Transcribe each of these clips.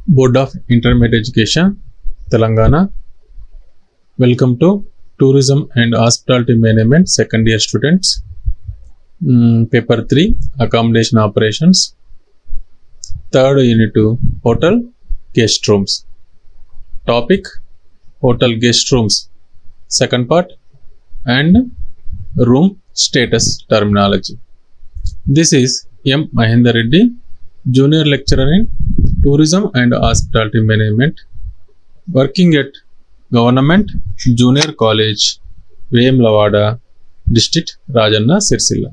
Board of Intermediate Education, Telangana. Welcome to Tourism and Hospitality Management second year students. Mm, paper 3 Accommodation Operations. Third unit to Hotel Guest Rooms. Topic Hotel Guest Rooms. Second part and Room Status Terminology. This is M. Mahendra Reddy, Junior Lecturer in Tourism and Hospitality Management, working at Government Junior College, Vemlavada, District, Rajanna, Sirsilla.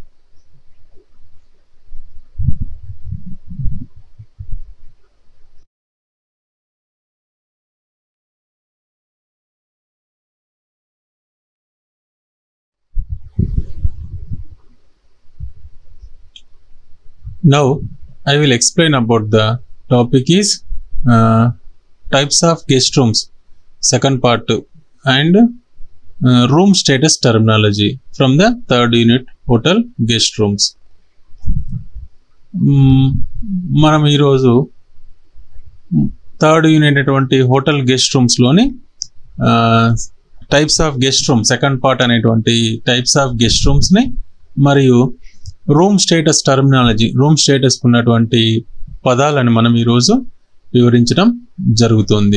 Now I will explain about the topic is uh, types of guest rooms, second part and uh, room status terminology from the third unit hotel guest rooms. మ్మ్, మనం ఈరోజు third unit అటువంటి hotel guest రూమ్స్లోని types of guest room second part అనేటువంటి types of guest రూమ్స్ని మరియు room status terminology room status ఉన్నటువంటి పదాలను మనం ఈరోజు వివరించడం జరుగుతుంది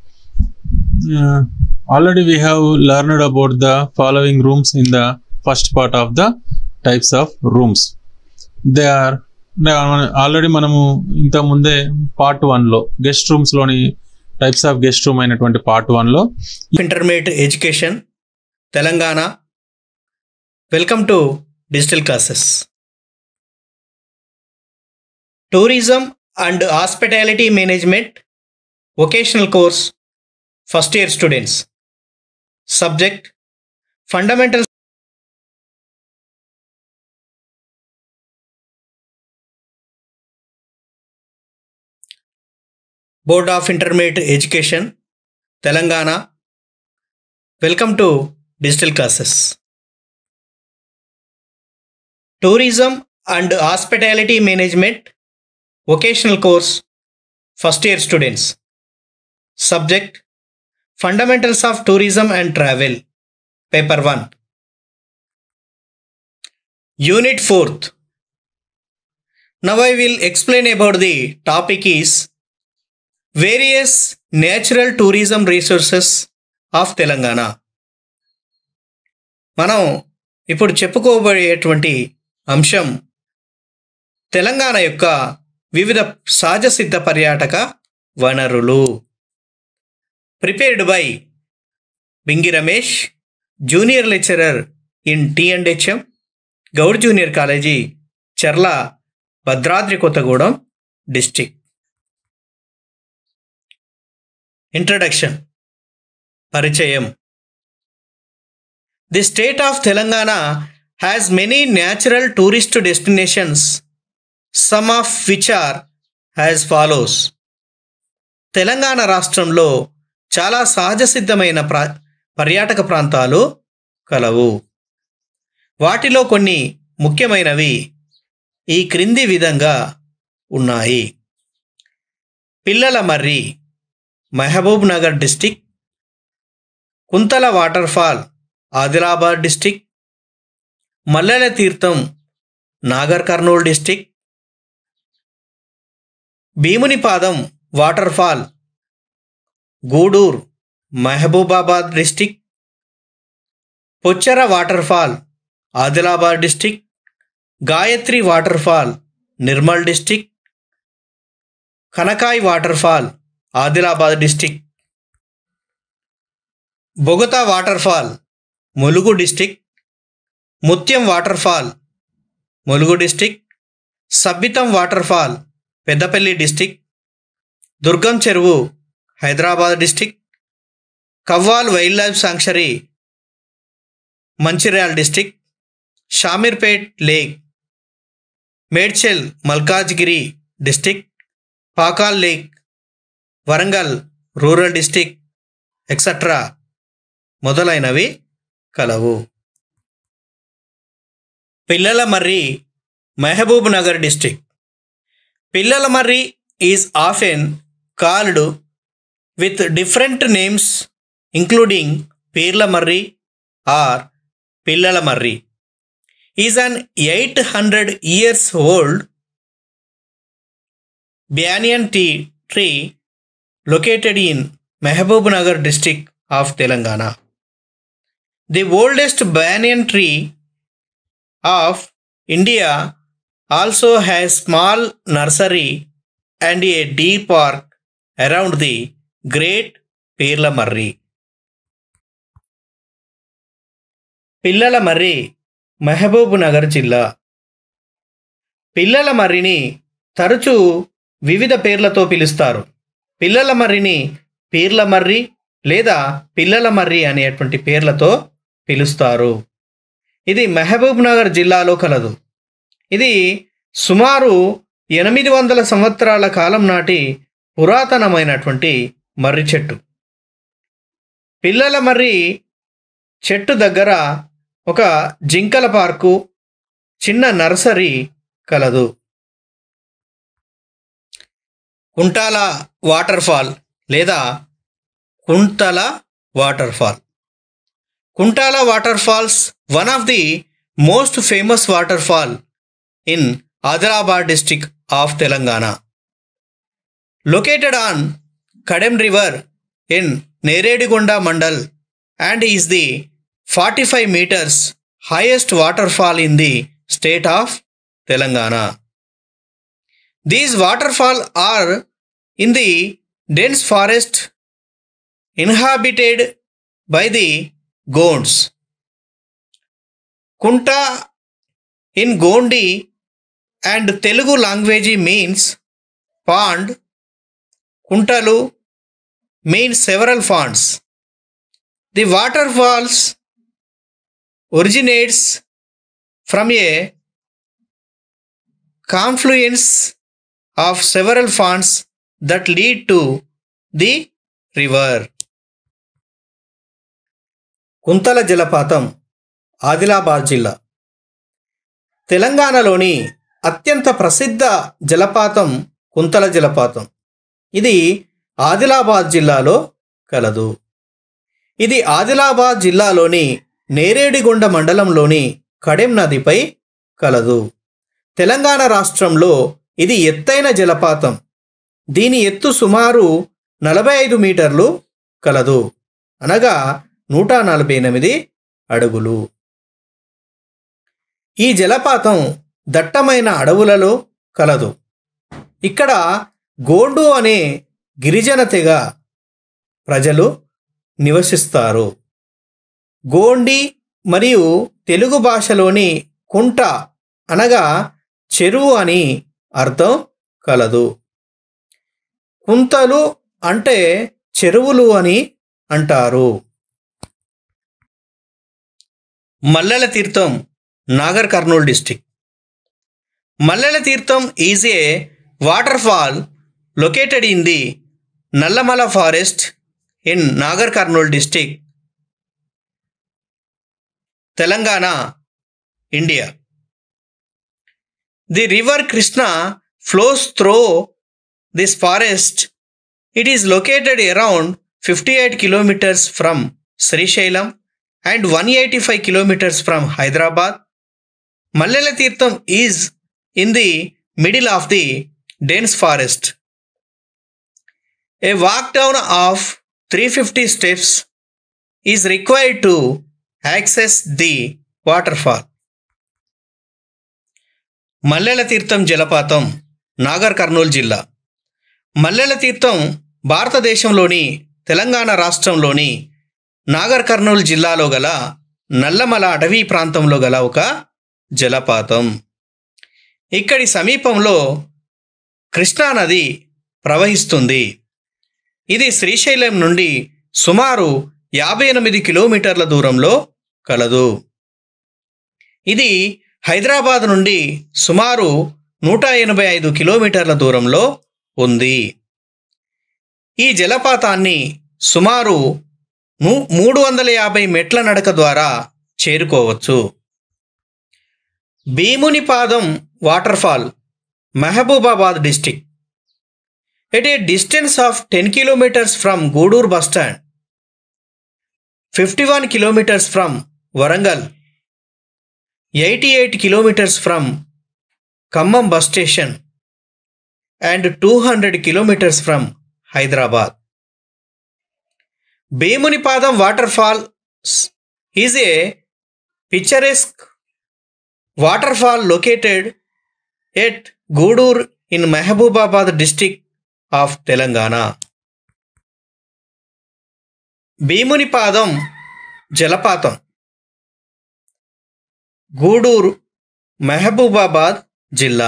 already we have learned about the following rooms in the first part of the types of rooms they are already మనము ఇంత ముందే పార్ట్ వన్లో గెస్ట్ రూమ్స్లోని టైప్స్ ఆఫ్ గెస్ట్ రూమ్ అయినటువంటి పార్ట్ వన్లో intermediate education Telangana welcome to digital classes tourism and hospitality management vocational course first year students subject fundamental board of intermediate education Telangana welcome to digital classes tourism and hospitality management vocational course first year students subject fundamentals of tourism and travel paper one unit fourth now I will explain about the topic is various natural tourism resources of Telangana మనం ఇప్పుడు చెప్పుకోబోయేటువంటి అంశం తెలంగాణ యొక్క వివిధ సహజ సిద్ధ పర్యాటక వనరులు prepared by Bingi Ramesh junior lecturer in T and HM Goud junior college Cherla Bhadradri Kothagudem district introduction పరిచయం the state of Telangana has many natural tourist destinations some of which are has follows Telangana రాష్ట్రంలో చాలా సహజ సిద్ధమైన ప్రా పర్యాటక ప్రాంతాలు కలవు వాటిలో కొన్ని ముఖ్యమైనవి ఈ క్రింది విధంగా ఉన్నాయి Pillala Marri Mahabub Nagar district Kuntala water fall Adilabad district Mallela Theertham Nagar Kurnool district Bhimunipadam water fall Gudur Mahabubabad district Pochera water fall Adilabad district Gayatri water fall Nirmal district Kanakai water fall Adilabad district Bogatha water fall Mulugu district Muthyam water fall Mulugu district Sabbitham water fall Peddapalli district Durgam Cheruvu Hyderabad district Kawal wild life sanctuary Mancherial district Shamirpet lake Medchal Malkajgiri district Pakhal lake Warangal rural district et cetera మొదలైనవి కలవు Pillala Marri Mahabub Nagar district Pillala Marri is often called with different names including Pirla Marri or Pillala Marri is an 800 years old banyan tea tree located in Mahabubnagar district of Telangana. The oldest banyan tree of India also has small nursery and a deer park around the Great Pirla Marri. పిల్లల మర్రి మహబూబ్ నగర్ జిల్లా పిల్లల మర్రిని తరచూ వివిధ పేర్లతో పిలుస్తారు పిల్లల మర్రిని పీర్ల మర్రి లేదా పిల్లల మర్రి అనేటువంటి పేర్లతో పిలుస్తారు ఇది మహబూబ్ నగర్ జిల్లాలో కలదు ఇది సుమారు ఎనిమిది వందల సంవత్సరాల కాలం నాటి పురాతనమైనటువంటి మర్రి చెట్టు పిల్లల మర్రి చెట్టు దగ్గర ఒక జింకల పార్కు చిన్న నర్సరీ కలదు కుంటాల వాటర్ ఫాల్ లేదా Kuntala water fall Kuntala water falls one of the most famous water fall in Adilabad district of Telangana located on Kadem river in Neradigonda mandal and is the forty five metres highest water fall in the state of Telangana these water fall are in the dense forest inhabited by the Gonds kunta in Gondi and Telugu language means pond kuntalu means several ponds the water falls originates from a confluence of several ponds that lead to the river Kuntala జలపాతం ఆదిలాబాద్ జిల్లా తెలంగాణలోని అత్యంత ప్రసిద్ధ జలపాతం కుంతల జలపాతం ఇది ఆదిలాబాద్ జిల్లాలో కలదు ఇది ఆదిలాబాద్ జిల్లాలోని నేరేడిగొండ మండలంలోని కడెం నదిపై కలదు తెలంగాణ రాష్ట్రంలో ఇది ఎత్తైన జలపాతం దీని ఎత్తు సుమారు నలభై ఐదు మీటర్లు కలదు అనగా నూట నలభై ఎనిమిది అడుగులు ఈ జలపాతం దట్టమైన అడవులలో కలదు ఇక్కడ గోండు అనే గిరిజన తెగ ప్రజలు నివసిస్తారు గోండి మరియు తెలుగు భాషలోని కుంట అనగా చెరువు అని అర్థం కలదు కుంతలు అంటే చెరువులు అని అంటారు మల్లెల Theertham Nagar Kurnool district Mallela Theertham is a water fall located in the Nallamala forest in Nagar Kurnool district Telangana India the river Krishna flows through this forest it is located around fifty eight kilometres from Srisailam and one eighty five kilometres from Hyderabad Mallela Theertham is in the middle of the dense forest a walk down of three fifty steps is required to access the water fall Mallela Theertham జలపాతం నాగర్ కర్నూలు జిల్లా మల్లెల తీర్థం భారతదేశంలోని తెలంగాణ రాష్ట్రంలోని నాగర్ కర్నూలు జిల్లాలో గల నల్లమల అటవీ ప్రాంతంలో గల ఒక జలపాతం ఇక్కడి సమీపంలో కృష్ణానది ప్రవహిస్తుంది ఇది శ్రీశైలం నుండి సుమారు యాభై ఎనిమిది కిలోమీటర్ల దూరంలో కలదు ఇది హైదరాబాద్ నుండి సుమారు నూట ఎనభై ఐదు కిలోమీటర్ల దూరంలో ఉంది ఈ జలపాతాన్ని సుమారు ను మూడు వందల యాభై మెట్ల నడక ద్వారా చేరుకోవచ్చు Bhimunipadam waterfall Mahabubabad district at a distance of ten kilometres from Guduru bus stand fifty one kilometres from Warangal eighty eight kilometres from Khammam bus station and two hundred kilometres from Hyderabad Bhimunipadam water fall is a picturesque water fall located at Gudur in Mahabubabad district of Telangana Bhimunipadam జలపాతం గూడూరు మహబూబాబాద్ జిల్లా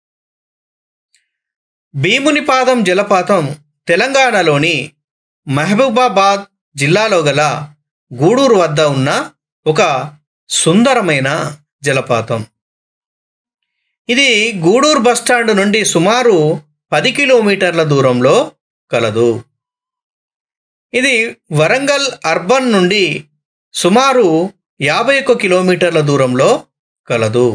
భీమునిపాదం జలపాతం తెలంగాణలోని మహబూబాబాద్ జిల్లాలో గల గూడూరు వద్ద ఉన్న ఒక సుందరమైన జలపాతం ఇది గూడూరు బస్టాండ్ నుండి సుమారు పది కిలోమీటర్ల దూరంలో కలదు ఇది వరంగల్ అర్బన్ నుండి సుమారు యాభై ఒక్క కిలోమీటర్ల దూరంలో కలదు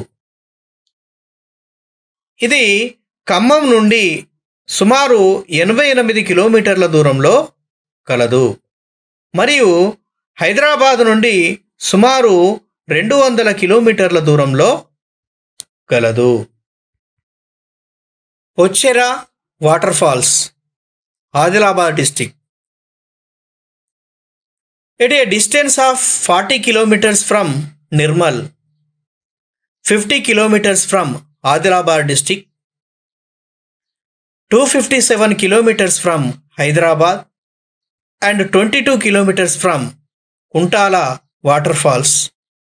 ఇది ఖమ్మం నుండి సుమారు ఎనభై ఎనిమిది కిలోమీటర్ల దూరంలో కలదు మరియు హైదరాబాద్ నుండి సుమారు రెండు వందల కిలోమీటర్ల దూరంలో కలదు Pochera water falls Adilabad district at a distance of forty kilometres from Nirmal fifty kilometres from Adilabad district two fifty seven kilometres from Hyderabad and twenty two kilometres from Kuntala water falls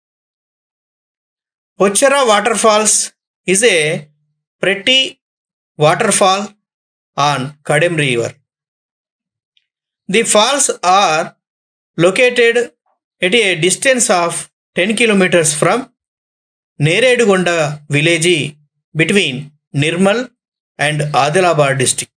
Pochera water falls is a pretty water fall on Kadem river the falls are located at a distance of 10 kilometers from Neredugonda village between Nirmal and Adilabad district.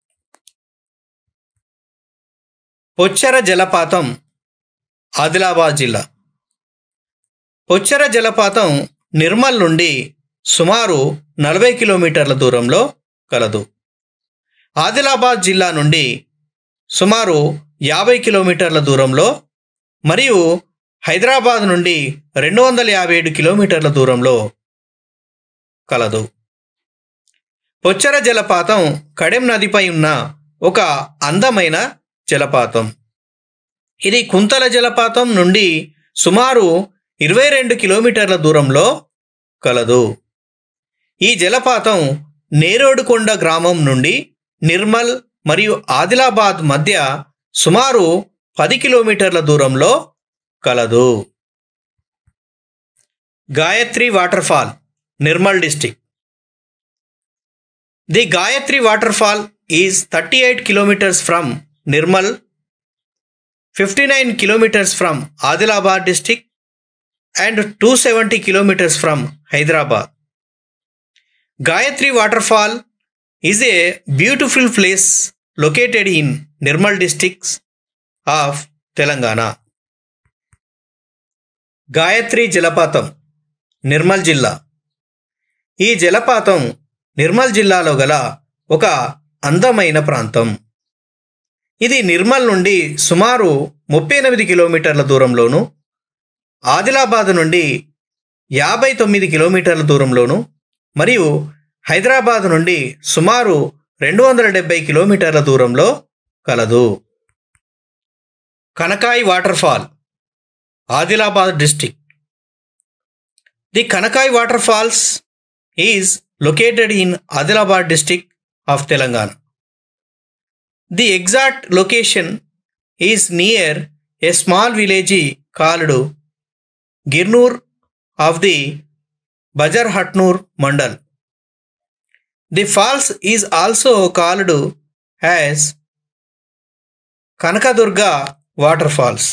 Pochera జలపాతం ఆదిలాబాద్ జిల్లా పొచ్చర జలపాతం నిర్మల్ నుండి సుమారు నలభై కిలోమీటర్ల దూరంలో కలదు ఆదిలాబాద్ జిల్లా నుండి సుమారు యాభై కిలోమీటర్ల దూరంలో మరియు హైదరాబాద్ నుండి రెండు వందల యాభై ఏడు కిలోమీటర్ల దూరంలో కలదు పొచ్చర జలపాతం కడెం నదిపై ఉన్న ఒక అందమైన జలపాతం ఇది కుంతల జలపాతం నుండి సుమారు ఇరవై రెండు కిలోమీటర్ల దూరంలో కలదు ఈ జలపాతం నేరోడుకొండ గ్రామం నుండి నిర్మల్ మరియు ఆదిలాబాద్ మధ్య సుమారు పది కిలోమీటర్ల దూరంలో కలదు Gayatri water fall Nirmal district the Gayatri water fall is thirty eight kilometres from Nirmal fifty nine kilometres from Adilabad district and two seventy kilometres from Hyderabad Gayatri water fall is a beautiful place located in Nirmal districts of Telangana Gayatri జలపాతం నిర్మల్ జిల్లా ఈ జలపాతం నిర్మల్ జిల్లాలో గల ఒక అందమైన ప్రాంతం ఇది నిర్మల్ నుండి సుమారు ముప్పై ఎనిమిది కిలోమీటర్ల దూరంలోను ఆదిలాబాద్ నుండి యాభై తొమ్మిది కిలోమీటర్ల దూరంలోను మరియు హైదరాబాద్ నుండి సుమారు రెండు వందల డెబ్బై కిలోమీటర్ల దూరంలో కలదు Kanakai water fall Adilabad district the Kanakai water falls is located in Adilabad district of Telangana the exact location is near a small village called Girnur of the Bazar Hatnur mandal the falls is also called as Kanakadurga water falls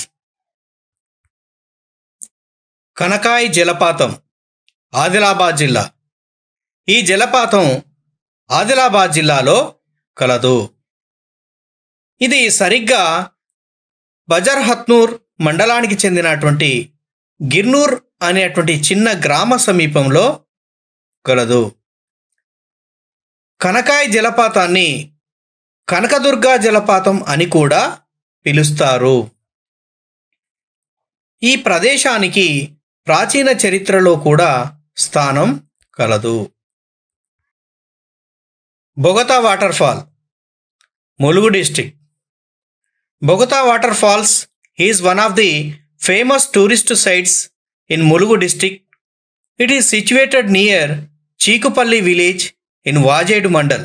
Kanakai జలపాతం ఆదిలాబాద్ జిల్లా ఈ జలపాతం ఆదిలాబాద్ జిల్లాలో కలదు ఇది సరిగ్గా బజర్హత్నూర్ మండలానికి చెందినటువంటి గిర్నూర్ అనేటువంటి చిన్న గ్రామ సమీపంలో కలదు కనకాయ్ జలపాతాన్ని కనకదుర్గా జలపాతం అని కూడా పిలుస్తారు ఈ ప్రదేశానికి ప్రాచీన చరిత్రలో కూడా స్థానం కలదు Bogatha water fall Mulugu district Bogatha water falls is one of the famous tourist sites in Mulugu district it is situated near Cheekupalli village in Wajedu mandal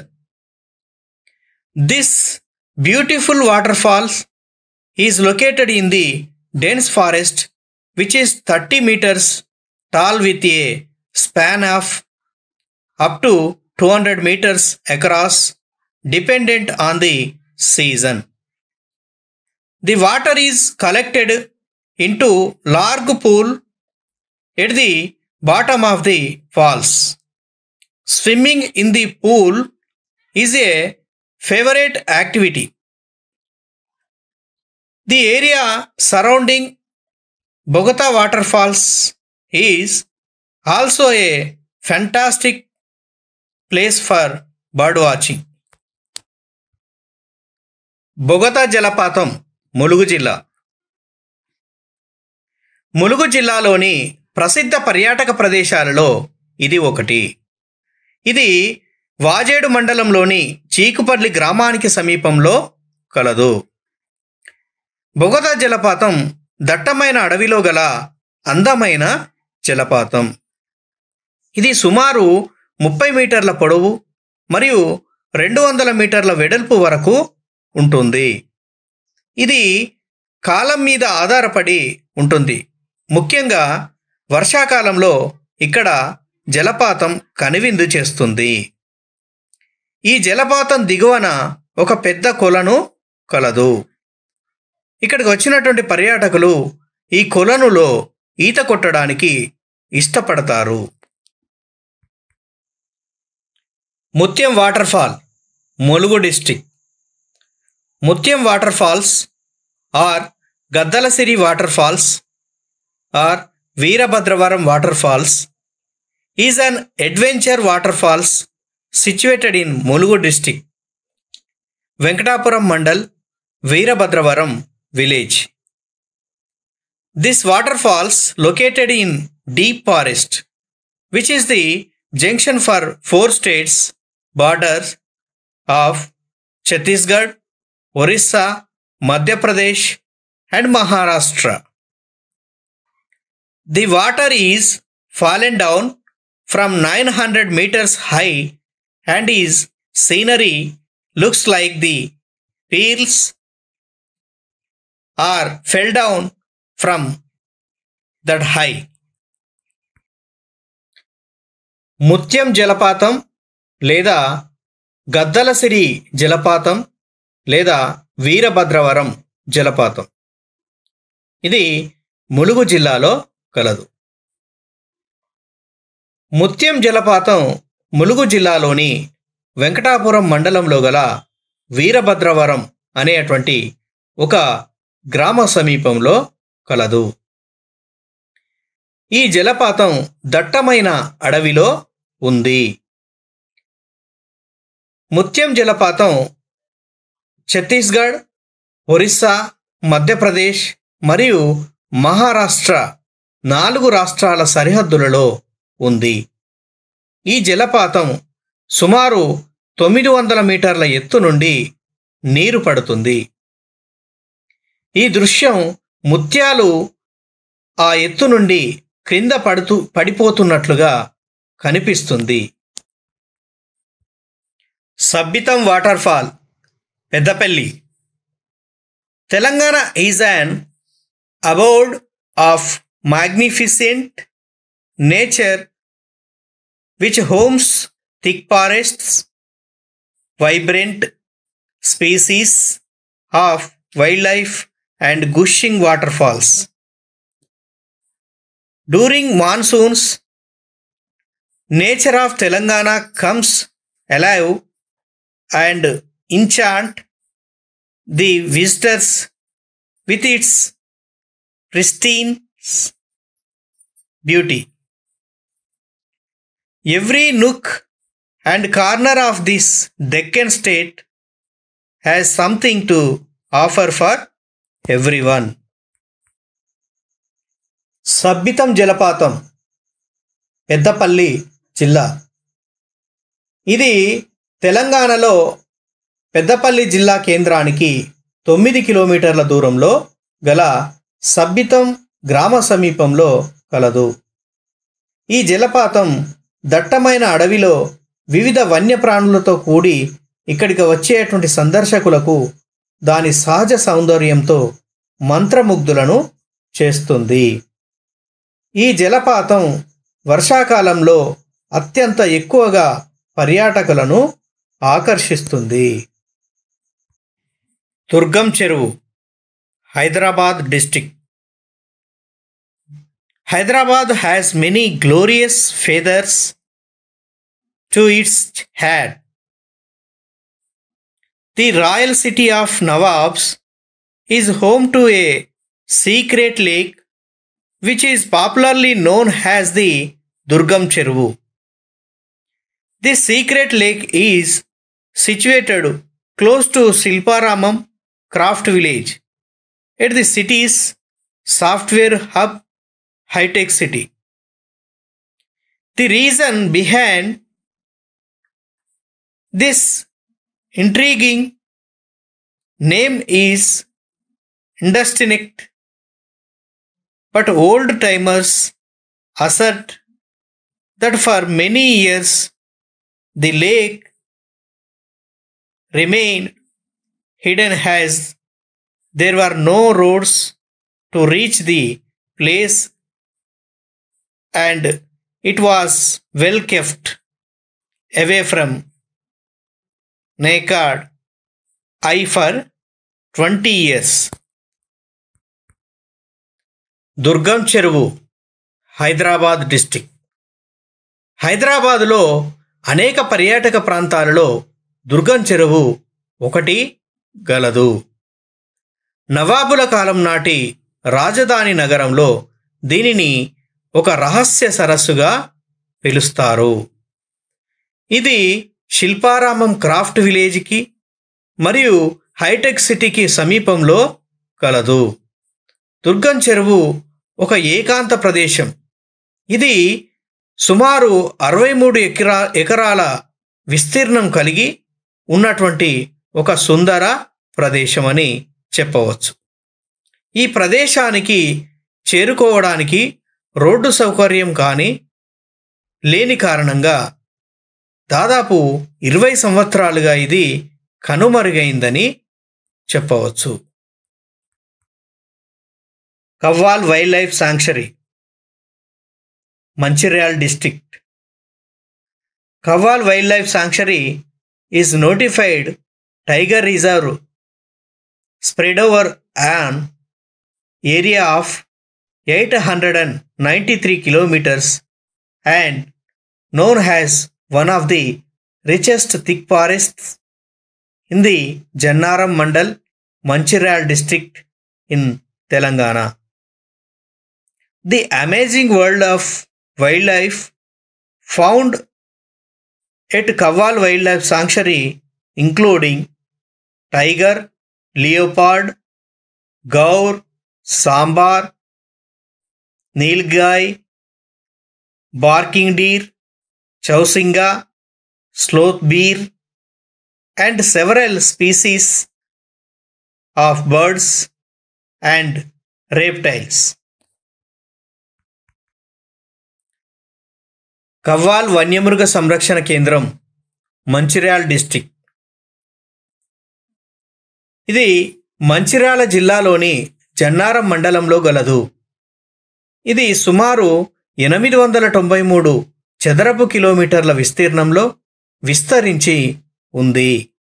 this beautiful water falls is located in the dense forest which is thirty metres tall with a span of up to two hundred metres across dependent on the season the water is collected into large pool at the bottom of the falls swimming in the pool is a favourite activity the area surrounding Bogatha water falls is also a fantastic place for bird watching Bogatha జలపాతం ములుగు జిల్లా ములుగు జిల్లాలోని ప్రసిద్ధ పర్యాటక ప్రదేశాలలో ఇది ఒకటి ఇది వాజేడు మండలంలోని చీకుపల్లి గ్రామానికి సమీపంలో కలదు బొగతా జలపాతం దట్టమైన అడవిలో గల అందమైన జలపాతం ఇది సుమారు ముప్పై మీటర్ల పొడవు మరియు రెండు వందల మీటర్ల వెడల్పు వరకు ఉంటుంది ఇది కాలం మీద ఆధారపడి ఉంటుంది ముఖ్యంగా వర్షాకాలంలో ఇక్కడ జలపాతం కనువిందు చేస్తుంది ఈ జలపాతం దిగువన ఒక పెద్ద కొలను కలదు ఇక్కడికి వచ్చినటువంటి పర్యాటకులు ఈ కొలనులో ఈత కొట్టడానికి ఇష్టపడతారు Muthyam water fall Mulugu district Muthyam water falls or Gaddalasiri water falls or Veerabhadravaram water falls is an adventure water falls situated in Mulugu district Venkatapuram mandal Veerabhadravaram village this water falls located in deep forest which is the junction for four states borders of Chhattisgarh Orissa Madhya Pradesh and Maharashtra the water is fallen down from nine hundred metres high and is scenery looks like the peels are fell down from that high Muthyam జలపాతం లేదా గద్దలసిరి జలపాతం లేదా వీరభద్రవరం జలపాతం ఇది ములుగు జిల్లాలో కలదు ముత్యం జలపాతం ములుగు జిల్లాలోని వెంకటాపురం మండలంలో గల వీరభద్రవరం అనేటువంటి ఒక గ్రామ సమీపంలో కలదు ఈ జలపాతం దట్టమైన అడవిలో ఉంది ముత్యం జలపాతం ఛత్తీస్గఢ్ ఒరిస్సా మధ్యప్రదేశ్ మరియు మహారాష్ట్ర నాలుగు రాష్ట్రాల సరిహద్దులలో ఉంది ఈ జలపాతం సుమారు తొమ్మిది వందల మీటర్ల ఎత్తు నుండి నీరు పడుతుంది ఈ దృశ్యం ముత్యాలు ఆ ఎత్తు నుండి క్రింద పడుతూ పడిపోతున్నట్లుగా కనిపిస్తుంది Sabbitham water fall Peddapalli Telangana is an abode of magnificent nature which homes thick forests vibrant species of wild life and gushing water falls during monsoons nature of Telangana comes alive and enchant the visitors with its pristine beauty. Every nook and corner of this Deccan state has something to offer for every one Sabbitham జలపాతం పెద్దపల్లి జిల్లా ఇది తెలంగాణలో పెద్దపల్లి జిల్లా కేంద్రానికి తొమ్మిది కిలోమీటర్ల దూరంలో గల సబ్బితం గ్రామ సమీపంలో కలదు ఈ జలపాతం దట్టమైన అడవిలో వివిధ వన్యప్రాణులతో కూడి ఇక్కడికి వచ్చేటువంటి సందర్శకులకు దాని సహజ సౌందర్యంతో మంత్రముగ్ధులను చేస్తుంది ఈ జలపాతం వర్షాకాలంలో అత్యంత ఎక్కువగా పర్యాటకులను ఆకర్షిస్తుంది Durgam Cheruvu Hyderabad district Hyderabad has many glorious feathers to its hat the royal city of Nawabs is home to a secret lake which is popularly known as the Durgam Cheruvu. This secret lake is situated close to Silparamam Craft Village at the city's software hub High Tech City. The reason behind this intriguing name is indistinct but old timers assert that for many years the lake remained hidden as there were no roads to reach the place and it was well kept away from naked eye for 20 years. Durgam Cheruvu Hyderabad district హైదరాబాదులో అనేక పర్యాటక ప్రాంతాలలో దుర్గం చెరువు ఒకటి గలదు నవాబుల కాలం నాటి రాజధాని నగరంలో దీనిని ఒక రహస్య సరస్సుగా పిలుస్తారు ఇది శిల్పారామం క్రాఫ్ట్ విలేజ్కి మరియు హైటెక్ సిటీకి సమీపంలో కలదు దుర్గం చెరువు ఒక ఏకాంత ప్రదేశం ఇది సుమారు అరవై మూడు ఎకరా ఎకరాల విస్తీర్ణం కలిగి ఉన్నటువంటి ఒక సుందర ప్రదేశం అని చెప్పవచ్చు ఈ ప్రదేశానికి చేరుకోవడానికి రోడ్డు సౌకర్యం కానీ లేని కారణంగా దాదాపు ఇరవై సంవత్సరాలుగా ఇది కనుమరుగైందని చెప్పవచ్చు Kawal wild life sanctuary Mancherial district Kawal wild life sanctuary is notified tiger reserve spread over an area of eight hundred and ninety three kilometres and known as one of the richest thick forests in the Jannaram Mandal, Manchiral district in Telangana. The amazing world of wildlife found at Kawal Wildlife Sanctuary, including tiger, leopard, gaur, sambar, nilgai, barking deer, chausinga, sloth bear, and several species of birds and reptiles. Kawal వన్యమృగ సంరక్షణ కేంద్రం Mancherial district ఇది మంచిర్యాల జిల్లాలోని జన్నారం మండలంలో గలదు ఇది సుమారు ఎనిమిది వందల తొంభై మూడు చదరపు కిలోమీటర్ల విస్తీర్ణంలో విస్తరించి ఉంది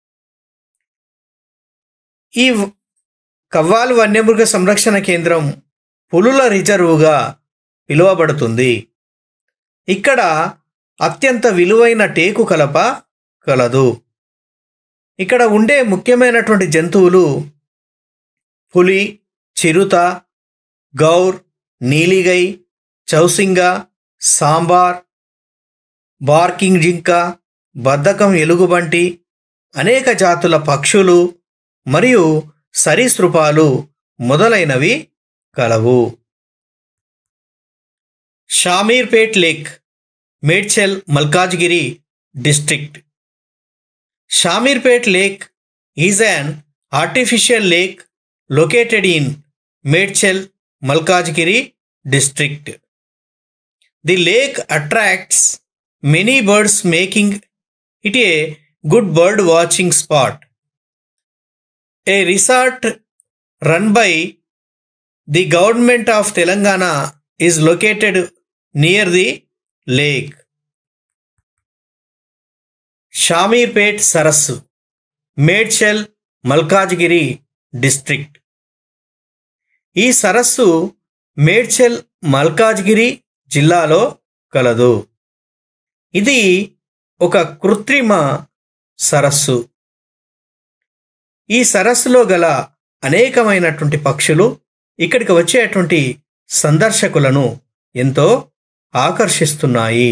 ఈ వ- కవ్వాల్ వన్యమృగ సంరక్షణ కేంద్రం పులుల రిజర్వుగా పిలువబడుతుంది ఇక్కడ అత్యంత విలువైన టేకు కలప కలదు ఇక్కడ ఉండే ముఖ్యమైనటువంటి జంతువులు పులి చిరుత గౌర్ నీలిగై చౌసింగ సాంబార్ బార్కింగ్ జింక బద్దకం ఎలుగుబంటి అనేక జాతుల పక్షులు మరియు సరీసృపాలు మొదలైనవి కలవు Shamirpet lake Medchal Malkajgiri district Shamirpet lake is an artificial lake located in Medchel, Malkajgiri district. The lake attracts many birds, making it a good bird watching spot. A resort run by the government of Telangana is located near the lake. Shamirpet సరస్సు Medchal Malkajgiri district ఈ సరస్సు మేడ్చల్ మల్కాజ్గిరి జిల్లాలో కలదు ఇది ఒక కృత్రిమ సరస్సు ఈ సరస్సులో గల అనేకమైనటువంటి పక్షులు ఇక్కడికి వచ్చేటువంటి సందర్శకులను ఎంతో ఆకర్షిస్తున్నాయి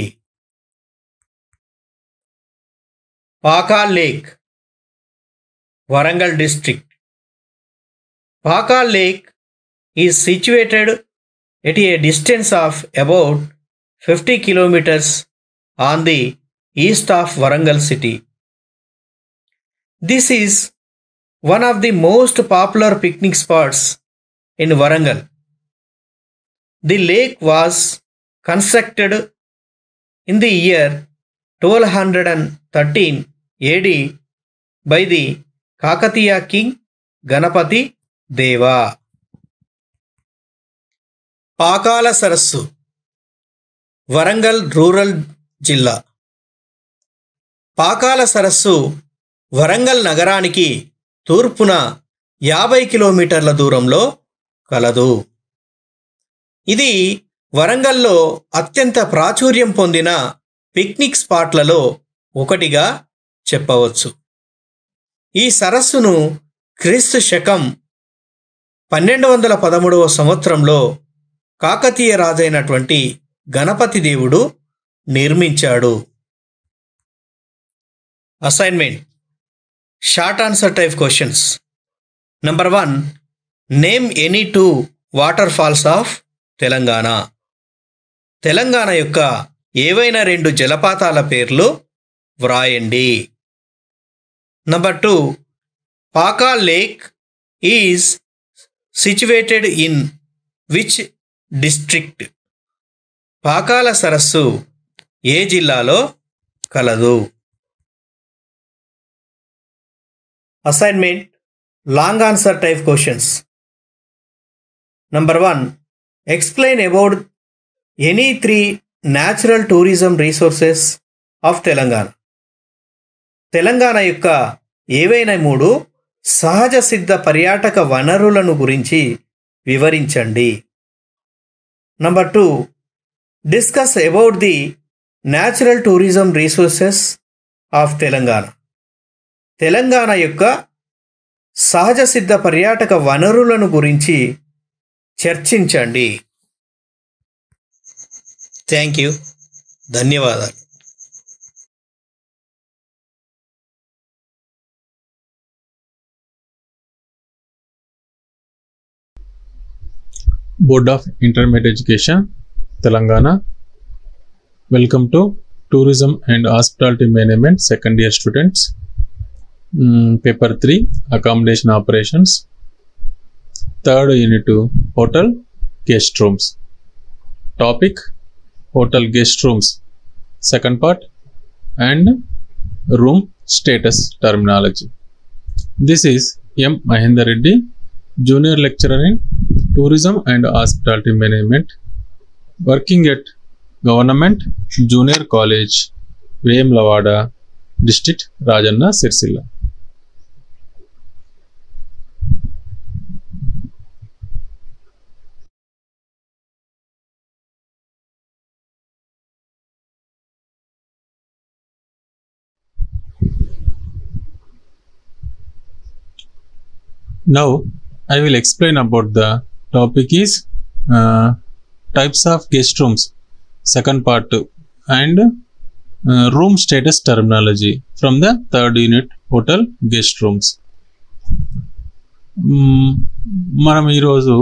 Pakhal lake Warangal district Pakhal lake is situated at a distance of about fifty kilometres on the east of Warangal city this is one of the most popular picnic spots in Warangal the lake was constructed in the year twelve hundred and thirteen AD by the Kakatiya king Ganapati Deva Pakala సరస్సు Warangal rural జిల్లా పాకాల సరస్సు వరంగల్ నగరానికి తూర్పున యాభై కిలోమీటర్ల దూరంలో కలదు ఇది వరంగల్లో అత్యంత ప్రాచుర్యం పొందిన పిక్నిక్ స్పాట్లలో ఒకటిగా చెప్పవచ్చు ఈ సరస్సును క్రీస్తు శకం పన్నెండు వందల పదమూడవ సంవత్సరంలో కాకతీయ రాజైనటువంటి గణపతి దేవుడు నిర్మించాడు assignment short answer type questions number one name any two water falls of Telangana Telangana యొక్క ఏవైనా రెండు జలపాతాల పేర్లు వ్రాయండి number two Pakhal lake is situated in which district Pakala సరస్సు ఏ జిల్లాలో కలదు assignment long answer type questions number one explain about any three natural tourism resources of Telangana Telangana యొక్క ఏవైనా మూడు సహజ సిద్ధ పర్యాటక వనరులను గురించి వివరించండి number two discuss about the natural tourism resources of Telangana Telangana యొక్క సహజ సిద్ధ పర్యాటక వనరులను గురించి చర్చించండి థ్యాంక్ యూ ధన్యవాదాలు Board of Intermediate Education, Telangana. Welcome to Tourism and Hospitality Management second year students. Mm, paper 3 Accommodation Operations. Third unit to Hotel Guest Rooms. Topic Hotel Guest Rooms. Second part and Room Status Terminology. This is M. Mahendra Reddy, Junior Lecturer in tourism and hospitality management working at government junior college Vemulawada district Rajanna Sircilla now i will explain about the topic is uh, types of guest rooms second part and uh, room status terminology from the third unit hotel guest rooms మ్మ్, మనం ఈరోజు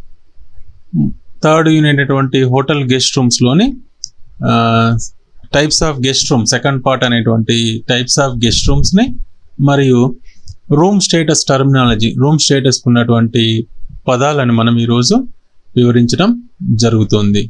third unit అయినటువంటి hotel guest రూమ్స్లోని types of guest room second part అనేటువంటి types of guest రూమ్స్ని మరియు room status terminology room status ఉన్నటువంటి పదాలను మనం ఈరోజు వివరించడం జరుగుతుంది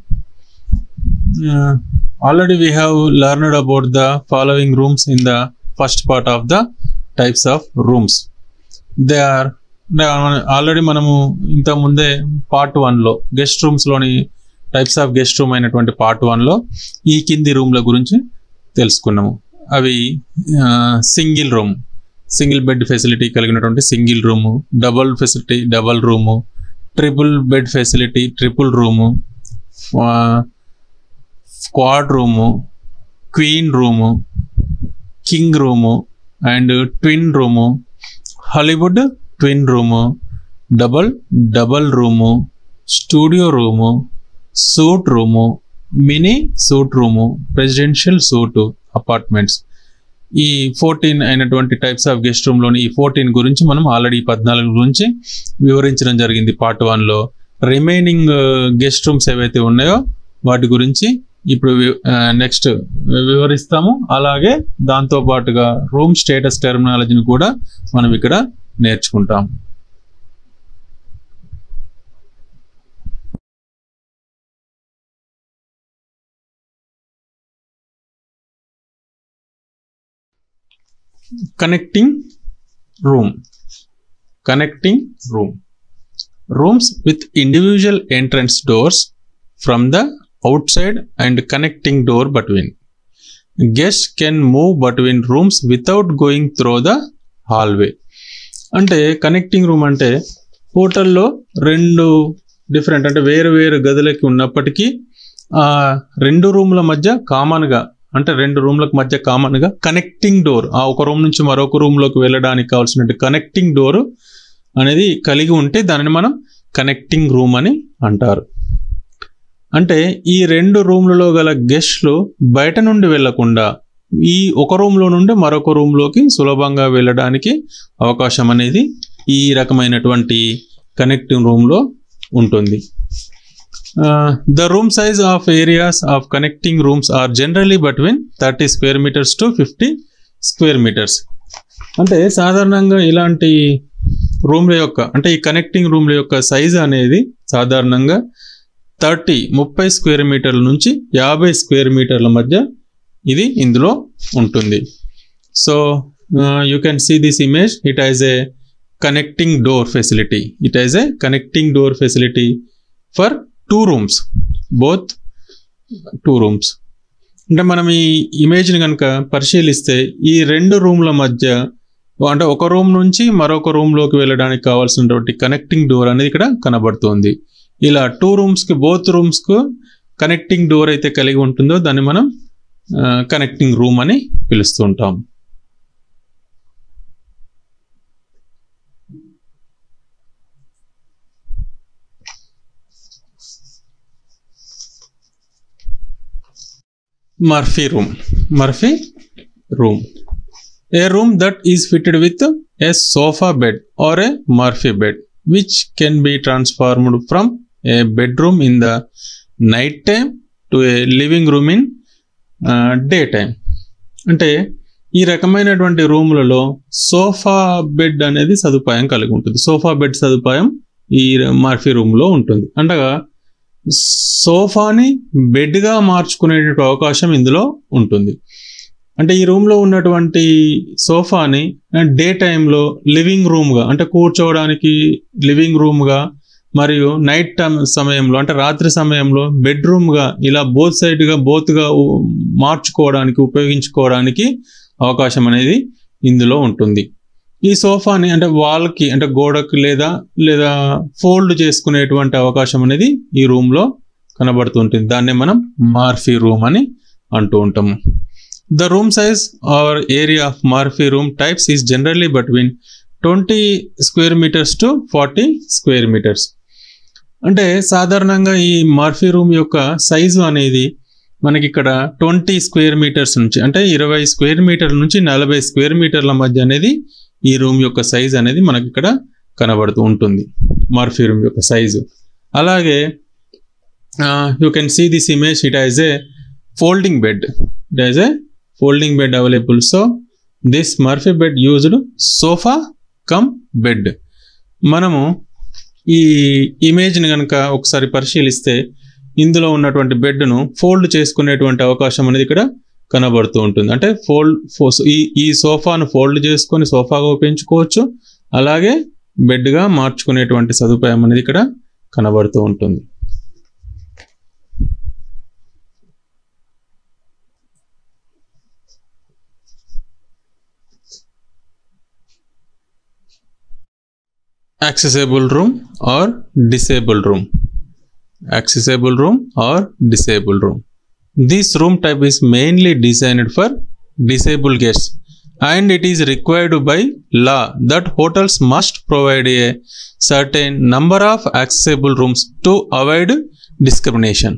already we have learned about the following rooms in the first part of the types of rooms they are already మనము ఇంత ముందే పార్ట్ వన్లో గెస్ట్ రూమ్స్లోని టైప్స్ ఆఫ్ గెస్ట్ రూమ్ అయినటువంటి పార్ట్ వన్లో ఈ కింది రూమ్ల గురించి తెలుసుకున్నాము అవి single room single bed facility కలిగినటువంటి single room double facility double room triple bed facility triple room quad room queen room king room and twin room Hollywood twin room double double room studio room suite room mini suite room presidential suite apartments ఈ fourteen అయినటువంటి types of guest రూమ్లోని ఈ fourteen గురించి మనం already పద్నాలుగు గురించి వివరించడం జరిగింది పార్ట్ వన్లో రిమైనింగ్ గెస్ట్ రూమ్స్ ఏవైతే ఉన్నాయో వాటి గురించి ఇప్పుడు నెక్స్ట్ వివరిస్తాము అలాగే దాంతో పాటుగా రూమ్ స్టేటస్ టెర్మినాలజీని కూడా మనం ఇక్కడ నేర్చుకుంటాం connecting room connecting room rooms with individual entrance doors from the outside and connecting door between. Guests can move between rooms without going through the hallway. అంటే కనెక్టింగ్ రూమ్ అంటే హోటల్లో రెండు డిఫరెంట్ అంటే వేరు వేరు గదులకి ఉన్నప్పటికీ ఆ రెండు రూమ్ల మధ్య కామన్గా అంటే రెండు రూమ్లకు మధ్య కామన్గా కనెక్టింగ్ డోర్ ఆ ఒక రూమ్ నుంచి మరొక రూమ్లోకి వెళ్ళడానికి కావాల్సిన కనెక్టింగ్ డోర్ అనేది కలిగి ఉంటే దానిని మనం కనెక్టింగ్ రూమ్ అని అంటారు అంటే ఈ రెండు రూమ్లలో గల గెస్ట్లు బయట నుండి వెళ్లకుండా ఈ ఒక రూమ్లో నుండి మరొక రూమ్లోకి సులభంగా వెళ్ళడానికి అవకాశం అనేది ఈ రకమైనటువంటి కనెక్టింగ్ రూమ్లో ఉంటుంది the room size of areas of connecting rooms are generally between thirty square metres to fifty square metres అంటే సాధారణంగా ఇలాంటి రూమ్ల యొక్క అంటే ఈ కనెక్టింగ్ రూమ్ల యొక్క సైజ్ అనేది సాధారణంగా థర్టీ ముప్పై స్క్వేర్ మీటర్ల నుంచి యాభై స్క్వేర్ మీటర్ల మధ్య ఇది ఇందులో ఉంటుంది so you can see this image it has a connecting door facility it has a connecting door facility for two rooms both two rooms అంటే మనం ఈ ఇమేజ్ని కనుక పరిశీలిస్తే ఈ రెండు రూమ్ల మధ్య అంటే ఒక రూమ్ నుంచి మరొక రూమ్లోకి వెళ్ళడానికి కావాల్సినటువంటి కనెక్టింగ్ డోర్ అనేది ఇక్కడ కనబడుతుంది ఇలా టూ రూమ్స్కి బోత్ రూమ్స్కు కనెక్టింగ్ డోర్ అయితే కలిగి ఉంటుందో దాన్ని మనం కనెక్టింగ్ రూమ్ అని పిలుస్తూ ఉంటాం Murphy room Murphy room a room that is fitted with a sofa bed or a Murphy bed, which can be transformed from a bedroom in the night time to a living room in uh, daytime. అంటే ఈ రకమైనటువంటి రూములలో sofa bed అనేది సదుపాయం కలిగి ఉంటుంది sofa bed సదుపాయం ఈ Murphy రూమ్లో ఉంటుంది అంటగా సోఫాని బెడ్గా మార్చుకునేటువంటి అవకాశం ఇందులో ఉంటుంది అంటే ఈ రూమ్లో ఉన్నటువంటి సోఫాని డే టైంలో లివింగ్ రూమ్గా అంటే కూర్చోవడానికి లివింగ్ రూమ్గా మరియు నైట్ టైం సమయంలో అంటే రాత్రి సమయంలో బెడ్రూమ్గా ఇలా బోత్ సైడ్గా బోత్గా మార్చుకోవడానికి ఉపయోగించుకోవడానికి అవకాశం అనేది ఇందులో ఉంటుంది ఈ సోఫాని అంటే వాల్కి అంటే గోడకి లేదా లేదా ఫోల్డ్ చేసుకునేటువంటి అవకాశం అనేది ఈ రూమ్లో కనబడుతుంటుంది దాన్నే మనం మార్ఫీ రూమ్ అని అంటూ ఉంటాము The room size or area of Murphy room types is generally between 20 square meters to 40 square meters. అంటే సాధారణంగా ఈ మార్ఫీ రూమ్ యొక్క సైజు అనేది మనకి ఇక్కడ ట్వంటీ స్క్వేర్ మీటర్స్ నుంచి అంటే ఇరవై స్క్వేర్ మీటర్ల నుంచి నలభై స్క్వేర్ మీటర్ల మధ్య అనేది ఈ రూమ్ యొక్క సైజ్ అనేది మనకి ఇక్కడ కనబడుతూ ఉంటుంది మర్ఫీ రూమ్ యొక్క సైజు అలాగే you can see this image it has a folding bed it has a folding bed available so this Murphy bed used sofa cum bed మనము ఈ ఇమేజ్ని కనుక ఒకసారి పరిశీలిస్తే ఇందులో ఉన్నటువంటి బెడ్ను ఫోల్డ్ చేసుకునేటువంటి అవకాశం అనేది ఇక్కడ కనబడుతూ ఉంటుంది అంటే ఫోల్డ్ ఈ ఈ సోఫాను ఫోల్డ్ చేసుకొని సోఫాగా ఉపయోగించుకోవచ్చు అలాగే బెడ్గా మార్చుకునేటువంటి సదుపాయం అనేది ఇక్కడ కనబడుతూ ఉంటుంది accessible room or disabled room accessible room or disabled room this room type is mainly designed for disabled guests and it is required by law that hotels must provide a certain number of accessible rooms to avoid discrimination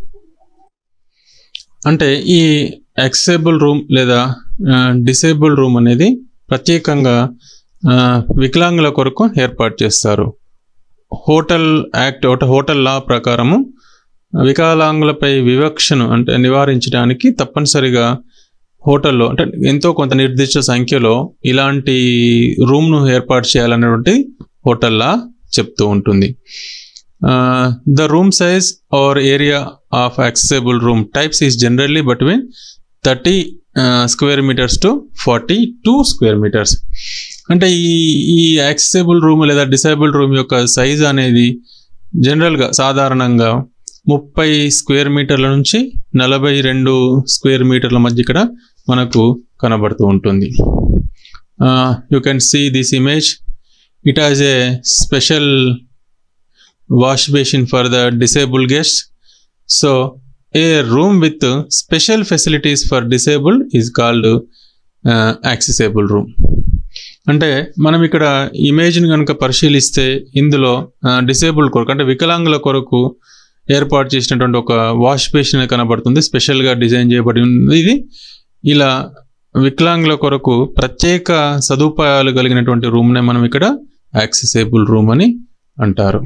అంటే ఈ accessible room లేదా disable room అనేది ప్రత్యేకంగా ఆ, వికలాంగుల కొరకు ఏర్పాటు చేస్తారు హోటల్ యాక్ట్ ఒక హోటల్ లా ప్రకారము వికలాంగులపై వివక్షను అంటే నివారించడానికి తప్పనిసరిగా హోటల్లో అంటే ఎంతో కొంత నిర్దిష్ట సంఖ్యలో ఇలాంటి రూమ్ను ఏర్పాటు చేయాలనేటువంటి హోటల్ లా చెప్తూ ఉంటుంది the room size or area of accessible room types is generally between thirty square metres to forty two square metres అంటే ఈ ఈ యాక్సెసిబుల్ రూమ్ లేదా డిసేబుల్ రూమ్ యొక్క సైజ్ అనేది జనరల్గా సాధారణంగా ముప్పై స్క్వేర్ మీటర్ల నుంచి నలభై రెండు స్క్వేర్ మీటర్ల మధ్య ఇక్కడ మనకు కనబడుతూ ఉంటుంది you can see this image it has a special wash basin for the disable guest so a room with special facilities for disabled is called accessible room అంటే మనం ఇక్కడ ఇమేజ్ని కనుక పరిశీలిస్తే ఇందులో డిసేబుల్ కొరకు అంటే వికలాంగుల కొరకు ఏర్పాటు చేసినటువంటి ఒక వాష్ బేసిన్ కనబడుతుంది స్పెషల్గా డిజైన్ చేయబడి ఉంది ఇది ఇలా వికలాంగుల కొరకు ప్రత్యేక సదుపాయాలు కలిగినటువంటి రూమ్నే మనం ఇక్కడ యాక్సెసిబుల్ రూమ్ అని అంటారు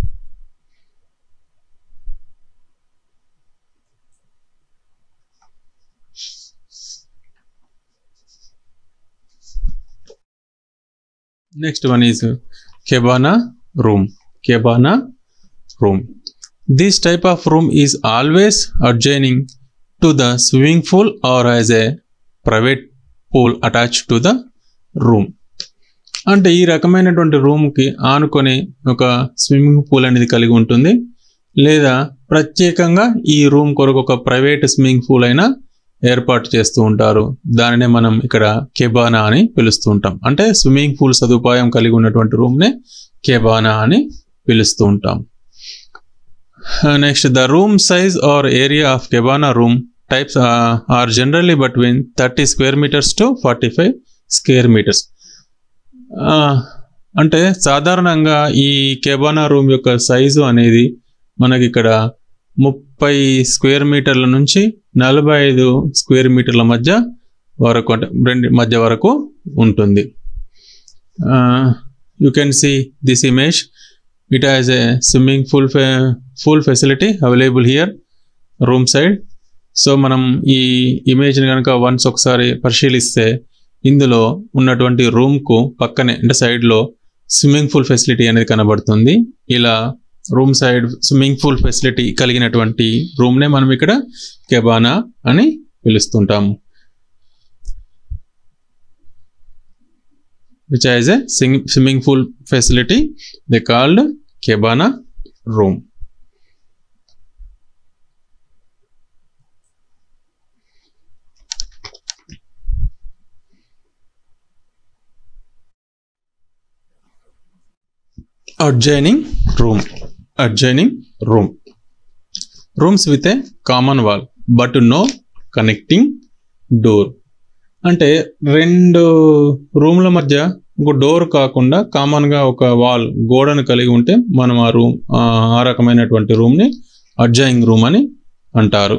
Next one is uh, Kebana room. Kebana room. This type of room is always adjoining to the swimming pool or as a private pool attached to the room. అంటే ఈ రకమైనటువంటి రూమ్కి ఆనుకొని ఒక స్విమ్మింగ్ పూల్ అనేది కలిగి ఉంటుంది లేదా ప్రత్యేకంగా ఈ రూమ్ కొరకు ఒక ప్రైవేట్ స్విమ్మింగ్ పూల్ అయినా ఏర్పాటు చేస్తూ ఉంటారు దానినే మనం ఇక్కడ కెబానా అని పిలుస్తూ ఉంటాం అంటే స్విమ్మింగ్ పూల్ సదుపాయం కలిగి ఉన్నటువంటి రూమ్నే కెబానా అని పిలుస్తూ ఉంటాం next the room size or area of cabana room types are generally between thirty square metres to forty five square metres అంటే సాధారణంగా ఈ కెబానా రూమ్ యొక్క సైజు అనేది మనకి ఇక్కడ ముప్పై స్క్వేర్ మీటర్ల నుంచి నలభై ఐదు స్క్వేర్ మీటర్ల మధ్య వరకు అంటే రెండు మధ్య వరకు ఉంటుంది you can see this image it has a swimming pool pool facility available here room side so మనం ఈ ఇమేజ్ని కనుక వన్స్ ఒకసారి పరిశీలిస్తే ఇందులో ఉన్నటువంటి రూమ్కు పక్కనే అంటే సైడ్లో స్విమ్మింగ్ పూల్ ఫెసిలిటీ అనేది కనబడుతుంది ఇలా room side swimming pool facility కలిగినటువంటి రూమ్నే మనం ఇక్కడ కెబానా అని పిలుస్తుంటాము which as a swimming pool facility they called cabana room adjoining room adjoining room rooms with a common wall but no connecting door అంటే రెండు రూమ్ల మధ్య ఒక డోర్ కాకుండా కామన్గా ఒక వాల్ గోడను కలిగి ఉంటే మనం ఆ రూమ్ ఆ రకమైనటువంటి రూమ్ని అడ్జైనింగ్ రూమ్ అని అంటారు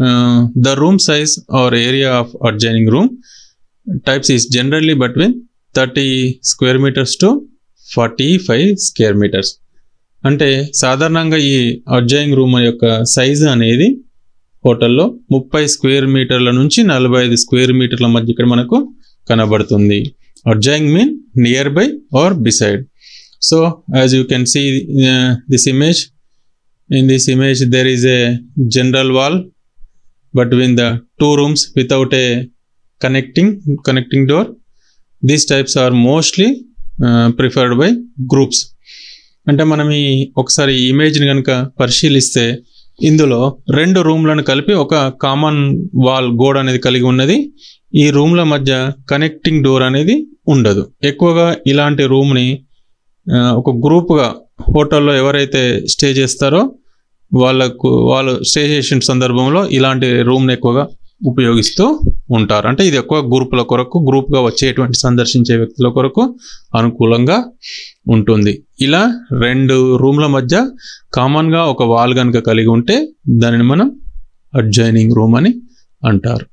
the room size or area of adjoining room types is generally between thirty square metres to forty five square metres అంటే సాధారణంగా ఈ అడ్జాయింగ్ రూమ్ యొక్క సైజు అనేది హోటల్లో ముప్పై స్క్వేర్ మీటర్ల నుంచి నలభై ఐదు స్క్వేర్ మీటర్ల మధ్య ఇక్కడ మనకు కనబడుతుంది adjoining mean near by or beside so as you can see this image in this image there is a general wall between the two rooms without a connecting connecting door these types are mostly uh, preferred by groups అంటే మనం ఈ ఒకసారి ఈ ఇమేజ్ని కనుక పరిశీలిస్తే ఇందులో రెండు రూమ్లను కలిపి ఒక కామన్ వాల్ గోడ అనేది కలిగి ఉన్నది ఈ రూమ్ల మధ్య కనెక్టింగ్ డోర్ అనేది ఉండదు ఎక్కువగా ఇలాంటి రూమ్ని ఆ, ఒక గ్రూప్గా హోటల్లో ఎవరైతే స్టే చేస్తారో వాళ్ళకు వాళ్ళు స్టే చేసిన సందర్భంలో ఇలాంటి రూమ్ని ఎక్కువగా ఉపయోగిస్తూ ఉంటారు అంటే ఇది ఎక్కువ గ్రూపుల కొరకు గ్రూప్గా వచ్చేటువంటి సందర్శించే వ్యక్తుల కొరకు అనుకూలంగా ఉంటుంది ఇలా రెండు రూమ్ల మధ్య కామన్గా ఒక వాల్ కనుక కలిగి ఉంటే దానిని మనం అడ్జైనింగ్ రూమ్ అని అంటారు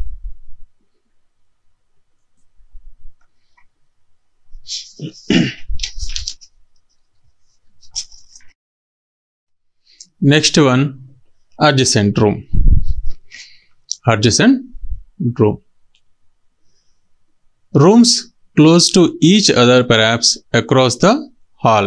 next one adjacent room adjacent room rooms close to each other perhaps across the hall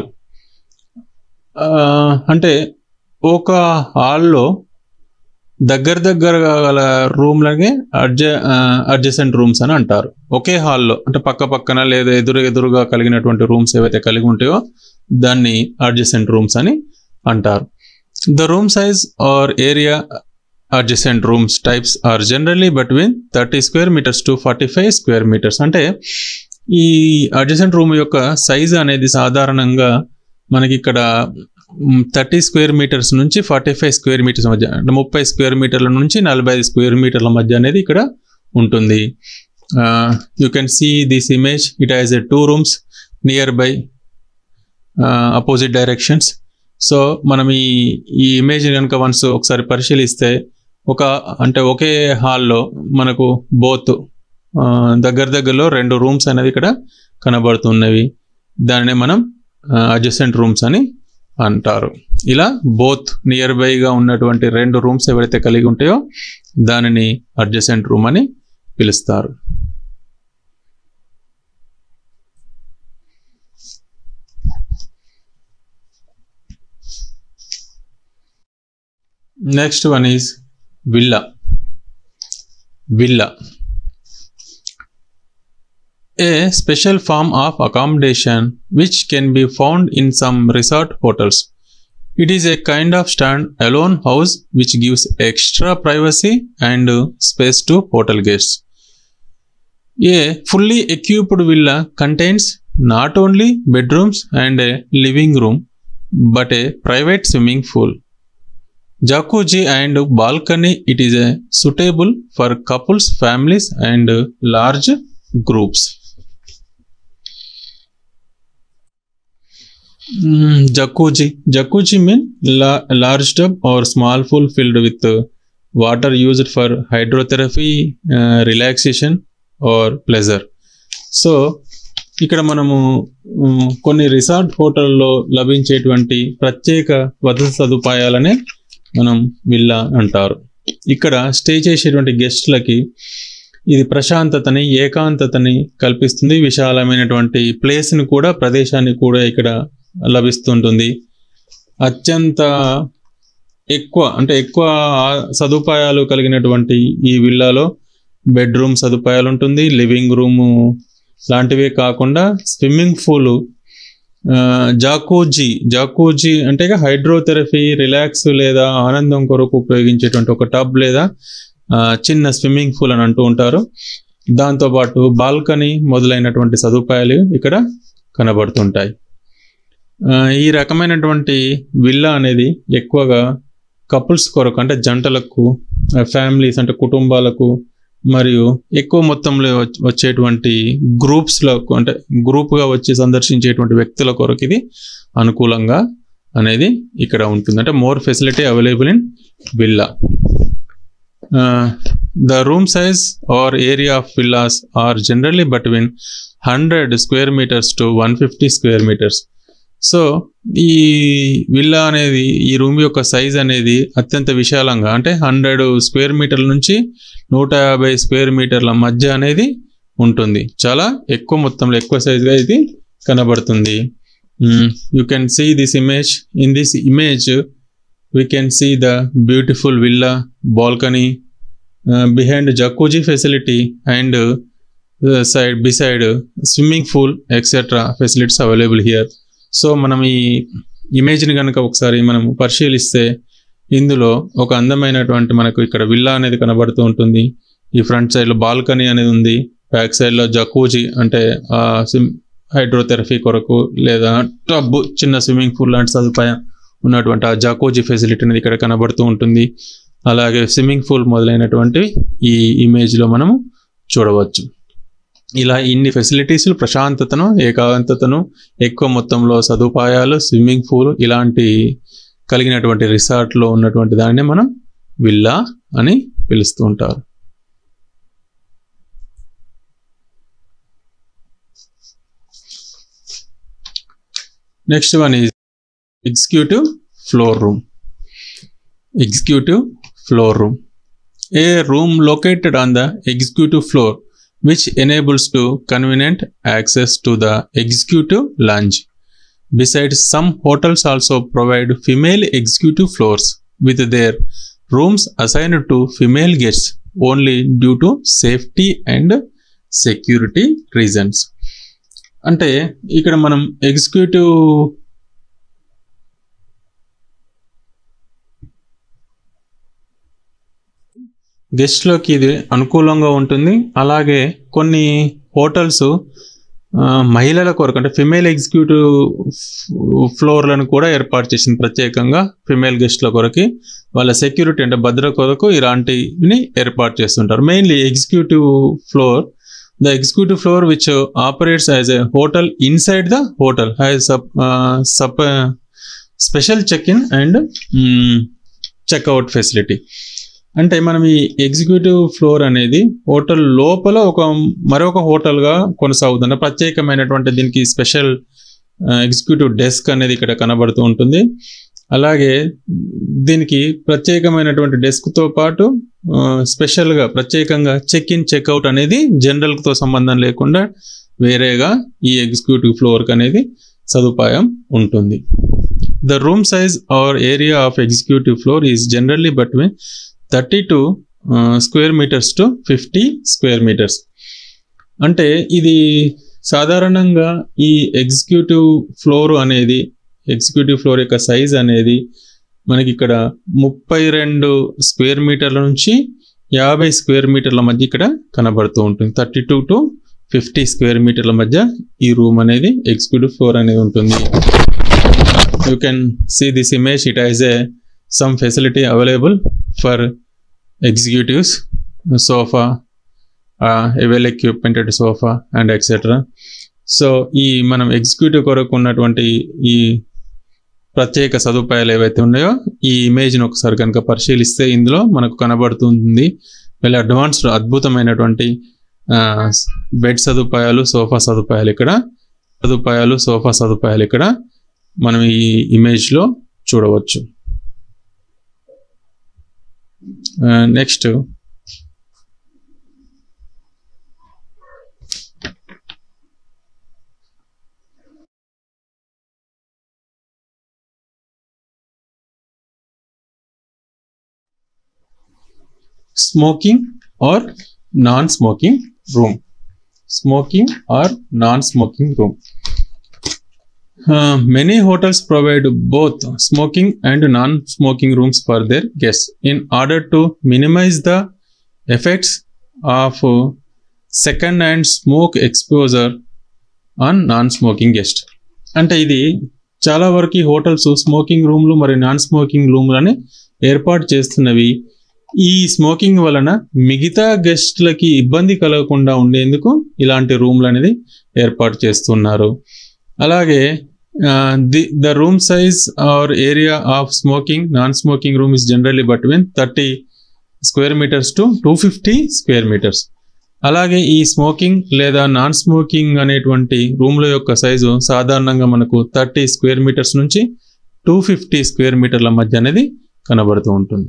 Uh, అంటే ఒక హాల్లో దగ్గర దగ్గర గల రూమ్లకి అడ్జ అడ్జసెంట్ రూమ్స్ అని అంటారు ఒకే హాల్లో అంటే పక్క పక్కన లేదా ఎదురు ఎదురుగా కలిగినటువంటి రూమ్స్ ఏవైతే కలిగి ఉంటాయో దాన్ని అడ్జసెంట్ రూమ్స్ అని అంటారు The room size or area adjacent rooms types are generally between 30 square meters to 45 square meters అంటే ఈ అడ్జసెంట్ రూమ్ యొక్క సైజ్ అనేది సాధారణంగా మనకి ఇక్కడ థర్టీ స్క్వేర్ మీటర్స్ నుంచి ఫార్టీ ఫైవ్ స్క్వేర్ మీటర్స్ మధ్య అంటే ముప్పై స్క్వేర్ మీటర్ల నుంచి నలభై ఐదు స్క్వేర్ మీటర్ల మధ్య అనేది ఇక్కడ ఉంటుంది you can see this image it has a two rooms near by opposite directions so మనం ఈ ఈ ఇమేజ్ కనుక వన్స్ ఒకసారి పరిశీలిస్తే ఒక అంటే ఒకే హాల్లో మనకు బోత్ దగ్గర దగ్గరలో రెండు రూమ్స్ అనేది ఇక్కడ కనబడుతున్నవి దానినే మనం అడ్జసెంట్ రూమ్స్ అని అంటారు ఇలా బోత్ నియర్ బైగా ఉన్నటువంటి రెండు రూమ్స్ ఎవరైతే కలిగి ఉంటాయో దానిని అడ్జసెంట్ రూమ్ అని పిలుస్తారు Next one is villa. Villa. A special form of accommodation which can be found in some resort hotels. It is a kind of stand-alone house which gives extra privacy and space to hotel guests. A fully equipped villa contains not only bedrooms and a living room but a private swimming pool jacuzzi and balcony it is a suitable for couples families and large groups Mm, jacuzzi jacuzzi mean la- large tub or small pool filled with uh, water used for hydrotherapy uh, relaxation or pleasure so ఇక్కడ మనము ఉమ్, కొన్ని resort హోటల్లో లభించేటువంటి ప్రత్యేక వసతి సదుపాయాలనే మనం villa అంటారు ఇక్కడ stay చేసేటువంటి గెస్ట్లకి ఇది ప్రశాంతతని ఏకాంతతని కల్పిస్తుంది విశాలమైనటువంటి ప్లేస్ని కూడా ప్రదేశాన్ని కూడా ఇక్కడ లభిస్తుంటుంది అత్యంత ఎక్కువ అంటే ఎక్కువ ఆ- సదుపాయాలు కలిగినటువంటి ఈ విల్లాలో బెడ్రూమ్ సదుపాయాలు ఉంటుంది లివింగ్ రూము లాంటివే కాకుండా స్విమ్మింగ్ పూలు జాకూజీ జాకూజీ అంటే ఇక హైడ్రోథెరపీ రిలాక్స్ లేదా ఆనందం కొరకు ఉపయోగించేటువంటి ఒక టబ్ లేదా ఆ, చిన్న స్విమ్మింగ్ పూల్ అని అంటూ ఉంటారు దాంతోపాటు బాల్కనీ మొదలైనటువంటి సదుపాయాలు ఇక్కడ కనబడుతుంటాయి ఆ, ఈ రకమైనటువంటి విల్లా అనేది ఎక్కువగా కపుల్స్ కొరకు అంటే జంటలకు ఫ్యామిలీస్ అంటే కుటుంబాలకు మరియు ఎక్కువ మొత్తంలో వచ్- వచ్చేటువంటి గ్రూప్స్లో అంటే గ్రూప్గా వచ్చి సందర్శించేటువంటి వ్యక్తుల కొరకు ఇది అనుకూలంగా అనేది ఇక్కడ ఉంటుంది అంటే more facility available in villa the room size or area of villas are generally between hundred square metres to one fifty square metres so ఈ విల్లా అనేది ఈ రూమ్ యొక్క సైజ్ అనేది అత్యంత విశాలంగా అంటే హండ్రెడ్ స్క్వేర్ మీటర్ల నుంచి నూట యాభై స్క్వేర్ మీటర్ల మధ్య అనేది ఉంటుంది చాలా ఎక్కువ మొత్తంలో ఎక్కువ సైజుగా ఇది కనబడుతుంది you can see this image in this image we can see the beautiful villa balcony behind jacuzzi facility and side beside swimming pool etcetera facilities available here so మనం ఈ ఇమేజ్ని కనుక ఒకసారి మనం పరిశీలిస్తే ఇందులో ఒక అందమైనటువంటి మనకు ఇక్కడ విల్లా అనేది కనబడుతూ ఉంటుంది ఈ ఫ్రంట్ సైడ్లో బాల్కనీ అనేది ఉంది బ్యాక్ సైడ్లో జకూజీ అంటే స్విమ్ హైడ్రోథెరపీ కొరకు లేదా టబ్ చిన్న స్విమ్మింగ్ పూల్ లాంటి సదుపాయం ఉన్నటువంటి ఆ జకూజీ ఫెసిలిటీ అనేది ఇక్కడ కనబడుతూ ఉంటుంది అలాగే స్విమ్మింగ్ పూల్ మొదలైనటువంటి ఈ ఇమేజ్లో మనము చూడవచ్చు ఇలా ఇన్ని ఫెసిలిటీస్ ప్రశాంతతను ఏకాంతతను ఎక్కువ మొత్తంలో సదుపాయాలు స్విమ్మింగ్ పూల్ ఇలాంటి కలిగినటువంటి రిసార్ట్లో ఉన్నటువంటి దాన్ని మనం విల్లా అని పిలుస్తూ ఉంటారు next one is executive floor room executive floor room a room located on the executive floor which enables to convenient access to the executive lounge. Besides, some hotels also provide female executive floors with their rooms assigned to female guests only due to safety and security reasons. అంటే ఇక్కడ మనం executive గెస్ట్లోకి ఇది అనుకూలంగా ఉంటుంది అలాగే కొన్ని hotels మహిళల కొరకు అంటే ఫిమేల్ ఎగ్జిక్యూటివ్ ఫ్లోర్లను కూడా ఏర్పాటు చేసింది ప్రత్యేకంగా ఫిమేల్ గెస్ట్ల కొరకి వాళ్ళ సెక్యూరిటీ అంటే భద్రత కొరకు ఇలాంటివి ఏర్పాటు చేస్తుంటారు mainly executive floor the executive floor which operates as a hotel inside the hotel has సప్ special check in and checkout facility అంటే మనం ఈ ఎగ్జిక్యూటివ్ ఫ్లోర్ అనేది హోటల్ లోపల ఒక మరొక హోటల్గా కొనసాగుతుంది ప్రత్యేకమైనటువంటి దీనికి స్పెషల్ ఎగ్జిక్యూటివ్ డెస్క్ అనేది ఇక్కడ కనబడుతూ ఉంటుంది అలాగే దీనికి ప్రత్యేకమైనటువంటి డెస్క్తో పాటు స్పెషల్గా ప్రత్యేకంగా చెక్ ఇన్ చెక్అవుట్ అనేది జనరల్తో సంబంధం లేకుండా వేరేగా ఈ ఎగ్జిక్యూటివ్ ఫ్లోర్కి అనేది సదుపాయం ఉంటుంది the room size or area of executive floor is generally between thirty to square metres to fifty square metres అంటే ఇది సాధారణంగా ఈ ఎగ్జిక్యూటివ్ ఫ్లోర్ అనేది ఎగ్జిక్యూటివ్ ఫ్లోర్ యొక్క సైజ్ అనేది మనకి ఇక్కడ ముప్పై రెండు స్క్వేర్ మీటర్ల నుంచి యాభై స్క్వేర్ మీటర్ల మధ్య ఇక్కడ కనబడుతూ ఉంటుంది thirty two to fifty square మీటర్ల మధ్య ఈ రూమ్ అనేది ఎగ్జిక్యూటివ్ ఫ్లోర్ అనేది ఉంటుంది you can see this image it has a some facility available for executives sofa uh, a well equipmented sofa and etc so ఈ మనం ఎగ్జిక్యూటివ్ కొరకు ఉన్నటువంటి ఈ ప్రత్యేక సదుపాయాలు ఏవైతే ఉన్నాయో ఈ ఇమేజ్ని ఒకసారి కనుక పరిశీలిస్తే ఇందులో మనకు కనబడుతుంది వీళ్ళ అడ్వాన్స్డ్ అద్భుతమైనటువంటి బెడ్ సదుపాయాలు సోఫా సదుపాయాలు ఇక్కడ సదుపాయాలు సోఫా సదుపాయాలు ఇక్కడ మనం ఈ ఇమేజ్లో చూడవచ్చు next smoking or non smoking room smoking or non smoking room Uh, many hotels provide both smoking and non-smoking rooms for their guests in order to minimize the effects of uh, second-hand smoke exposure on non-smoking guest. అంటే ఇది చాలా వరకు hotels smoking రూమ్లు మరియు non smoking రూమ్లని ఏర్పాటు చేస్తున్నవి ఈ smoking వలన మిగతా గెస్ట్లకి ఇబ్బంది కలగకుండా ఉండేందుకు ఇలాంటి రూమ్లు అనేది ఏర్పాటు చేస్తున్నారు అలాగే the the room size or area of smoking non smoking room is generally between thirty square metres to two fifty square metres అలాగే ఈ స్మోకింగ్ లేదా నాన్ స్మోకింగ్ అనేటువంటి రూమ్ల యొక్క సైజు సాధారణంగా మనకు థర్టీ స్క్వేర్ మీటర్స్ నుంచి టూ ఫిఫ్టీ స్క్వేర్ మీటర్ల మధ్య అనేది కనబడుతూ ఉంటుంది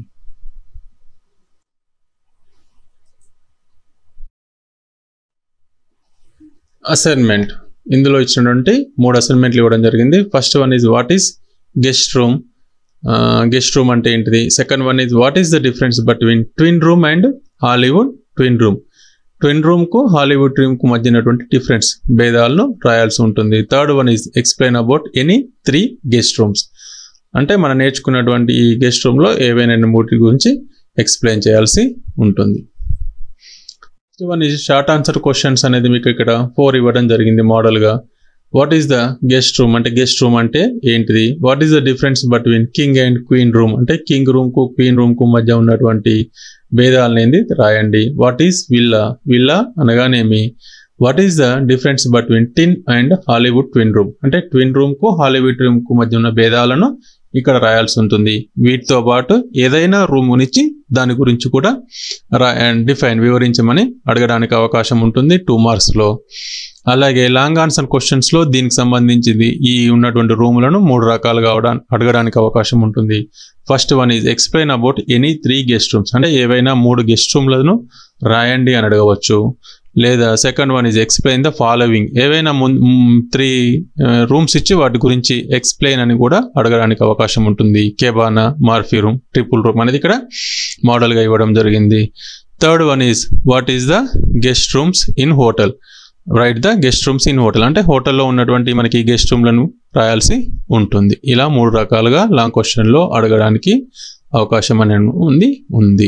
అసైన్మెంట్ ఇందులో ఇచ్చినటువంటి మూడు అసైన్మెంట్లు ఇవ్వడం జరిగింది first one is what is guest room guest room అంటే ఏంటిది second one is what is the difference between twin room and Hollywood twin room twin రూమ్కు హాలీవుడ్ రూమ్కు మధ్య ఉన్నటువంటి డిఫరెన్స్ భేదాలను రాయాల్సి ఉంటుంది third one is explain about any three guest rooms అంటే మనం నేర్చుకున్నటువంటి ఈ గెస్ట్ రూమ్లో ఏవైనా మూటి గురించి ఎక్స్ప్లెయిన్ చేయాల్సి ఉంటుంది next one is short answer questions అనేది మీకు ఇక్కడ ఫోర్ ఇవ్వడం జరిగింది మోడల్గా what is the guest room అంటే గెస్ట్ రూమ్ అంటే ఏంటిది what is the difference between king and queen room అంటే కింగ్ రూమ్కు క్వీన్ రూమ్కు మధ్య ఉన్నటువంటి భేదాలనేది రాయండి వాట్ ఈస్ విల్లా విల్లా అనగానేమి what is the difference between twin and Hollywood twin room అంటే ట్విన్ రూమ్కు హాలీవుడ్ రూమ్కు మధ్య ఉన్న భేదాలను ఇక్కడ రాయాల్సి ఉంటుంది వీటితో పాటు ఏదైనా రూమ్ గురించి దాని గురించి కూడా రా అండ్ డిఫైన్ వివరించమని అడగడానికి అవకాశం ఉంటుంది టూ మార్క్స్లో అలాగే లాంగ్ ఆన్సర్ క్వశ్చన్స్లో దీనికి సంబంధించింది ఈ ఉన్నటువంటి రూములను మూడు రకాలుగా అవడా అడగడానికి అవకాశం ఉంటుంది first one is explain about any three guest rooms అంటే ఏవైనా మూడు గెస్ట్ రూమ్లను రాయండి అని అడగవచ్చు లేదా second one is explain the following ఏవైనా త్రీ రూమ్స్ ఇచ్చి వాటి గురించి ఎక్స్ప్లెయిన్ అని కూడా అడగడానికి అవకాశం ఉంటుంది cabana Murphy room triple room అనేది ఇక్కడ మోడల్గా ఇవ్వడం జరిగింది third one is what is the guest rooms in hotel right the guest rooms in hotel అంటే హోటల్లో ఉన్నటువంటి మనకి గెస్ట్ రూమ్లను రాయాల్సి ఉంటుంది ఇలా మూడు రకాలుగా లాంగ్ క్వశ్చన్లో అడగడానికి అవకాశం అనేది ఉంది ఉంది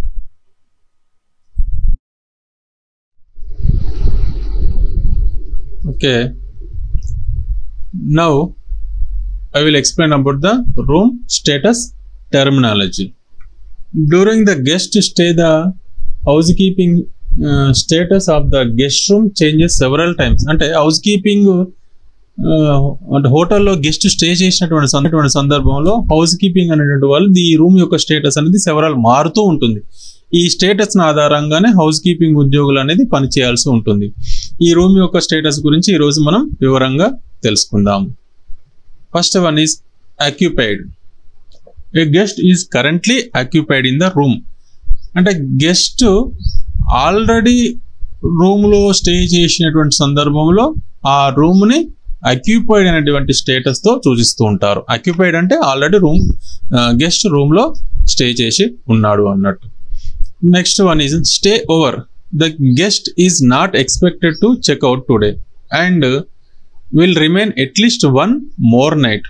okay now i will explain about the room status terminology during the guest stay the housekeeping uh, status of the guest room changes several times అంటే హౌస్ కీపింగ్ అంటే హోటల్లో గెస్ట్ స్టే చేసినటువంటి సందర్భ- సందర్భంలో హౌస్ కీపింగ్ అనేటువంటి వాళ్ళు ఈ room యొక్క స్టేటస్ అనేది సెవరల్ మారుతూ ఉంటుంది ఈ స్టేటస్ ఆధారంగానే హౌస్ కీపింగ్ ఉద్యోగులు అనేది పనిచేయాల్సి ఉంటుంది ఈ రూమ్ యొక్క స్టేటస్ గురించి ఈరోజు మనం వివరంగా తెలుసుకుందాం first one is occupied a guest is currently occupied in the room అంటే గెస్ట్ ఆల్రెడీ రూమ్లో స్టే చేసినటువంటి సందర్భంలో ఆ రూమ్ని అక్యుపైడ్ అనేటువంటి స్టేటస్తో సూచిస్తూ ఉంటారు అక్యుపైడ్ అంటే ఆల్రెడీ రూమ్ గెస్ట్ రూమ్లో స్టే చేసి ఉన్నాడు అన్నట్టు next one is stay over the guest is not expected to check out today and will remain at least one more night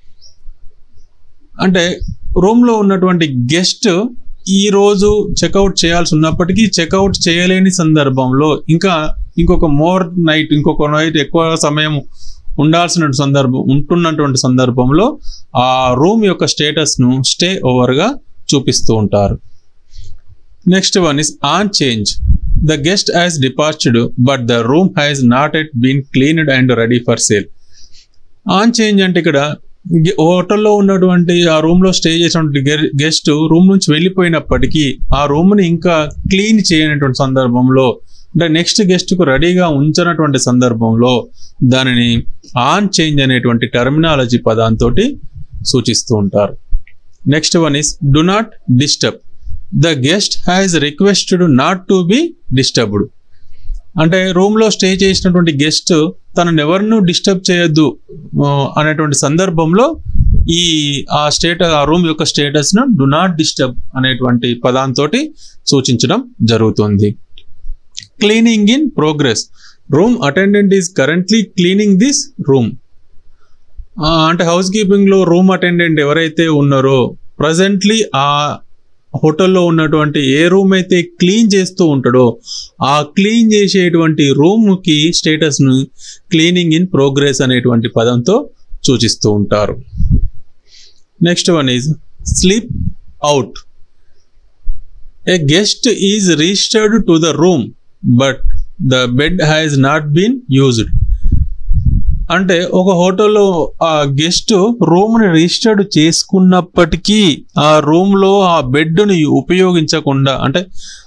అంటే రూమ్లో ఉన్నటువంటి గెస్ట్ ఈ రోజు చెక్అవుట్ చేయాల్సి ఉన్నప్పటికీ చెక్అవుట్ చేయలేని సందర్భంలో ఇంకా ఇంకొక మోర్ నైట్ ఇంకొక నైట్ ఎక్కువ సమయం ఉండాల్సిన సందర్భం ఉంటున్నటువంటి సందర్భంలో ఆ రూమ్ యొక్క స్టేటస్ను స్టే ఓవర్గా చూపిస్తూ ఉంటారు next one is on change the guest has departured but the room has not at been cleaned and ready for sale on change అంటే ఇక్కడ గె- హోటల్లో ఉన్నటువంటి ఆ రూమ్ లో స్టే చేసినటువంటి గె- గెస్ట్ రూమ్ నుంచి వెళ్ళిపోయినప్పటికీ ఆ రూమ్ ని ఇంకా క్లీన్ చేయనటువంటి సందర్భంలో అంటే నెక్స్ట్ గెస్ట్ కు రెడీగా ఉంచినటువంటి సందర్భంలో దానిని ఆన్ చేంజ్ అనేటువంటి టర్మినాలజీ పదాంతో సూచిస్తూ ఉంటారు next one is do not disturb the guest has requested not to be disturbed అంటే రూమ్ లో స్టే చేసినటువంటి గెస్ట్ తనను ఎవరినూ డిస్టర్బ్ చేయొద్దు ఆ, అనేటువంటి సందర్భంలో ఈ ఆ స్టేటస్ ఆ రూమ్ యొక్క స్టేటస్ ను డు నాట్ డిస్టర్బ్ అనేటువంటి పదాంతో సూచించడం జరుగుతుంది cleaning in progress room attendant is currently cleaning this room అంటే హౌస్ కీపింగ్ లో రూమ్ అటెండెంట్ ఎవరైతే ఉన్నారో ప్రజెంట్లీ ఆ హోటల్లో ఉన్నటువంటి ఏ రూమ్ అయితే క్లీన్ చేస్తూ ఉంటాడో ఆ క్లీన్ చేసేటువంటి రూమ్కి స్టేటస్ను క్లీనింగ్ ఇన్ ప్రోగ్రెస్ అనేటువంటి పదంతో సూచిస్తూ ఉంటారు next one is sleep out a guest is registered to the room but the bed has not been used అంటే ఒక హోటల్లో ఆ గెస్ట్ రూమ్ని రిజిస్టర్డ్ చేసుకున్నప్పటికీ ఆ రూమ్లో ఆ బెడ్ని ఉపయోగించకుండా అంటే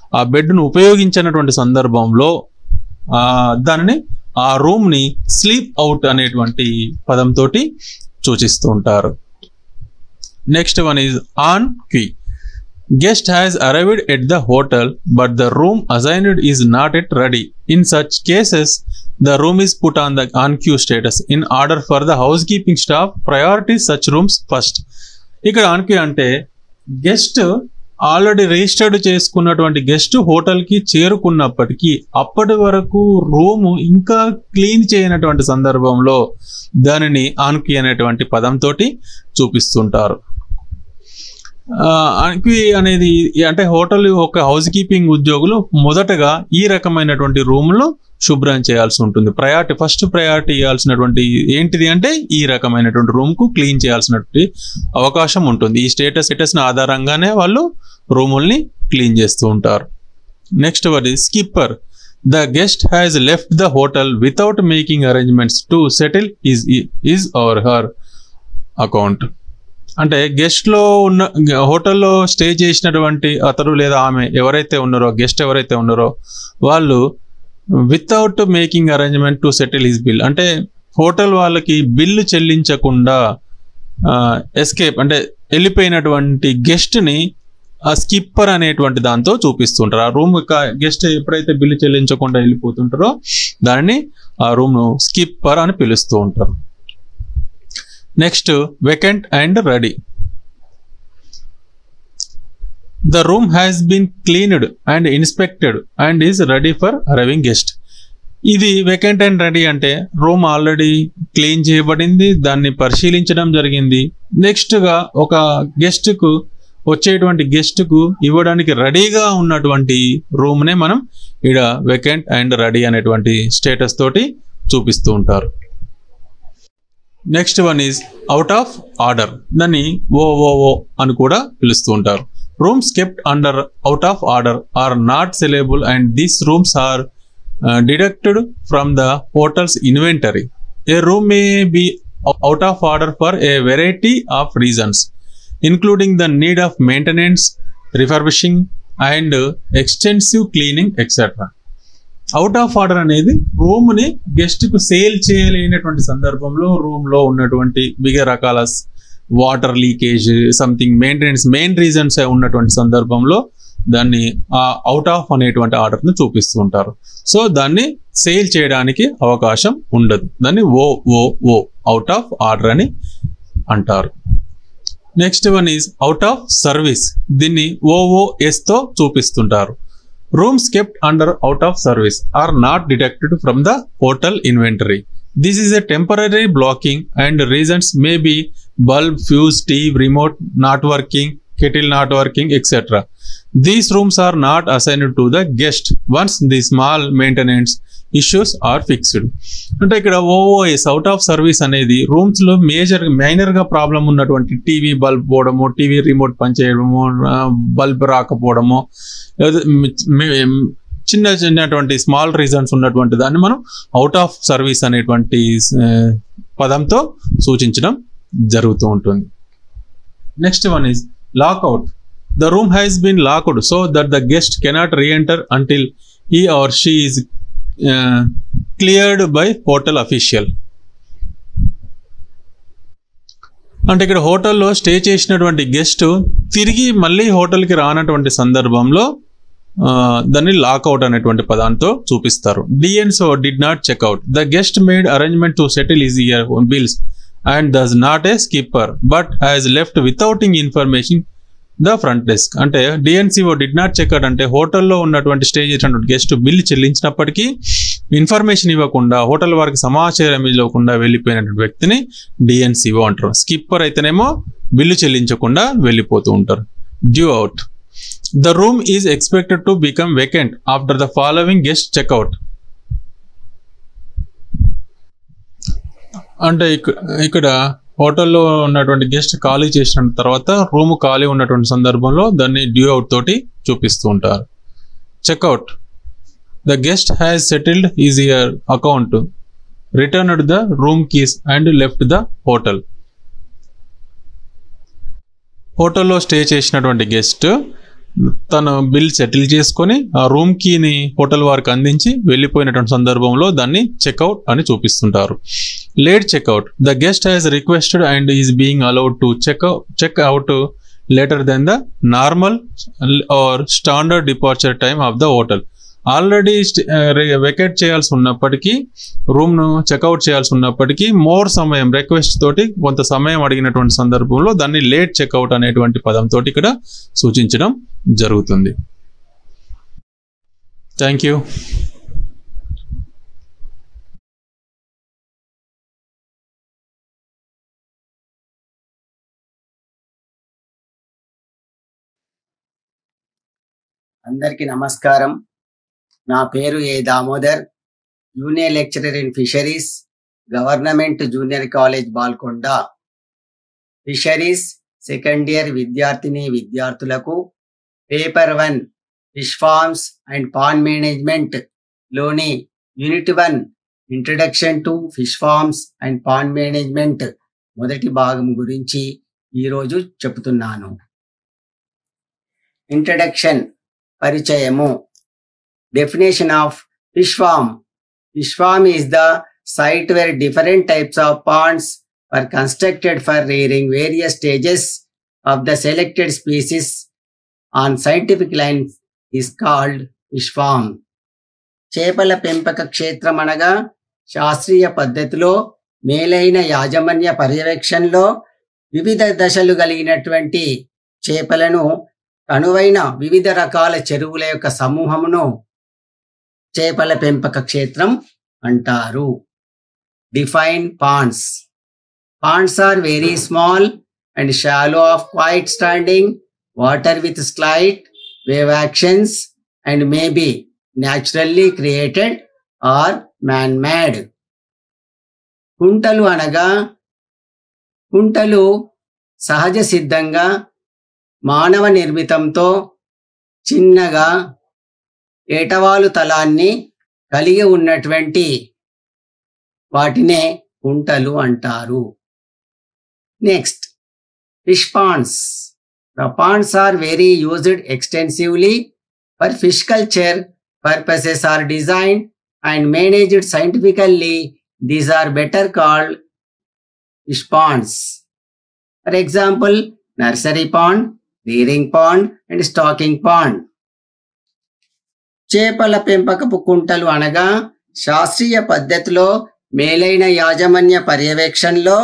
ఆ బెడ్ను ఉపయోగించినటువంటి సందర్భంలో ఆ దానిని ఆ రూమ్ ని స్లీప్ అవుట్ అనేటువంటి పదంతో సూచిస్తూ ఉంటారు next one is on queue guest has arrived at the hotel but the room assigned is not at ready in such cases the room is put on the on queue status in order for the housekeeping staff priority such rooms first ఇక్కడ on queue అంటే guest already registered చేసుకున్నటువంటి guest hotel కి చేరుకున్నప్పటికీ అప్పటి వరకు room ఇంకా clean చేయనటువంటి సందర్భంలో దానిని ఆన్కి అనేటువంటి పదంతో చూపిస్తుంటారు ఆన్కి అనేది అంటే హోటల్ ఒక హౌస్ కీపింగ్ ఉద్యోగులు మొదటగా ఈ రకమైనటువంటి రూమ్లు శుభ్రం చేయాల్సి ఉంటుంది ప్రయారిటీ ఫస్ట్ ప్రయారిటీ ఇవ్వాల్సినటువంటి ఏంటిది అంటే ఈ రకమైనటువంటి రూమ్ కు క్లీన్ చేయాల్సినటువంటి అవకాశం ఉంటుంది ఈ స్టేటస్ స్టేటస్ ఆధారంగానే వాళ్ళు రూముల్ని క్లీన్ చేస్తూ ఉంటారు నెక్స్ట్ వది skipper the guest has left the hotel without making arrangements to settle is is or her account అంటే గెస్ట్ లో ఉన్న హోటల్లో స్టే చేసినటువంటి అతడు లేదా ఆమె ఎవరైతే ఉన్నారో గెస్ట్ ఎవరైతే ఉన్నారో వాళ్ళు without making arrangement to settle his bill అంటే హోటల్ వాళ్ళకి బిల్లు చెల్లించకుండా ఎస్కేప్ అంటే వెళ్ళిపోయినటువంటి గెస్ట్ని ఆ స్కిప్పర్ అనేటువంటి దాంతో చూపిస్తుంటారు ఆ రూమ్ గెస్ట్ ఎప్పుడైతే బిల్లు చెల్లించకుండా వెళ్ళిపోతుంటారో దానిని ఆ రూమ్ ను స్కిప్పర్ అని పిలుస్తూ ఉంటారు next vacant and ready the room has been cleaned and inspected and is ready for arriving guest ఇది వెకెంట్ అండ్ రెడీ అంటే రూమ్ ఆల్రెడీ క్లీన్ చేయబడింది దాన్ని పరిశీలించడం జరిగింది నెక్స్ట్ గా ఒక గెస్ట్ కు వచ్చేటువంటి గెస్ట్ కు ఇవ్వడానికి రెడీగా ఉన్నటువంటి రూమ్ నే మనం ఇక్కడ వెకెంట్ అండ్ రెడీ అనేటువంటి స్టేటస్ తోటి చూపిస్తూ ఉంటారు next one is out of order దాన్ని ఓ ఓ ఓ అని కూడా పిలుస్తూ ఉంటారు rooms kept under out of order are not saleable and these rooms are deducted from the hotel's inventory a room may be out of order for a variety of reasons including the need of maintenance, refurbishing, and extensive cleaning, etc. Out of order అనేది room ని guest కు sale చేయలేనటువంటి సందర్భంలో room లో ఉన్నటువంటి వివిధ రకాల water leakage something maintenance main reasons ఉన్నటువంటి సందర్భంలో దాన్ని ఆ అవుట్ ఆఫ్ అనేటువంటి ఆర్డర్ ని చూపిస్తూ ఉంటారు సో దాన్ని సేల్ చేయడానికి అవకాశం ఉండదు దాన్ని O O O out of order అని అంటారు next one is out of service దీన్ని ఓఓఎస్ తో చూపిస్తుంటారు rooms kept under out of service are not detected from the hotel inventory this is a temporary blocking and reasons may be bulb fuse TV remote not working kettle not working etcetera these rooms are not assigned to the guest once the small maintenance issues are fixed అంటే ఇక్కడ OOS out of service అనేది rooms లో major minor గా problem ఉన్నటువంటి TV bulb పోవడము TV remote పనిచేయడము bulb రాకపోవడము లేదా మి- చిన్న చిన్నటువంటి స్మాల్ రీజన్స్ ఉన్నటువంటి దాన్ని మనం అవుట్ ఆఫ్ సర్వీస్ అనేటువంటి ఆ, పదంతో సూచించడం జరుగుతూ ఉంటుంది next one is lockout the room has been locked so that the guest cannot reenter until he or she is cleared by hotel official అంటే ఇక్కడ హోటల్లో స్టే చేసినటువంటి గెస్ట్ తిరిగి మళ్ళీ హోటల్కి రానటువంటి సందర్భంలో ఆ, దాన్ని లాక్అవుట్ అనేటువంటి పదాంతో చూపిస్తారు DNCO did not check out the guest made arrangement to settle his her bills and does not a skipper but has left వితౌటింగ్ ఇన్ఫర్మేషన్ ద ఫ్రంట్ డెస్క్ అంటే డిఎన్సిఓ డిడ్ నాట్ చెక్అట్ అంటే హోటల్లో ఉన్నటువంటి స్టే చేసినటువంటి guest bill చెల్లించినప్పటికీ information ఇవ్వకుండా hotel వారికి సమాచారం ఇవ్వకుండా వెళ్ళిపోయినటువంటి వ్యక్తిని డిఎన్సిఓ అంటారు స్కిప్పర్ అయితేనేమో బిల్లు చెల్లించకుండా వెళ్ళిపోతూ ఉంటారు due out the room is expected to become vacant after the following guest checkout అంటే ఇక- ఇక్కడ హోటల్లో ఉన్నటువంటి గెస్ట్ ఖాళీ చేసిన తర్వాత రూమ్ ఖాళీ ఉన్నటువంటి సందర్భంలో దాన్ని డ్యూ అవుట్ తోటి చూపిస్తూ ఉంటారు checkout the guest has settled his her account returned the room keys and left the hotel హోటల్లో స్టే చేసినటువంటి గెస్ట్ తను బిల్ సెటిల్ చేసుకొని ఆ రూమ్ కీని హోటల్ వారికి అందించి వెళ్ళిపోయినటువంటి సందర్భంలో దాన్ని చెక్అవుట్ అని చూపిస్తుంటారు late checkout the guest has requested and is being allowed to check check out later than the normal or standard departure time of the hotel already vacate చేయాల్సి ఉన్నప్పటికీ రూమ్ను చెక్అవుట్ చేయాల్సి ఉన్నప్పటికీ మోర్ సమయం రిక్వెస్ట్ తోటి కొంత సమయం అడిగినటువంటి సందర్భంలో దాన్ని లేట్ చెక్అవుట్ అనేటువంటి పదంతో ఇక్కడ సూచించడం జరుగుతుంది థ్యాంక్ యూ అందరికీ నమస్కారం నా పేరు A Damodar junior lecturer in fisheries government junior college Balkonda fisheries second year విద్యార్థిని విద్యార్థులకు paper one fish farms and pond management లోని unit one introduction to fish farms and pond management మొదటి భాగం గురించి ఈరోజు చెబుతున్నాను ఇంట్రడక్షన్ పరిచయము definition of fish farm fish farm is the site where different types of ponds are constructed for rearing various stages of the selected species on scientific line is called fish farm చేపల పెంపక క్షేత్రం అనగా శాస్త్రీయ పద్ధతిలో మేలైన యాజమాన్య పర్యవేక్షణలో వివిధ దశలు కలిగినటువంటి చేపలను అనువైన వివిధ రకాల చెరువుల యొక్క సమూహమును చేపల పెంపక క్షేత్రం అంటారు define ponds ponds are very small and shallow of quite standing water with slight wave actions and maybe naturally created or man made కుంటలు అనగా కుంటలు సహజ సిద్ధంగా మానవ నిర్మితంతో చిన్నగా ఏటవాలు తలాన్ని కలిగి ఉన్నటువంటి వాటినే కుంటలు అంటారు next fish ponds the ponds are very used extensively for fish culture purposes are design and managed scientifically these are better called fish ponds for example nursery pond rearing pond and stocking pond చేపల పెంపకపు కుంటలు అనగా శాస్త్రీయ పద్ధతిలో మేలైన యాజమాన్య పర్యవేక్షణలో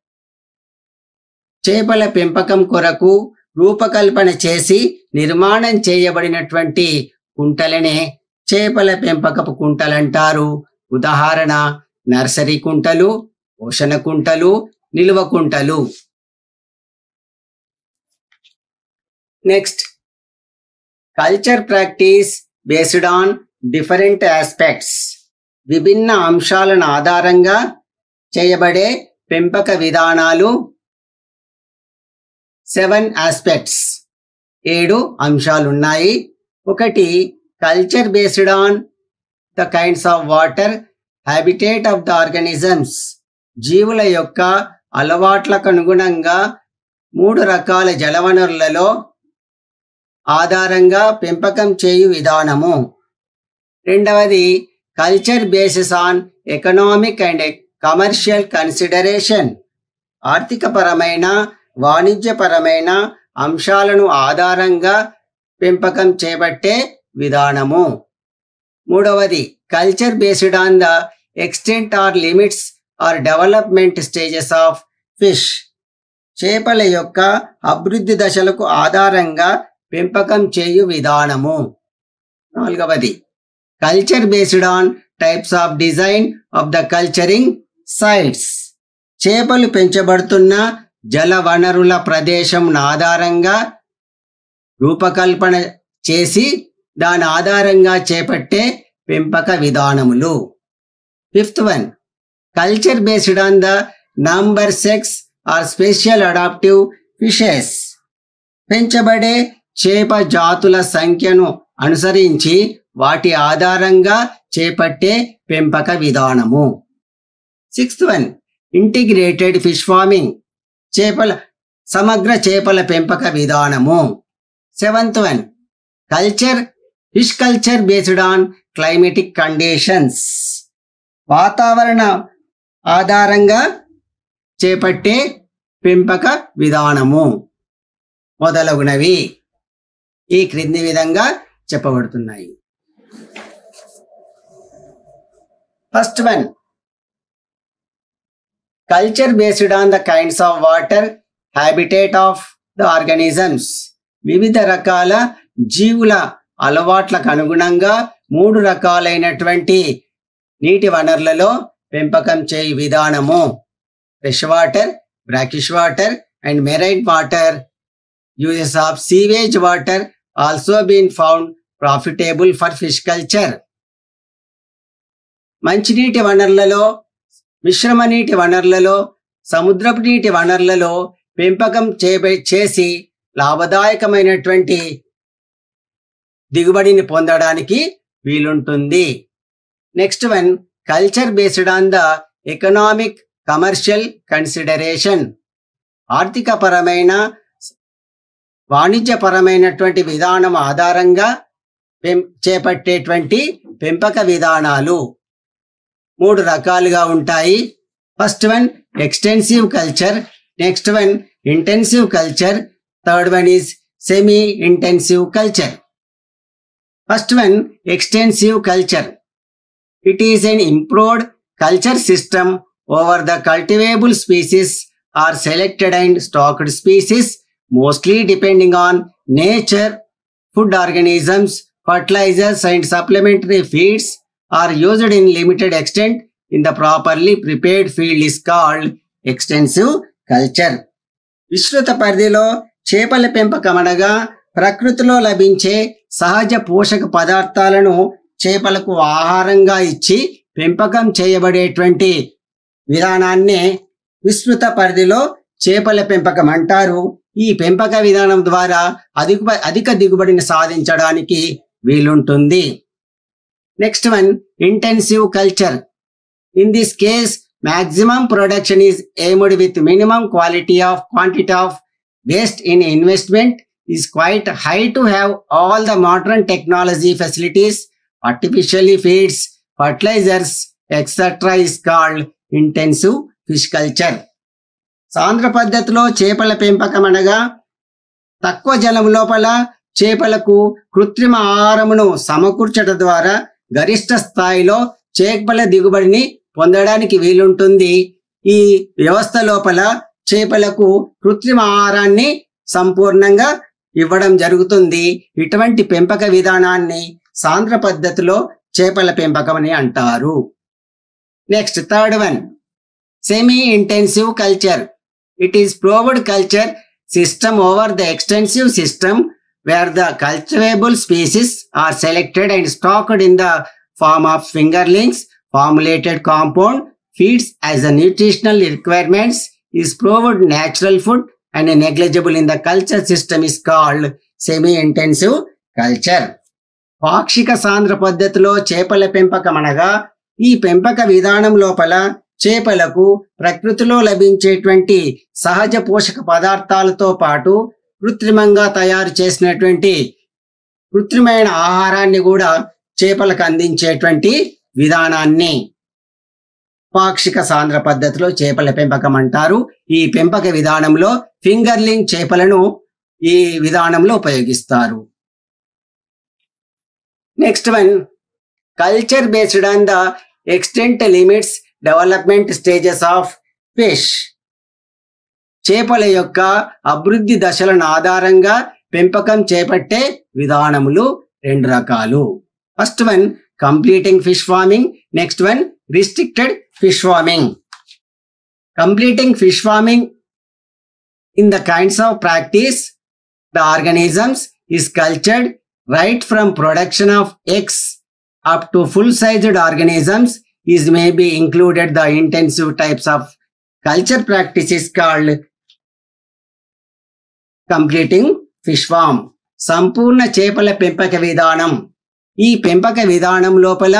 చేపల పెంపకం కొరకు రూపకల్పన చేసి నిర్మాణం చేయబడినటువంటి కుంటలనే చేపల పెంపకపు కుంటలంటారు ఉదాహరణ నర్సరీ కుంటలు పోషణ కుంటలు నిల్వ కుంటలు next culture practice based on different aspects విభిన్న అంశాలను ఆధారంగా చేయబడే పెంపక విధానాలు సెవెన్ ఆస్పెక్ట్స్ ఏడు అంశాలున్నాయి ఒకటి culture based on the kinds of water habitat of the organisms జీవుల యొక్క అలవాట్లకు అనుగుణంగా మూడు రకాల జలవనరులలో ఆధారంగా పెంపకం చేయు విధానము రెండవది culture basis on economic and commercial consideration ఆర్థికపరమైన వాణిజ్యపరమైన అంశాలను ఆధారంగా పెంపకం చేపట్టే విధానము మూడవది culture based on the extent or limits or development stages of fish చేపల యొక్క అభివృద్ధి దశలకు ఆధారంగా పెంపకం చేయు విధానము నాలుగవది culture based on types of design of the culturing sites చేపలు పెంచబడుతున్న జల వనరుల ప్రదేశం ఆధారంగా రూపకల్పన చేసి దాని ఆధారంగా చేపట్టే పెంపక విధానములు fifth one culture based on the number sex or special adaptive fishes పెంచబడే చేప జాతుల సంఖ్యను అనుసరించి వాటి ఆధారంగా చేపట్టే పెంపక విధానము sixth one integrated fish farming చేపల సమగ్ర చేపల పెంపక విధానము seventh one culture fish culture based on climatic conditions వాతావరణ ఆధారంగా చేపట్టే పెంపక విధానము మొదలగునవి ఈ క్రింది విధంగా చెప్పబడుతున్నాయి first one culture based on the kinds of water habitat of the organisms వివిధ రకాల జీవుల అలవాట్లకు అనుగుణంగా మూడు రకాలైనటువంటి నీటి వనరులలో పెంపకం చేయు విధానము fresh water brackish water and marine water uses of sewage water also been found profitable for fish culture మంచినీటి వనరులలో మిశ్రమ నీటి వనరులలో సముద్రపు నీటి వనరులలో పెంపకం చేయబ- చేసి లాభదాయకమైనటువంటి దిగుబడిని పొందడానికి వీలుంటుంది next one culture based on the economic commercial consideration ఆర్థిక పరమైన వాణిజ్యపరమైనటువంటి విధానం ఆధారంగా పెం చేపట్టేటువంటి పెంపక విధానాలు మూడు రకాలుగా ఉంటాయి first one extensive culture next one intensive culture third one is semi intensive culture first one extensive culture it is an improved culture system over the cultivable species or selected and stocked species mostly depending on nature food organisms fertilizers and supplementary feeds are used in limited extent in the properly prepared field is called extensive culture విస్తృత పరిధిలో చేపల పెంపకం అనగా ప్రకృతిలో లభించే సహజ పోషక పదార్థాలను చేపలకు ఆహారంగా ఇచ్చి పెంపకం చేయబడేటువంటి విధానాన్నే విస్తృత పరిధిలో చేపల పెంపకం అంటారు ఈ పెంపక విధానం ద్వారా అధిక అధిక దిగుబడిని సాధించడానికి వీలుంటుంది next one intensive culture in this case maximum production is aimed with minimum quality of quantity of waste in investment is quite high to have all the modern technology facilities artificially feeds fertilizers etc is called intensive fish culture సాంద్ర పద్ధతిలో చేపల పెంపకం అనగా తక్కువ జలం లోపల చేపలకు కృత్రిమ ఆహారమును సమకూర్చడం ద్వారా గరిష్ట స్థాయిలో చేపల దిగుబడిని పొందడానికి వీలుంటుంది ఈ వ్యవస్థ లోపల చేపలకు కృత్రిమ ఆహారాన్ని సంపూర్ణంగా ఇవ్వడం జరుగుతుంది ఇటువంటి పెంపక విధానాన్ని సాంద్ర పద్ధతిలో చేపల పెంపకం అని అంటారు next third one semi intensive culture it is improved culture system over the extensive system where the culturable species are selected and stocked in the farm of fingerlings formulated compound feeds as the nutritional requirements is provided natural food and negligible in the culture system is called semi-intensive culture. పాక్షిక సాంద్ర పద్ధతిలో చేపల పెంపకం అనగా ఈ పెంపక విధానం లోపల చేపలకు ప్రకృతిలో లభించేటువంటి సహజ పోషక పదార్థాలతో పాటు కృత్రిమంగా తయారు చేసినటువంటి కృత్రిమైన ఆహారాన్ని కూడా చేపలకు అందించేటువంటి విధానాన్ని పాక్షిక సాంద్ర పద్ధతిలో చేపల పెంపకం అంటారు ఈ పెంపక విధానంలో ఫింగర్లింగ్ చేపలను ఈ విధానంలో ఉపయోగిస్తారు next one culture based on the extent limits development stages of fish చేపల యొక్క అభివృద్ధి దశలను ఆధారంగా పెంపకం చేపట్టే విధానములు రెండు రకాలు first one completing fish farming. Next one, restricted fish farming. Completing fish farming in the kinds of practice, the organisms is cultured right from production of eggs up to full-sized organisms is may be included the intensive types of culture practice is called completing fish farm. సంపూర్ణ చేపల పెంపక విధానం ఈ పెంపక విధానం లోపల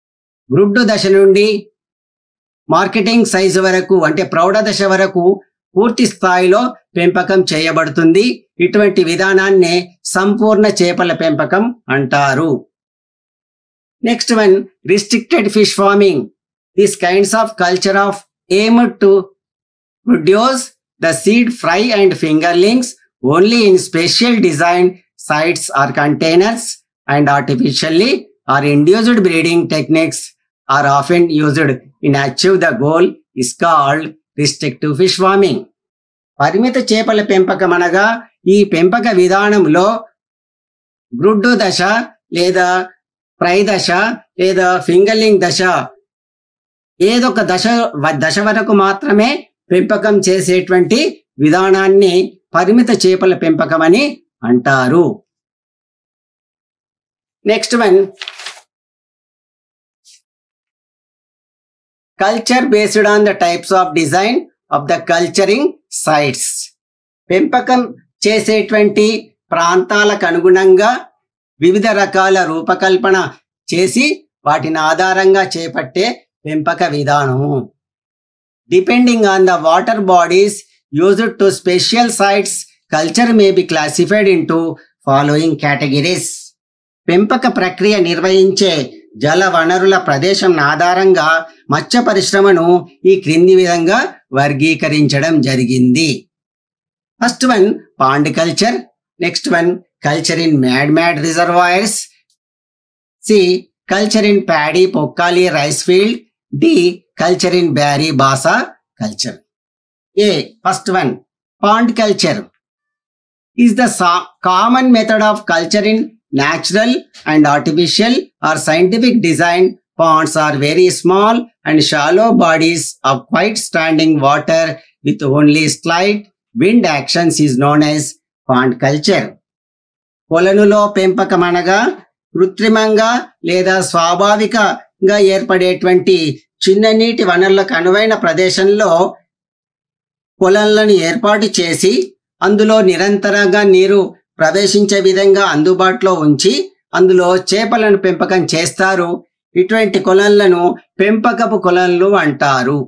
గ్రుడ్డు దశ నుండి మార్కెటింగ్ సైజు వరకు అంటే ప్రౌఢ దశ వరకు పూర్తి స్థాయిలో పెంపకం చేయబడుతుంది ఇటువంటి విధానాన్ని సంపూర్ణ చేపల పెంపకం అంటారు next one restricted fish farming this kinds of culture of aim to produce the seed fry and fingerlings only in special design sites or containers and artificially or induced breeding techniques are often used in achieve the goal is called restrictive fish farming. పరిమిత చేపల పెంపకం అనగా ఈ పెంపక విధానంలో గ్రుడ్డు దశ లేదా fry దశ లేదా ఫింగర్లింగ్ దశ ఏదొక దశ వ- దశ వరకు మాత్రమే పెంపకం చేసేటువంటి విధానాన్ని పరిమిత చేపల పెంపకం అని అంటారు next one culture based on the types of design of the culturing sites పెంపకం చేసేటువంటి ప్రాంతాలకు అనుగుణంగా వివిధ రకాల రూపకల్పన చేసి వాటిని ఆధారంగా చేపట్టే పెంపక విధానము depending on the water bodies used to special sites culture may be classified into following categories పెంపక ప్రక్రియ నిర్వహించే జల వనరుల ప్రదేశం ఆధారంగా మత్స్య పరిశ్రమను ఈ క్రింది విధంగా వర్గీకరించడం జరిగింది first one pond culture next one culture in man made reservoirs C culture in paddy Pokkali rice field D culture in bheri బాసా culture A first one pond culture is the so- common method of culturing natural and artificial or scientific design ponds are very small and shallow bodies of quiet standing water with only slight wind actions is known as pond culture. కొలనులో పెంపకం అనగా కృత్రిమంగా లేదా స్వాభావికంగా ఏర్పడేటువంటి చిన్న నీటి వనరులకు అనువైన ప్రదేశంలో పొలంలను ఏర్పాటు చేసి అందులో నిరంతరంగా నీరు ప్రవేశించే విధంగా అందుబాటులో ఉంచి అందులో చేపలను పెంపకం చేస్తారు ఇటువంటి కొలన్లను పెంపకపు కొలన్లు అంటారు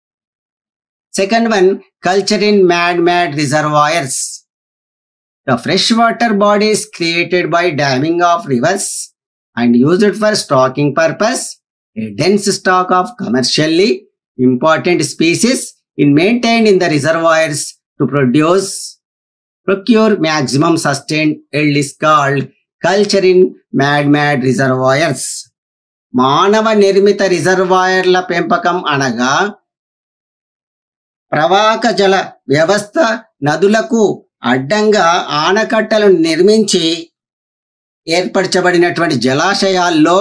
second one culture in man made reservoirs the fresh water bodies created by damming of rivers and used for stocking purpose a dense stock of commercially important species in maintained in the reservoirs to produce procure maximum sustained yield is called culture in mad mad reservoirs మానవ నిర్మిత రిజర్వాయర్ల పెంపకం అనగా ప్రవాహక జల వ్యవస్థ నదులకు అడ్డంగా ఆనకట్టలను నిర్మించి ఏర్పరచబడినటువంటి జలాశయాల్లో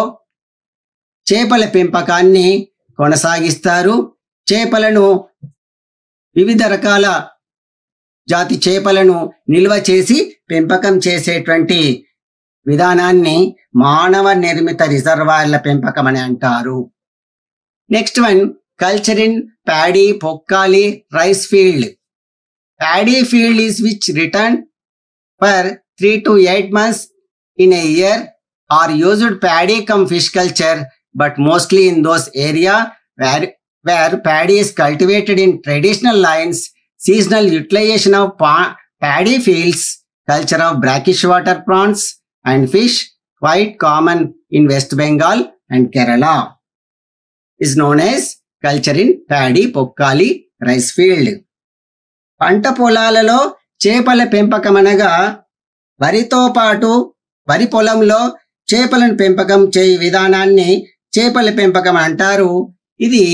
చేపల పెంపకాన్ని కొనసాగిస్తారు చేపలను వివిధ రకాల జాతి చేపలను నిల్వ చేసి పెంపకం చేసేటువంటి విధానాన్ని మానవ నిర్మిత రిజర్వాయర్ల పెంపకం అని అంటారు next one culture in paddy Pokkali rice field paddy field is which return for three to eight months in a year are used paddy cum fish culture but mostly in those area where where paddy is cultivated in traditional lines seasonal utilization of pa- paddy fields culture of brackish water prawns and fish quite common in west bengal and kerala is known as culture in paddy pokkali rice field పంట పొలాలలో చేపల పెంపకం అనగా వరితో పాటు వరి పొలంలో చేపలను పెంపకం చేయ విధానాన్ని చేపల పెంపకం అంటారు ఇది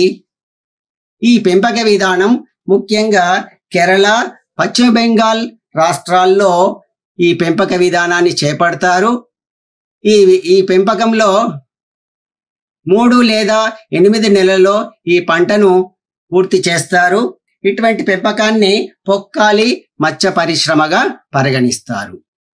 ఈ పెంపక విధానం ముఖ్యంగా కేరళ పశ్చిమ బెంగాల్ రాష్ట్రాల్లో ఈ పెంపక విధానాన్ని చేపడతారు ఈ ఈ పెంపకంలో మూడు లేదా ఎనిమిది నెలల్లో ఈ పంటను పూర్తి చేస్తారు ఇటువంటి పెంపకాన్ని పొక్కాలి మత్స్య పరిశ్రమగా పరిగణిస్తారు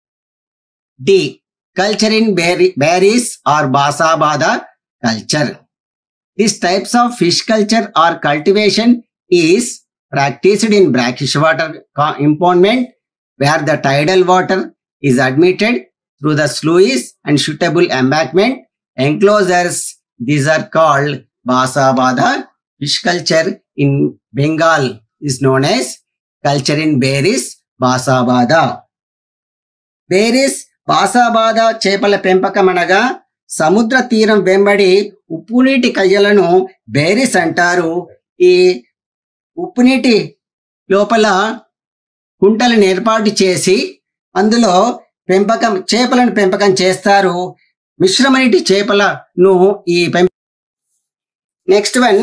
D culture in bheri bheris are basabada culture. These types of fish culture or cultivation is practiced in brackish water co- impoundment where the tidal water is admitted through the sluice and suitable embankment enclosures. These are called Basabada. Fish culture in Bengal is known as culture in bheris basabada bheris basabada చేపల పెంపకం అనగా సముద్ర తీరం వెంబడి ఉప్పునీటి కయ్యలను బేరిస్ అంటారు ఈ ఉప్పునీటి లోపల కుంటలను ఏర్పాటు చేసి అందులో పెంపకం చేపలను పెంపకం చేస్తారు మిశ్రమ నీటి చేపలను ఈ పెం next one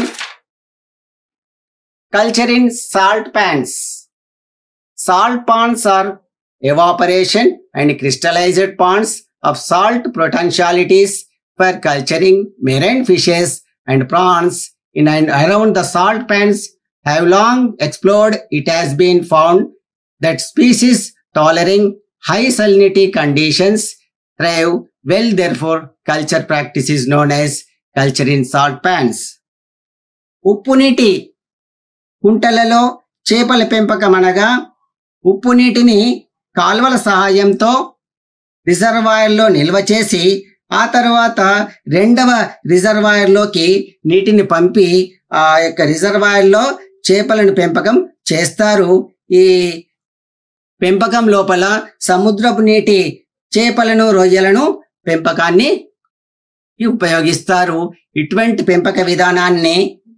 culture in salt pans salt ponds are evaporation and crystallized ponds of salt potentialities for culturing marine fishes and prawns in and around the salt pans have long explored. It has been found that species tolerating high salinity conditions thrive well. Therefore, culture practice is known as culture in salt pans. ఉప్పు నీటి కుంటలలో చేపల పెంపకం అనగా ఉప్పు నీటిని కాల్వల సహాయంతో రిజర్వాయర్లో నిల్వ చేసి ఆ తర్వాత రెండవ రిజర్వాయర్లోకి నీటిని పంపి ఆ యొక్క రిజర్వాయర్లో చేపలను పెంపకం చేస్తారు ఈ పెంపకం లోపల సముద్రపు నీటి చేపలను రొయ్యలను పెంపకాన్ని ఉపయోగిస్తారు ఇటువంటి పెంపక విధానాన్ని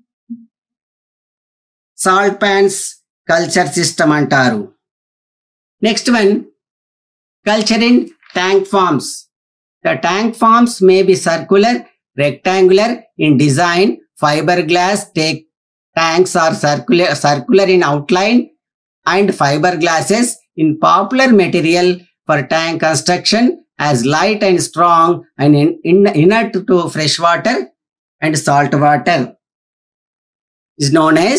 సాల్ట్ ప్యాన్స్ కల్చర్ సిస్టమ్ అంటారు next one culture in tank farms the tank farms may be circular rectangular in design fibre glass take tanks are circular circular in outline and fibre glasses in popular material for tank construction as light and strong and inert to fresh water and salt water is known as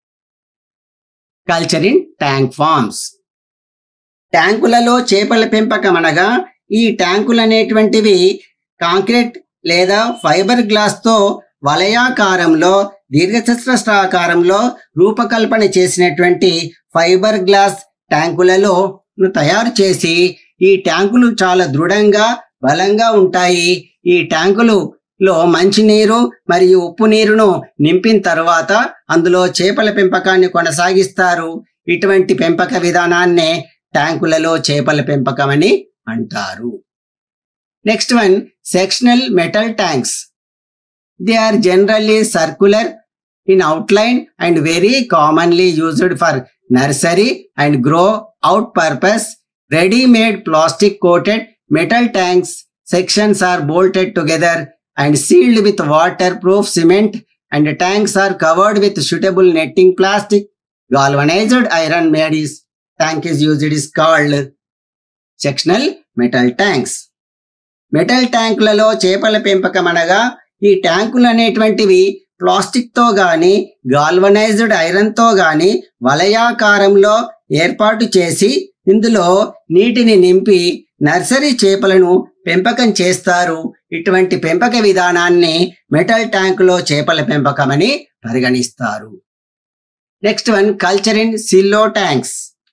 culture in tank farms ట్యాంకులలో చేపల పెంపకం అనగా ఈ ట్యాంకులు అనేటువంటివి concrete లేదా fibre glass తో వలయాకారంలో దీర్ఘచతురస్రాకారంలో రూపకల్పన చేసినటువంటి ఫైబర్ గ్లాస్ ట్యాంకులలో ను తయారు చేసి ఈ ట్యాంకులు చాలా దృఢంగా బలంగా ఉంటాయి ఈ ట్యాంకులు లో మంచినీరు మరియు ఉప్పు నీరును నింపిన తర్వాత అందులో చేపల పెంపకాన్ని కొనసాగిస్తారు ఇటువంటి పెంపక విధానాన్నే ట్యాంకులలో చేపల పెంపకం అని అంటారు next one sectional metal tanks they are generally circular in outline and very commonly used for nursery and grow out purpose ready made plastic coated metal tanks sections are bolted together and sealed with waterproof cement and the tanks are covered with suitable netting plastic galvanized iron made is tank is used is called sectional metal tanks metal ట్యాంకులలో చేపల పెంపకం అనగా ఈ ట్యాంకులు అనేటువంటివి plastic తో గాని galvanised iron తో గాని వలయాకారంలో ఏర్పాటు చేసి ఇందులో నీటిని నింపి నర్సరీ చేపలను పెంపకం చేస్తారు ఇటువంటి పెంపక విధానాన్ని మెటల్ ట్యాంకులో చేపల పెంపకం అని పరిగణిస్తారు next one culture in silo tanks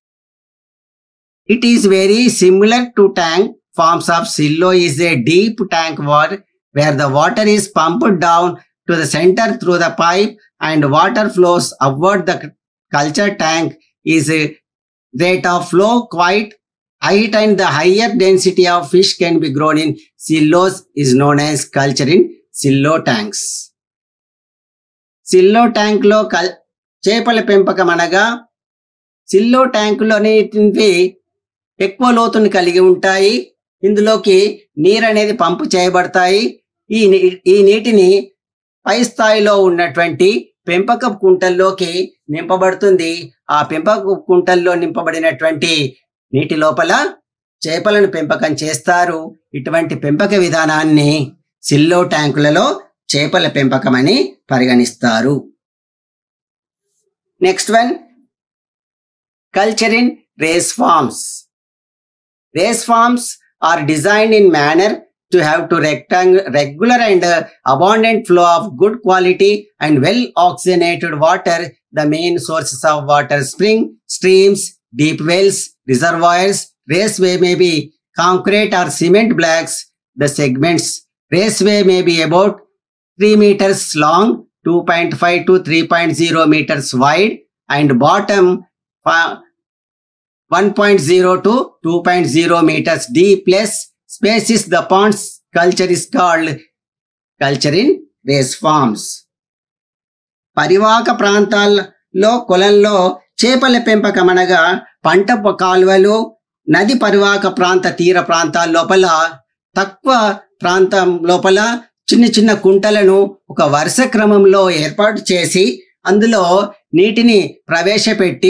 it is very similar to tank forms of silo is a deep tank wall where the water is pumped down to the center through the pipe and water flows upward the culture tank is a rate of flow quite height and the higher density of fish can be grown in silos is known as culture in silo tanks silo tank లో కల్ చేపల పెంపకం అనగా సిల్లో ట్యాంకులో అనేటివి ఎక్కువ లోతుని కలిగి ఉంటాయి ఇందులోకి నీరు అనేది పంపు చేయబడతాయి ఈ నీ- ఈ నీటిని పై స్థాయిలో ఉన్నటువంటి పెంపకపు కుంటల్లోకి నింపబడుతుంది ఆ పెంపకపు కుంటల్లో నింపబడినటువంటి నీటి లోపల చేపలను పెంపకం చేస్తారు ఇటువంటి పెంపక విధానాన్ని సిల్లో ట్యాంకులలో చేపల పెంపకం అని పరిగణిస్తారు next one culture in race farms race farms are designed in manner to have to rectangle regular and uh, abundant flow of good quality and well oxygenated water the main sources of water spring streams deep wells reservoirs raceway may be concrete or cement blocks the segments raceway may be about 3 meters long 2.5 to 3.0 meters wide and bottom one point zero to two point zero metres deep plus species the ponds culture is called culture in race farms పరివాహక ప్రాంతాల్లో కొలంలో చేపల పెంపకం అనగా పంట పొ- కాలువలు నది పరివాహక ప్రాంత తీర ప్రాంతాల లోపల తక్కువ ప్రాంతం లోపల చిన్న చిన్న కుంటలను ఒక వరుస క్రమంలో ఏర్పాటు చేసి అందులో నీటిని ప్రవేశపెట్టి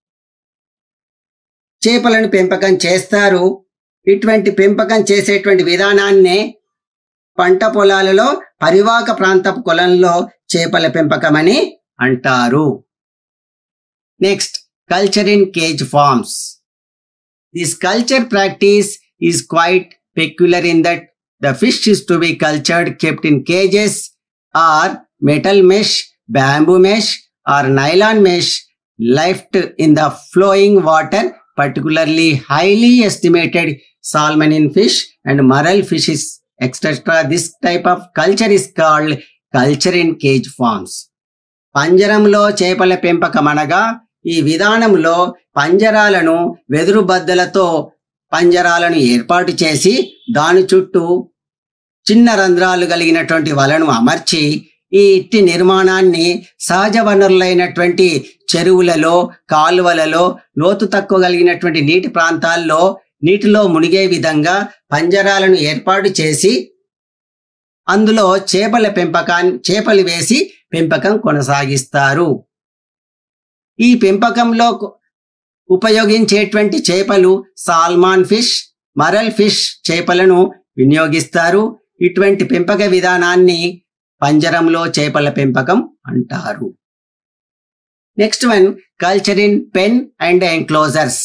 చేపలను పెంపకం చేస్తారు ఇటువంటి పెంపకం చేసేటువంటి విధానాన్నే పంట పొలాలలో పరివాహక ప్రాంతపు కొలంలో చేపల పెంపకం అని అంటారు next culture in cage farms this culture practice is quite peculiar in that the fish is to be cultured kept in cages or metal mesh, bamboo mesh, or nylon mesh left in the flowing water, particularly highly estimated salmon fish and marl fishes, etc. This type of culture is called culture in cage farms. పంజరంలో చేపల పెంపకం అనగా ఈ విధానంలో పంజరాలను వెదురు బద్దలతో పంజరాలను ఏర్పాటు చేసి దాని చుట్టూ చిన్న రంధ్రాలు కలిగినటువంటి వలను అమర్చి ఈ ఇట్టి నిర్మాణాన్ని సహజ వనరులైనటువంటి చెరువులలో కాలువలలో లోతు తక్కువ కలిగినటువంటి నీటి ప్రాంతాల్లో నీటిలో మునిగే విధంగా పంజరాలను ఏర్పాటు చేసి అందులో చేపల పెంపకాన్ని చేపలు వేసి పెంపకం కొనసాగిస్తారు ఈ పెంపకంలో కు- ఉపయోగించేటువంటి చేపలు సాల్మాన్ ఫిష్ మరల్ ఫిష్ చేపలను వినియోగిస్తారు ఇటువంటి పెంపక విధానాన్ని పంజరంలో చేపల పెంపకం అంటారు next one culture in pen and enclosures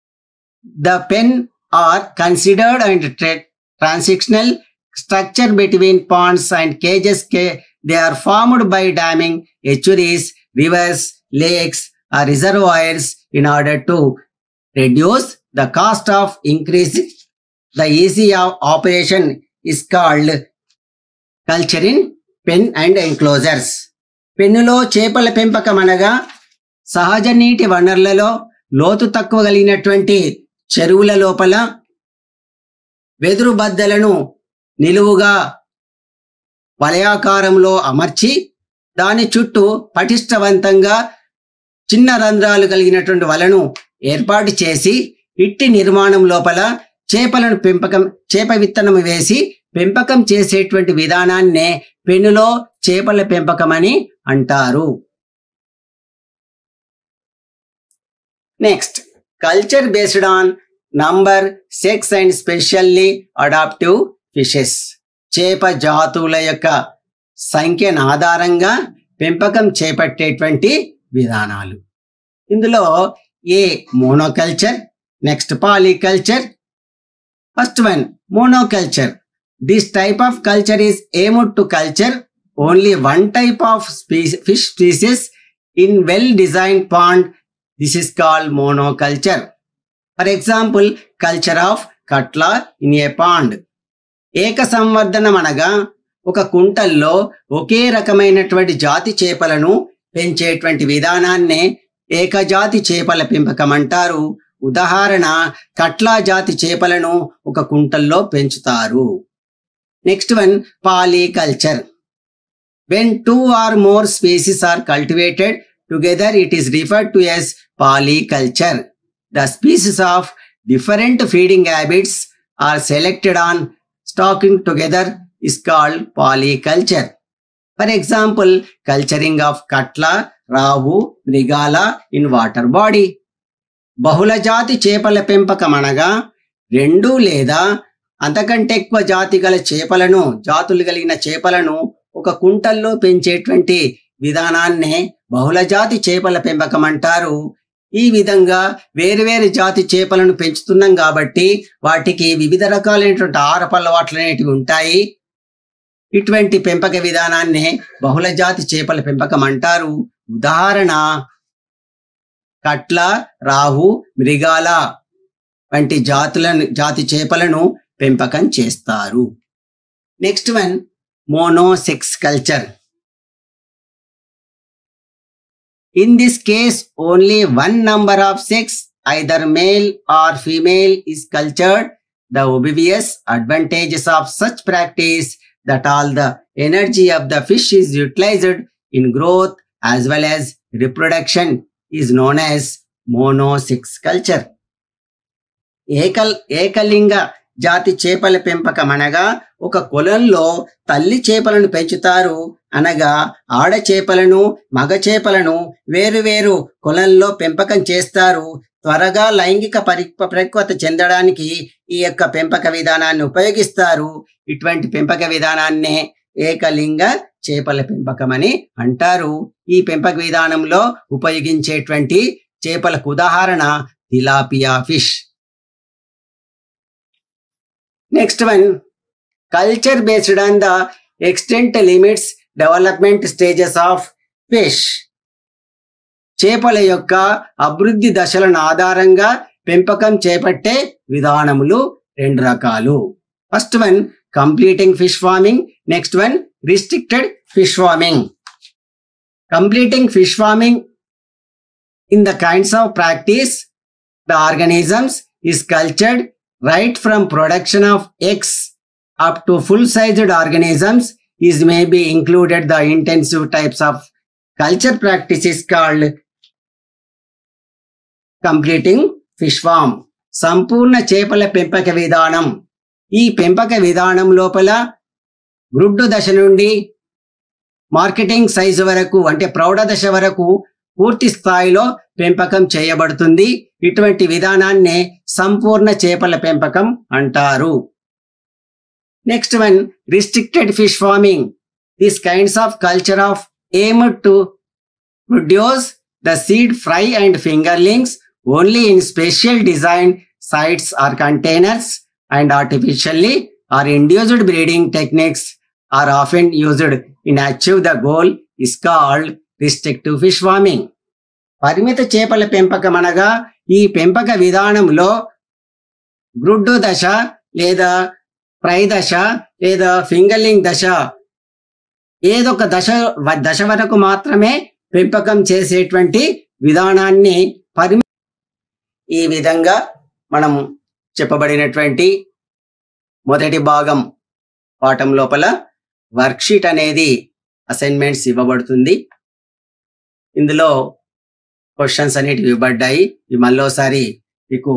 the pen are considered and transitional structure between ponds and cages they are formed by damming estuaries rivers lakes or reservoirs in order to reduce the cost of increase the easy of operation is called culture in pen and enclosures పెన్నులో చేపల పెంపకం అనగా సహజ నీటి వనరులలో లోతు తక్కువ కలిగినటువంటి చెరువుల లోపల వెదురు బద్దలను నిలువుగా వలయాకారంలో అమర్చి దాని చుట్టూ పటిష్టవంతంగా చిన్న రంధ్రాలు కలిగినటువంటి వలను ఏర్పాటు చేసి ఇట్టి నిర్మాణం లోపల చేపలను పెంపకం చేప విత్తనం వేసి పెంపకం చేసేటువంటి విధానాన్నే పెనులో చేపల పెంపకం అని అంటారు next culture based on number sex and specially adaptive fishes చేప జాతుల యొక్క సంఖ్యను ఆధారంగా పెంపకం చేపట్టేటువంటి విధానాలు ఇందులో A monoculture next polyculture first one monoculture this type of culture is aimed to culture only one type of fish species in well design pond this is called monoculture for example culture of catla in a pond ఏక సంవర్ధనం అనగా ఒక కుంటల్లో ఒకే రకమైనటువంటి జాతి చేపలను పెంచేటువంటి విధానాన్నే ఏకజాతి చేపల పెంపకం అంటారు ఉదాహరణ కట్లా జాతి చేపలను ఒక కుంటల్లో పెంచుతారు next one polyculture when two or more species are cultivated together it is referred to as polyculture the species of different feeding habits are selected on stocking together is called polyculture for example culturing of catla rohu mrigal in water body బహుళ జాతి చేపల పెంపకం అనగా రెండు లేదా అంతకంటే ఎక్కువ జాతి గల చేపలను జాతులు కలిగిన చేపలను ఒక కుంటల్లో పెంచేటువంటి విధానాన్నే బహుళ జాతి చేపల పెంపకం అంటారు ఈ విధంగా వేరువేరు జాతి చేపలను పెంచుతున్నాం కాబట్టి వాటికి వివిధ రకాలైనటువంటి ఆహారపు అలవాట్లు అనేటివి ఉంటాయి ఇటువంటి పెంపక విధానాన్ని బహుళ జాతి చేపల పెంపకం అంటారు ఉదాహరణ కట్ల రాహు మృగాల వంటి జాతులను జాతి చేపలను పెంపకం చేస్తారు next one monosex culture In this case, only one number of sex, either male or female, is cultured. The obvious advantages of such practice that all the energy of the fish is utilized in growth as well as reproduction is known as monosex culture. ఏకల్ ఏకలింగ జాతి చేపల పెంపకం అనగా ఒక కొలంలో తల్లి చేపలను పెంచుతారు అనగా ఆడ చేపలను మగ చేపలను వేరువేరు కొలంలో పెంపకం చేస్తారు త్వరగా లైంగిక పరి పరిపక్వత చెందడానికి ఈ యొక్క పెంపక విధానాన్ని ఉపయోగిస్తారు ఇటువంటి పెంపక విధానాన్నే ఏకలింగ చేపల పెంపకం అని అంటారు ఈ పెంపక విధానంలో ఉపయోగించేటువంటి చేపలకు ఉదాహరణ tilapia fish next one culture based on the extent limits development stages of fish చేపల యొక్క అభివృద్ధి దశలను ఆధారంగా పెంపకం చేపట్టే విధానములు రెండు రకాలు first one completing fish farming next one restricted fish farming completing fish farming in the kinds of practice the organisms is cultured right from production of eggs up to full-sized organisms is may be included the intensive types of culture practices called completing fish farm సంపూర్ణ చేపల పెంపక విధానం ఈ పెంపక విధానం లోపల గ్రుడ్డు దశ నుండి మార్కెటింగ్ సైజు వరకు అంటే ప్రౌఢ దశ వరకు పూర్తి స్థాయిలో పెంపకం చేయబడుతుంది ఇటువంటి విధానాన్నే సంపూర్ణ చేపల పెంపకం అంటారు next one restricted fish farming this kinds of culture of aim to produce the seed fry and fingerlings only in special design sites or containers and artificially or induced breeding techniques are often used in achieve the goal is called restrictive fish farming. పరిమిత చేపల పెంపకం అనగా ఈ పెంపక విధానంలో గ్రుడ్డు దశ లేదా fry దశ లేదా ఫింగర్లింగ్ దశ ఏదొక దశ వ- దశ వరకు మాత్రమే పెంపకం చేసేటువంటి విధానాన్ని పరిమి ఈ విధంగా మనం చెప్పబడినటువంటి మొదటి భాగం పాఠం లోపల వర్క్షీట్ అనేది అసైన్మెంట్స్ ఇవ్వబడుతుంది ఇందులో క్వశ్చన్స్ అనేటివి ఇవ్వబడ్డాయి ఇవి మళ్ళోసారి మీకు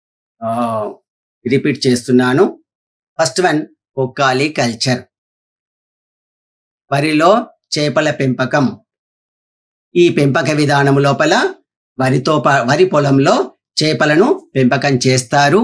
రిపీట్ చేస్తున్నాను ఫస్ట్ వన్ పొక్కాలి కల్చర్ వరిలో చేపల పెంపకం ఈ పెంపక విధానం లోపల వరితో ప- వరి పొలంలో చేపలను పెంపకం చేస్తారు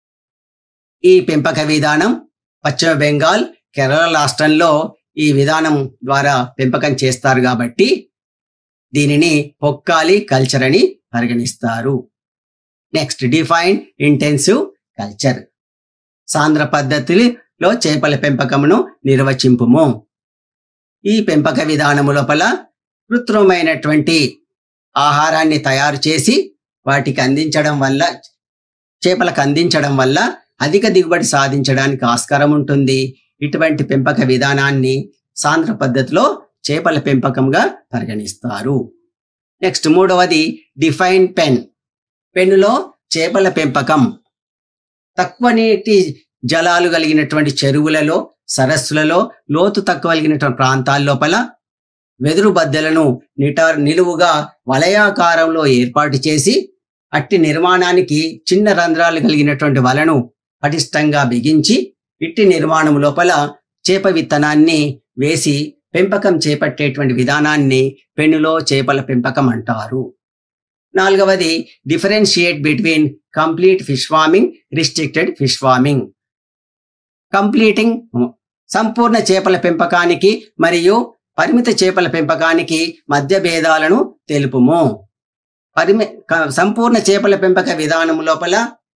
ఈ పెంపక విధానం పశ్చిమ బెంగాల్ కేరళ రాష్ట్రంలో ఈ విధానం ద్వారా పెంపకం చేస్తారు కాబట్టి దీనిని పొక్కాలి కల్చర్ అని పరిగణిస్తారు నెక్స్ట్ డిఫైన్ ఇంటెన్సివ్ కల్చర్ సాంద్ర పద్ధతిలో చేపల పెంపకమును నిర్వచింపుము ఈ పెంపక విధానము లోపల కృత్రిమైనటువంటి ఆహారాన్ని తయారు చేసి వాటికి అందించడం వల్ల చేపలకు అందించడం వల్ల అధిక దిగుబడి సాధించడానికి ఆస్కారం ఉంటుంది ఇటువంటి పెంపక విధానాన్ని సాంద్ర పద్ధతిలో చేపల పెంపకంగా పరిగణిస్తారు నెక్స్ట్ మూడవది డిఫైన్ పెన్ పెన్నులో చేపల పెంపకం తక్కువ నీటి జలాలు కలిగినటువంటి చెరువులలో సరస్సులలో లోతు తక్కువ కలిగినటువంటి ప్రాంతాల లోపల వెదురు బద్దెలను నిటార్ నిలువుగా వలయాకారంలో ఏర్పాటు చేసి అట్టి నిర్మాణానికి చిన్న రంధ్రాలు కలిగినటువంటి వలను పటిష్టంగా బిగించి ఇట్టి నిర్మాణం లోపల చేప విత్తనాన్ని వేసి పెంపకం చేపట్టేటువంటి విధానాన్ని పెన్నులో చేపల పెంపకం అంటారు నాలుగవది differentiate between complete fish farming restricted fish farming completing సంపూర్ణ చేపల పెంపకానికి మరియు పరిమిత చేపల పెంపకానికి మధ్య భేదాలను తెలుపుము పరిమి క- సంపూర్ణ చేపల పెంపక విధానం లోపల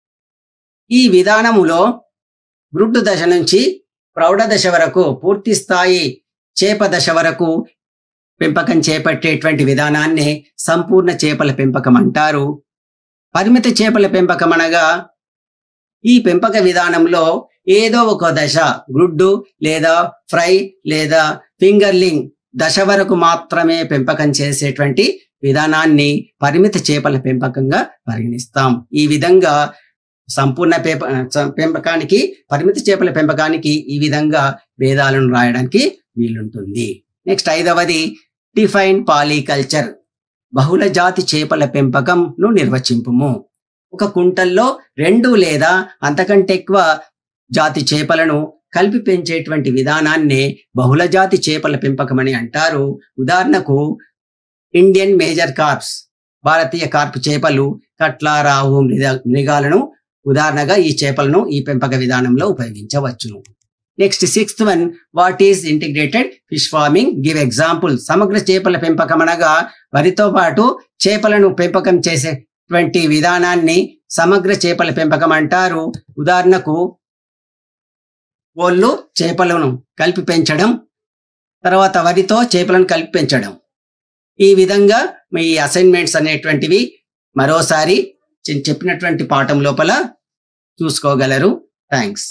ఈ విధానములో గ్రుడ్డు దశ నుంచి ప్రౌఢ దశ వరకు పూర్తి స్థాయి చేప దశ వరకు పెంపకం చేపట్టేటువంటి విధానాన్ని సంపూర్ణ చేపల పెంపకం అంటారు పరిమిత చేపల పెంపకం అనగా ఈ పెంపక విధానంలో ఏదో ఒక దశ గ్రుడ్డు లేదా ఫ్రై లేదా ఫింగర్లింగ్ దశ వరకు మాత్రమే పెంపకం చేసేటువంటి విధానాన్ని పరిమిత చేపల పెంపకంగా పరిగణిస్తాం ఈ విధంగా సంపూర్ణ పేప స- పెంపకానికి పరిమిత చేపల పెంపకానికి ఈ విధంగా భేదాలను రాయడానికి వీలుంటుంది నెక్స్ట్ ఐదవది డిఫైన్ పాలీకల్చర్ బహుళ జాతి చేపల పెంపకంను నిర్వచింపుము ఒక కుంటల్లో రెండు లేదా అంతకంటే ఎక్కువ జాతి చేపలను కలిపి పెంచేటువంటి విధానాన్నే బహుళ జాతి చేపల పెంపకం అని అంటారు ఉదాహరణకు ఇండియన్ మేజర్ కార్ప్స్ భారతీయ కార్ప్ చేపలు కట్ల రావు మృగ- మృగాలను ఉదాహరణగా ఈ చేపలను ఈ పెంపక విధానంలో ఉపయోగించవచ్చును next sixth one what is integrated fish farming give example సమగ్ర చేపల పెంపకం అనగా వరితో పాటు చేపలను పెంపకం చేసేటువంటి విధానాన్ని సమగ్ర చేపల పెంపకం అంటారు ఉదాహరణకు కోళ్ళు చేపలను కలిపి పెంచడం తర్వాత వరితో చేపలను కలిపి పెంచడం ఈ విధంగా మీ అసైన్మెంట్స్ అనేటువంటివి మరోసారి నేను చెప్పినటువంటి పాఠం లోపల చూసుకోగలరు థ్యాంక్స్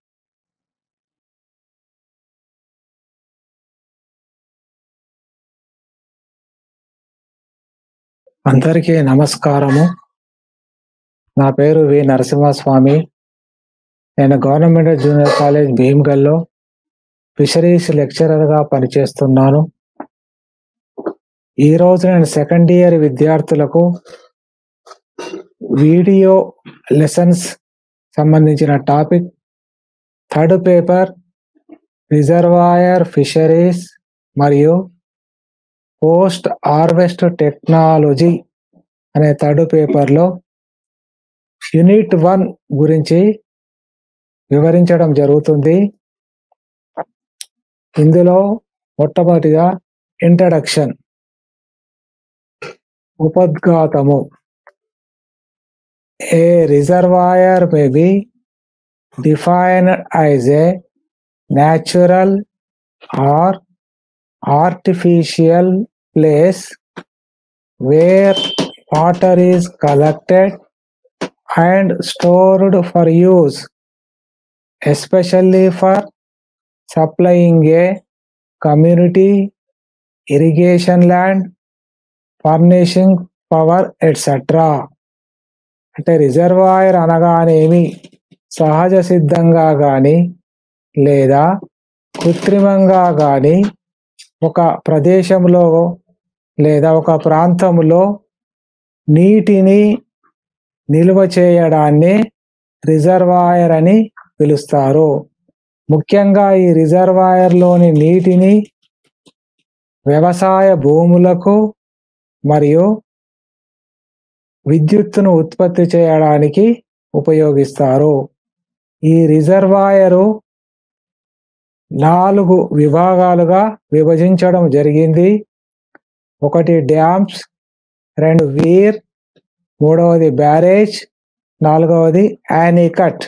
అందరికీ నమస్కారము నా పేరు వి నరసింహస్వామి నేను గవర్నమెంట్ జూనియర్ కాలేజ్ భీమ్గల్లో ఫిషరీస్ లెక్చరర్గా పనిచేస్తున్నాను ఈరోజు నేను సెకండ్ ఇయర్ విద్యార్థులకు వీడియో లెసన్స్ సంబంధించిన topic third paper reservoir fisheries మరియు పోస్ట్ హార్వెస్ట్ టెక్నాలజీ అనే థర్డ్ పేపర్లో యూనిట్ వన్ గురించి వివరించడం జరుగుతుంది ఇందులో మొట్టమొదటిగా ఇంట్రడక్షన్ ఉపద్ఘాతము a reservoir may be defined as a natural or artificial place where water is collected and stored for use, especially for supplying a community, irrigation land, furnishing power, etc. అంటే reservoir అనగానేమి సహజ సిద్ధంగా కానీ లేదా కృత్రిమంగా కానీ ఒక ప్రదేశంలో లేదా ఒక ప్రాంతంలో నీటిని నిల్వ చేయడాన్ని రిజర్వాయర్ అని పిలుస్తారు ముఖ్యంగా ఈ రిజర్వాయర్లోని నీటిని వ్యవసాయ భూములకు మరియు విద్యుత్తును ఉత్పత్తి చేయడానికి ఉపయోగిస్తారు ఈ రిజర్వాయరు నాలుగు విభాగాలుగా విభజించడం జరిగింది ఒకటి డ్యామ్స్ రెండు వీర్ మూడవది బ్యారేజ్ నాలుగవది యానికట్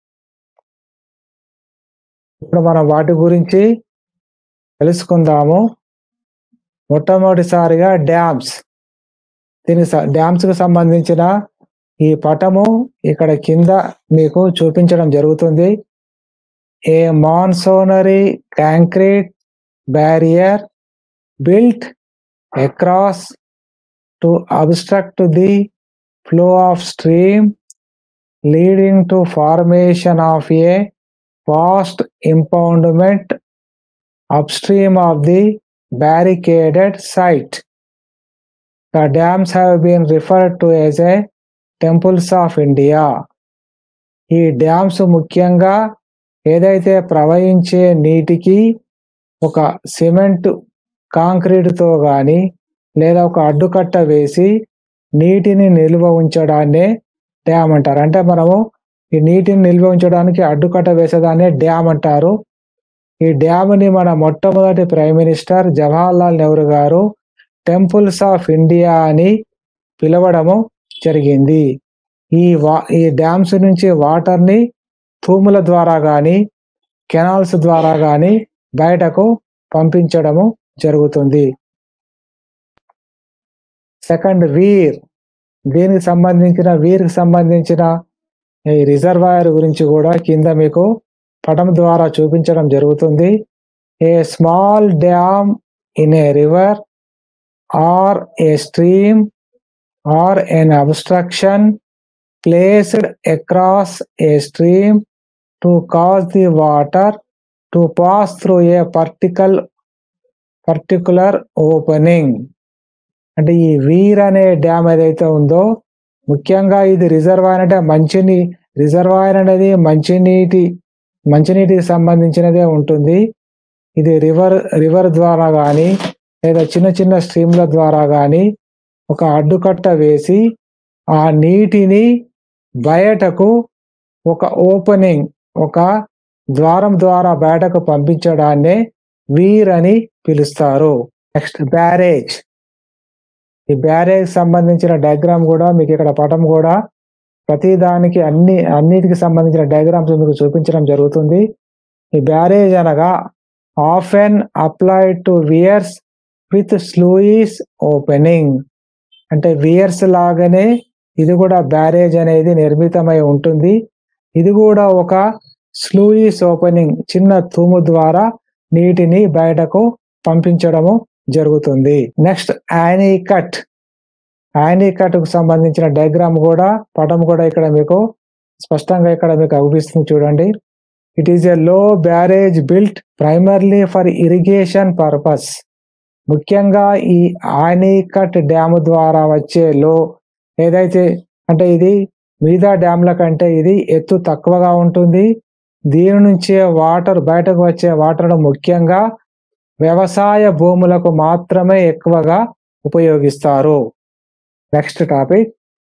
ఇప్పుడు మనం వాటి గురించి తెలుసుకుందాము మొట్టమొదటిసారిగా డ్యామ్స్ దీనికి స- డ్యామ్స్ కు సంబంధించిన ఈ పటము ఇక్కడ కింద మీకు చూపించడం జరుగుతుంది a monsoonary concrete barrier built across to obstruct the flow of stream leading to formation of a vast impoundment upstream of the barricaded site. The dams have been referred to as a temples of India. ఈ dams ముఖ్యంగా ఏదైతే ప్రవహించే నీటికి ఒక cement కాంక్రీటుతో కానీ లేదా ఒక అడ్డుకట్ట వేసి నీటిని నిల్వ ఉంచడాన్నే డ్యామ్ అంటారు అంటే మనము ఈ నీటిని నిల్వ ఉంచడానికి అడ్డుకట్ట వేసేదాన్నే డ్యామ్ అంటారు ఈ డ్యామ్ని మన మొట్టమొదటి ప్రైమ్ మినిస్టర్ జవహర్లాల్ నెహ్రూ గారు టెంపుల్స్ ఆఫ్ ఇండియా అని పిలవడము జరిగింది ఈ వా ఈ డ్యామ్స్ నుంచి వాటర్ని తూముల ద్వారా కానీ కెనాల్స్ ద్వారా కానీ బయటకు పంపించడము జరుగుతుంది సెకండ్ వీర్ దీనికి సంబంధించిన వీర్కి సంబంధించిన ఈ రిజర్వాయర్ గురించి కూడా కింద మీకు పటం ద్వారా చూపించడం జరుగుతుంది a small dam in a river or a stream or an obstruction placed across a stream to cause the water to pass through a particle particular opening అంటే ఈ వీర్ అనే డ్యామ్ ఏదైతే ఉందో ముఖ్యంగా ఇది రిజర్వాయర్ అంటే మంచిని రిజర్వాయర్ అనేది మంచినీటి మంచినీటికి సంబంధించినదే ఉంటుంది ఇది రివర్ రివర్ ద్వారా కానీ లేదా చిన్న చిన్న స్ట్రీమ్ల ద్వారా కానీ ఒక అడ్డుకట్ట వేసి ఆ నీటిని బయటకు ఒక ఓపెనింగ్ ఒక ద్వారం ద్వారా బయటకు పంపించడాన్నే వీర్ అని పిలుస్తారు నెక్స్ట్ బ్యారేజ్ ఈ బ్యారేజ్ సంబంధించిన డయాగ్రామ్ కూడా మీకు ఇక్కడ పటం కూడా ప్రతి దానికి అన్ని అన్నిటికి సంబంధించిన డయాగ్రామ్స్ మీకు చూపించడం జరుగుతుంది ఈ బ్యారేజ్ అనగా often applied to weirs with sluice opening అంటే వియర్స్ లాగానే ఇది కూడా బ్యారేజ్ అనేది నిర్మితమై ఉంటుంది ఇది కూడా ఒక స్లూయిస్ ఓపెనింగ్ చిన్న తూము ద్వారా నీటిని బయటకు పంపించడము జరుగుతుంది next anicut anicut కు సంబంధించిన డయాగ్రామ్ కూడా పటం కూడా ఇక్కడ మీకు స్పష్టంగా ఇక్కడ మీకు అనిపిస్తుంది చూడండి it is a low barrage built primarily for irrigation purpose ముఖ్యంగా ఈ ఆనీకట్ డ్యామ్ ద్వారా వచ్చే లో ఏదైతే అంటే ఇది మిగతా డ్యామ్ల కంటే ఇది ఎత్తు తక్కువగా ఉంటుంది దీని నుంచే వాటర్ బయటకు వచ్చే వాటర్ ముఖ్యంగా వ్యవసాయ భూములకు మాత్రమే ఎక్కువగా ఉపయోగిస్తారు next topic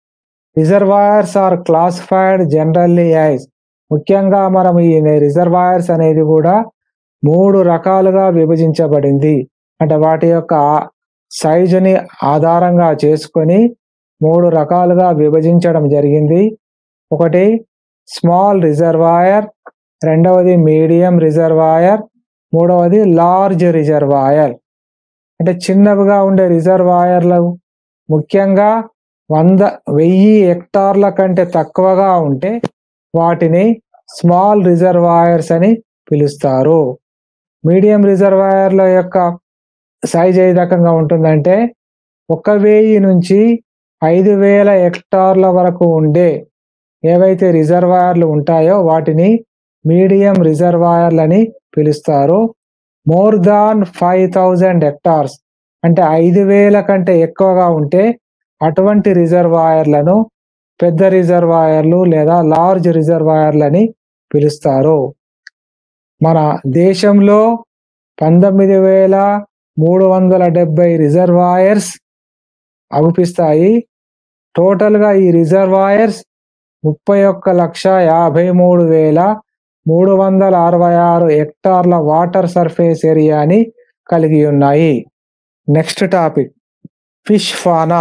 reservoirs are classified generally as ముఖ్యంగా మనం ఈ రిజర్వాయర్స్ అనేది కూడా మూడు రకాలుగా విభజించబడింది అంటే వాటి యొక్క సైజుని ఆధారంగా చేసుకొని మూడు రకాలుగా విభజించడం జరిగింది ఒకటి స్మాల్ రిజర్వాయర్ రెండవది మీడియం రిజర్వాయర్ మూడవది లార్జ్ రిజర్వాయర్ అంటే చిన్నవిగా ఉండే రిజర్వాయర్లు ముఖ్యంగా వంద వెయ్యి హెక్టార్ల కంటే తక్కువగా ఉంటే వాటిని స్మాల్ రిజర్వాయర్స్ అని పిలుస్తారు మీడియం రిజర్వాయర్ల యొక్క సైజ్ ఏ రకంగా ఉంటుందంటే ఒక వెయ్యి నుంచి ఐదు వేల హెక్టార్ల వరకు ఉండే ఏవైతే రిజర్వాయర్లు ఉంటాయో వాటిని మీడియం రిజర్వాయర్లని పిలుస్తారు more than five thousand hectares అంటే ఐదు వేల కంటే ఎక్కువగా ఉంటే అటువంటి రిజర్వాయర్లను పెద్ద రిజర్వాయర్లు లేదా లార్జ్ రిజర్వాయర్లని పిలుస్తారు మన దేశంలో పంతొమ్మిది వేల మూడు వందల డెబ్బై రిజర్వాయర్స్ అగుపిస్తాయి టోటల్గా ఈ రిజర్వాయర్స్ ముప్పై ఒక్క లక్ష యాభై మూడు వేల మూడు వందల అరవై ఆరు హెక్టార్ల వాటర్ సర్ఫేస్ ఏరియాని కలిగి ఉన్నాయి నెక్స్ట్ టాపిక్ ఫిష్ ఫానా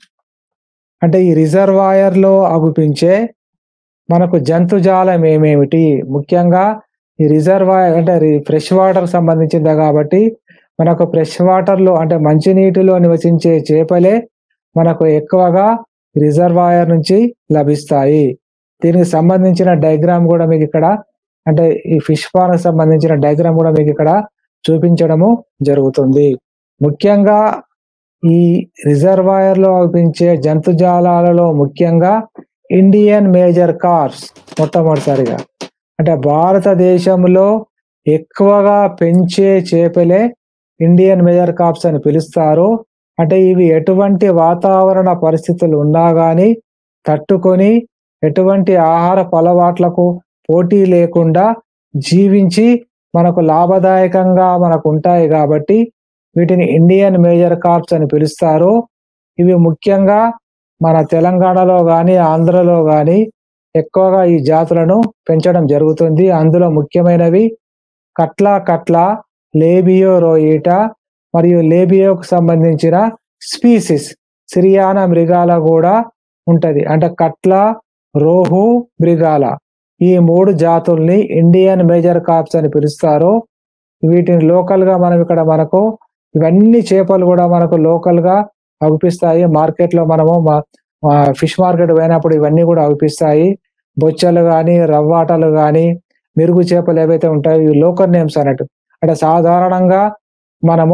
అంటే ఈ రిజర్వాయర్లో అగుపించే మనకు జంతుజాలం ఏమేమిటి ముఖ్యంగా ఈ రిజర్వాయర్ అంటే ఫ్రెష్ వాటర్ సంబంధించింది కాబట్టి మనకు ఫ్రెష్ వాటర్లో అంటే మంచినీటిలో నివసించే చేపలే మనకు ఎక్కువగా రిజర్వాయర్ నుంచి లభిస్తాయి దీనికి సంబంధించిన డయాగ్రామ్ కూడా మీకు ఇక్కడ అంటే ఈ ఫిష్ ఫార్మ్ సంబంధించిన డయాగ్రామ్ కూడా మీకు ఇక్కడ చూపించడము జరుగుతుంది ముఖ్యంగా ఈ రిజర్వాయర్ లో అనిపించే జంతుజాలాలలో ముఖ్యంగా ఇండియన్ మేజర్ కార్స్ మొట్టమొదటిసారిగా అంటే భారతదేశంలో ఎక్కువగా పెంచే చేపలే ఇండియన్ మేజర్ కాప్స్ అని పిలుస్తారు అంటే ఇవి ఎటువంటి వాతావరణ పరిస్థితులు ఉన్నా గాని తట్టుకొని ఎటువంటి ఆహార అలవాట్లకు పోటీ లేకుండా జీవించి మనకు లాభదాయకంగా మనకు ఉంటాయి కాబట్టి వీటిని ఇండియన్ మేజర్ కార్ప్స్ అని పిలుస్తారు ఇవి ముఖ్యంగా మన తెలంగాణలో కానీ ఆంధ్రలో కానీ ఎక్కువగా ఈ జాతులను పెంచడం జరుగుతుంది అందులో ముఖ్యమైనవి కట్ల కట్ల లేబియో రోయిటా మరియు లేబియోకు సంబంధించిన స్పీసిస్ సిరియానా మృగాల కూడా ఉంటది అంటే కట్ల రోహు మృగాల ఈ మూడు జాతుల్ని ఇండియన్ మేజర్ కాప్స్ అని పిలుస్తారు వీటిని లోకల్ గా మనం ఇక్కడ మనకు ఇవన్నీ చేపలు కూడా మనకు లోకల్ గా అగుపిస్తాయి మార్కెట్ లో మనము ఫిష్ మార్కెట్ పోయినప్పుడు ఇవన్నీ కూడా అగుపిస్తాయి బొచ్చలు కానీ రవ్వాటలు కానీ మెరుగు చేపలు ఏవైతే ఉంటాయో ఇవి లోకల్ నేమ్స్ అన్నట్టు అంటే సాధారణంగా మనము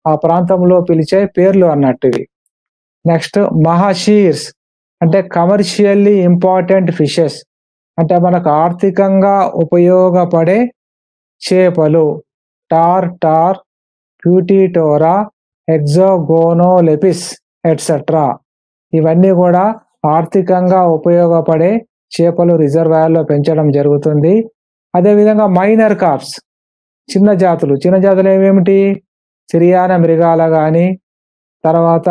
ఆ ప్రాంతంలో పిలిచే పేర్లు అన్నట్టు ఇవి నెక్స్ట్ మహాషీర్స్ అంటే కమర్షియల్లీ ఇంపార్టెంట్ ఫిషెస్ అంటే మనకు ఆర్థికంగా ఉపయోగపడే చేపలు టార్ టార్ క్యూటిటోరా ఎగ్జోగోనోలెపిస్ ఎట్సెట్రా ఇవన్నీ కూడా ఆర్థికంగా ఉపయోగపడే చేపలు రిజర్వాయర్లో పెంచడం జరుగుతుంది అదేవిధంగా మైనర్ కాప్స్ చిన్న జాతులు చిన్న జాతులు ఏమేమిటి సిరియాన మృగాల కానీ తర్వాత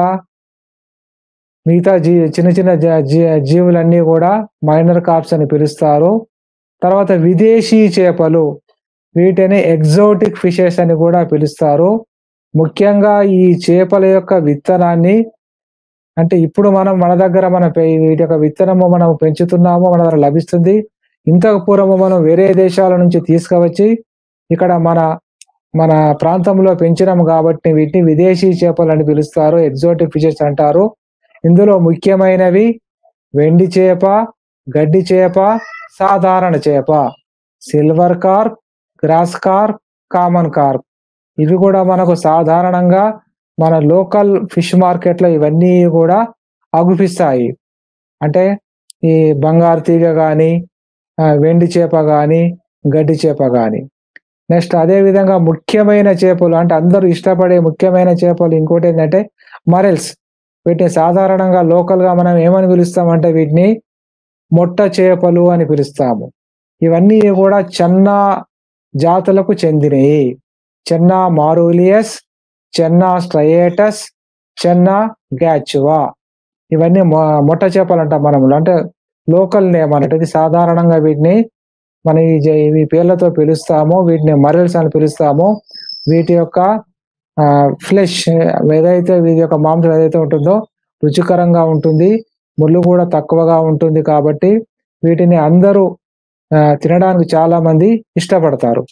మిగతా జీ చిన్న చిన్న జ- జీ- జీవులన్నీ కూడా మైనర్ కాప్స్ అని పిలుస్తారు తర్వాత విదేశీ చేపలు వీటిని ఎగ్జోటిక్ ఫిషెస్ అని కూడా పిలుస్తారు ముఖ్యంగా ఈ చేపల యొక్క విత్తనాన్ని అంటే ఇప్పుడు మనం మన దగ్గర మన పె- వీటి యొక్క విత్తనము మనం పెంచుతున్నాము మన దగ్గర లభిస్తుంది ఇంతకు పూర్వము మనం వేరే దేశాల నుంచి తీసుకువచ్చి ఇక్కడ మన మన ప్రాంతంలో పెంచినాము కాబట్టి వీటిని విదేశీ చేపలు అని పిలుస్తారు ఎగ్జోటిక్ ఫిషెస్ అంటారు ఇందులో ముఖ్యమైనవి వెండి చేప గడ్డి చేప సాధారణ చేప silver carp grass carp common carp ఇవి కూడా మనకు సాధారణంగా మన లోకల్ ఫిష్ మార్కెట్లో ఇవన్నీ కూడా అగుపిస్తాయి అంటే ఈ బంగారు తీగ కానీ వెండి చేప కానీ గడ్డి చేప కానీ నెక్స్ట్ అదే విధంగా ముఖ్యమైన చేపలు అంటే అందరూ ఇష్టపడే ముఖ్యమైన చేపలు ఇంకోటి ఏంటంటే మరెల్స్ వీటిని సాధారణంగా లోకల్ గా మనం ఏమని పిలుస్తామంటే వీటిని మొట్ట చేపలు అని పిలుస్తాము ఇవన్నీ కూడా చెన్నా జాతులకు చెందినవి చెన్నా మారూలియస్ చెన్నా స్ట్రయేటస్ చెన్నా గ్యాచువా ఇవన్నీ మొ- మొట్ట చేపలు అంటాం మనం అంటే లోకల్ నేమ్ అన్నట్టు ఇది సాధారణంగా వీటిని మనం ఈ జ- ఈ పేర్లతో పిలుస్తాము వీటిని మరల్స్ అని పిలుస్తాము వీటి యొక్క ఫ్లెష్ ఏదైతే వీటి యొక్క మాంసం ఏదైతే ఉంటుందో రుచికరంగా ఉంటుంది ముళ్ళు కూడా తక్కువగా ఉంటుంది కాబట్టి వీటిని అందరూ ఆ, తినడానికి చాలా మంది ఇష్టపడతారు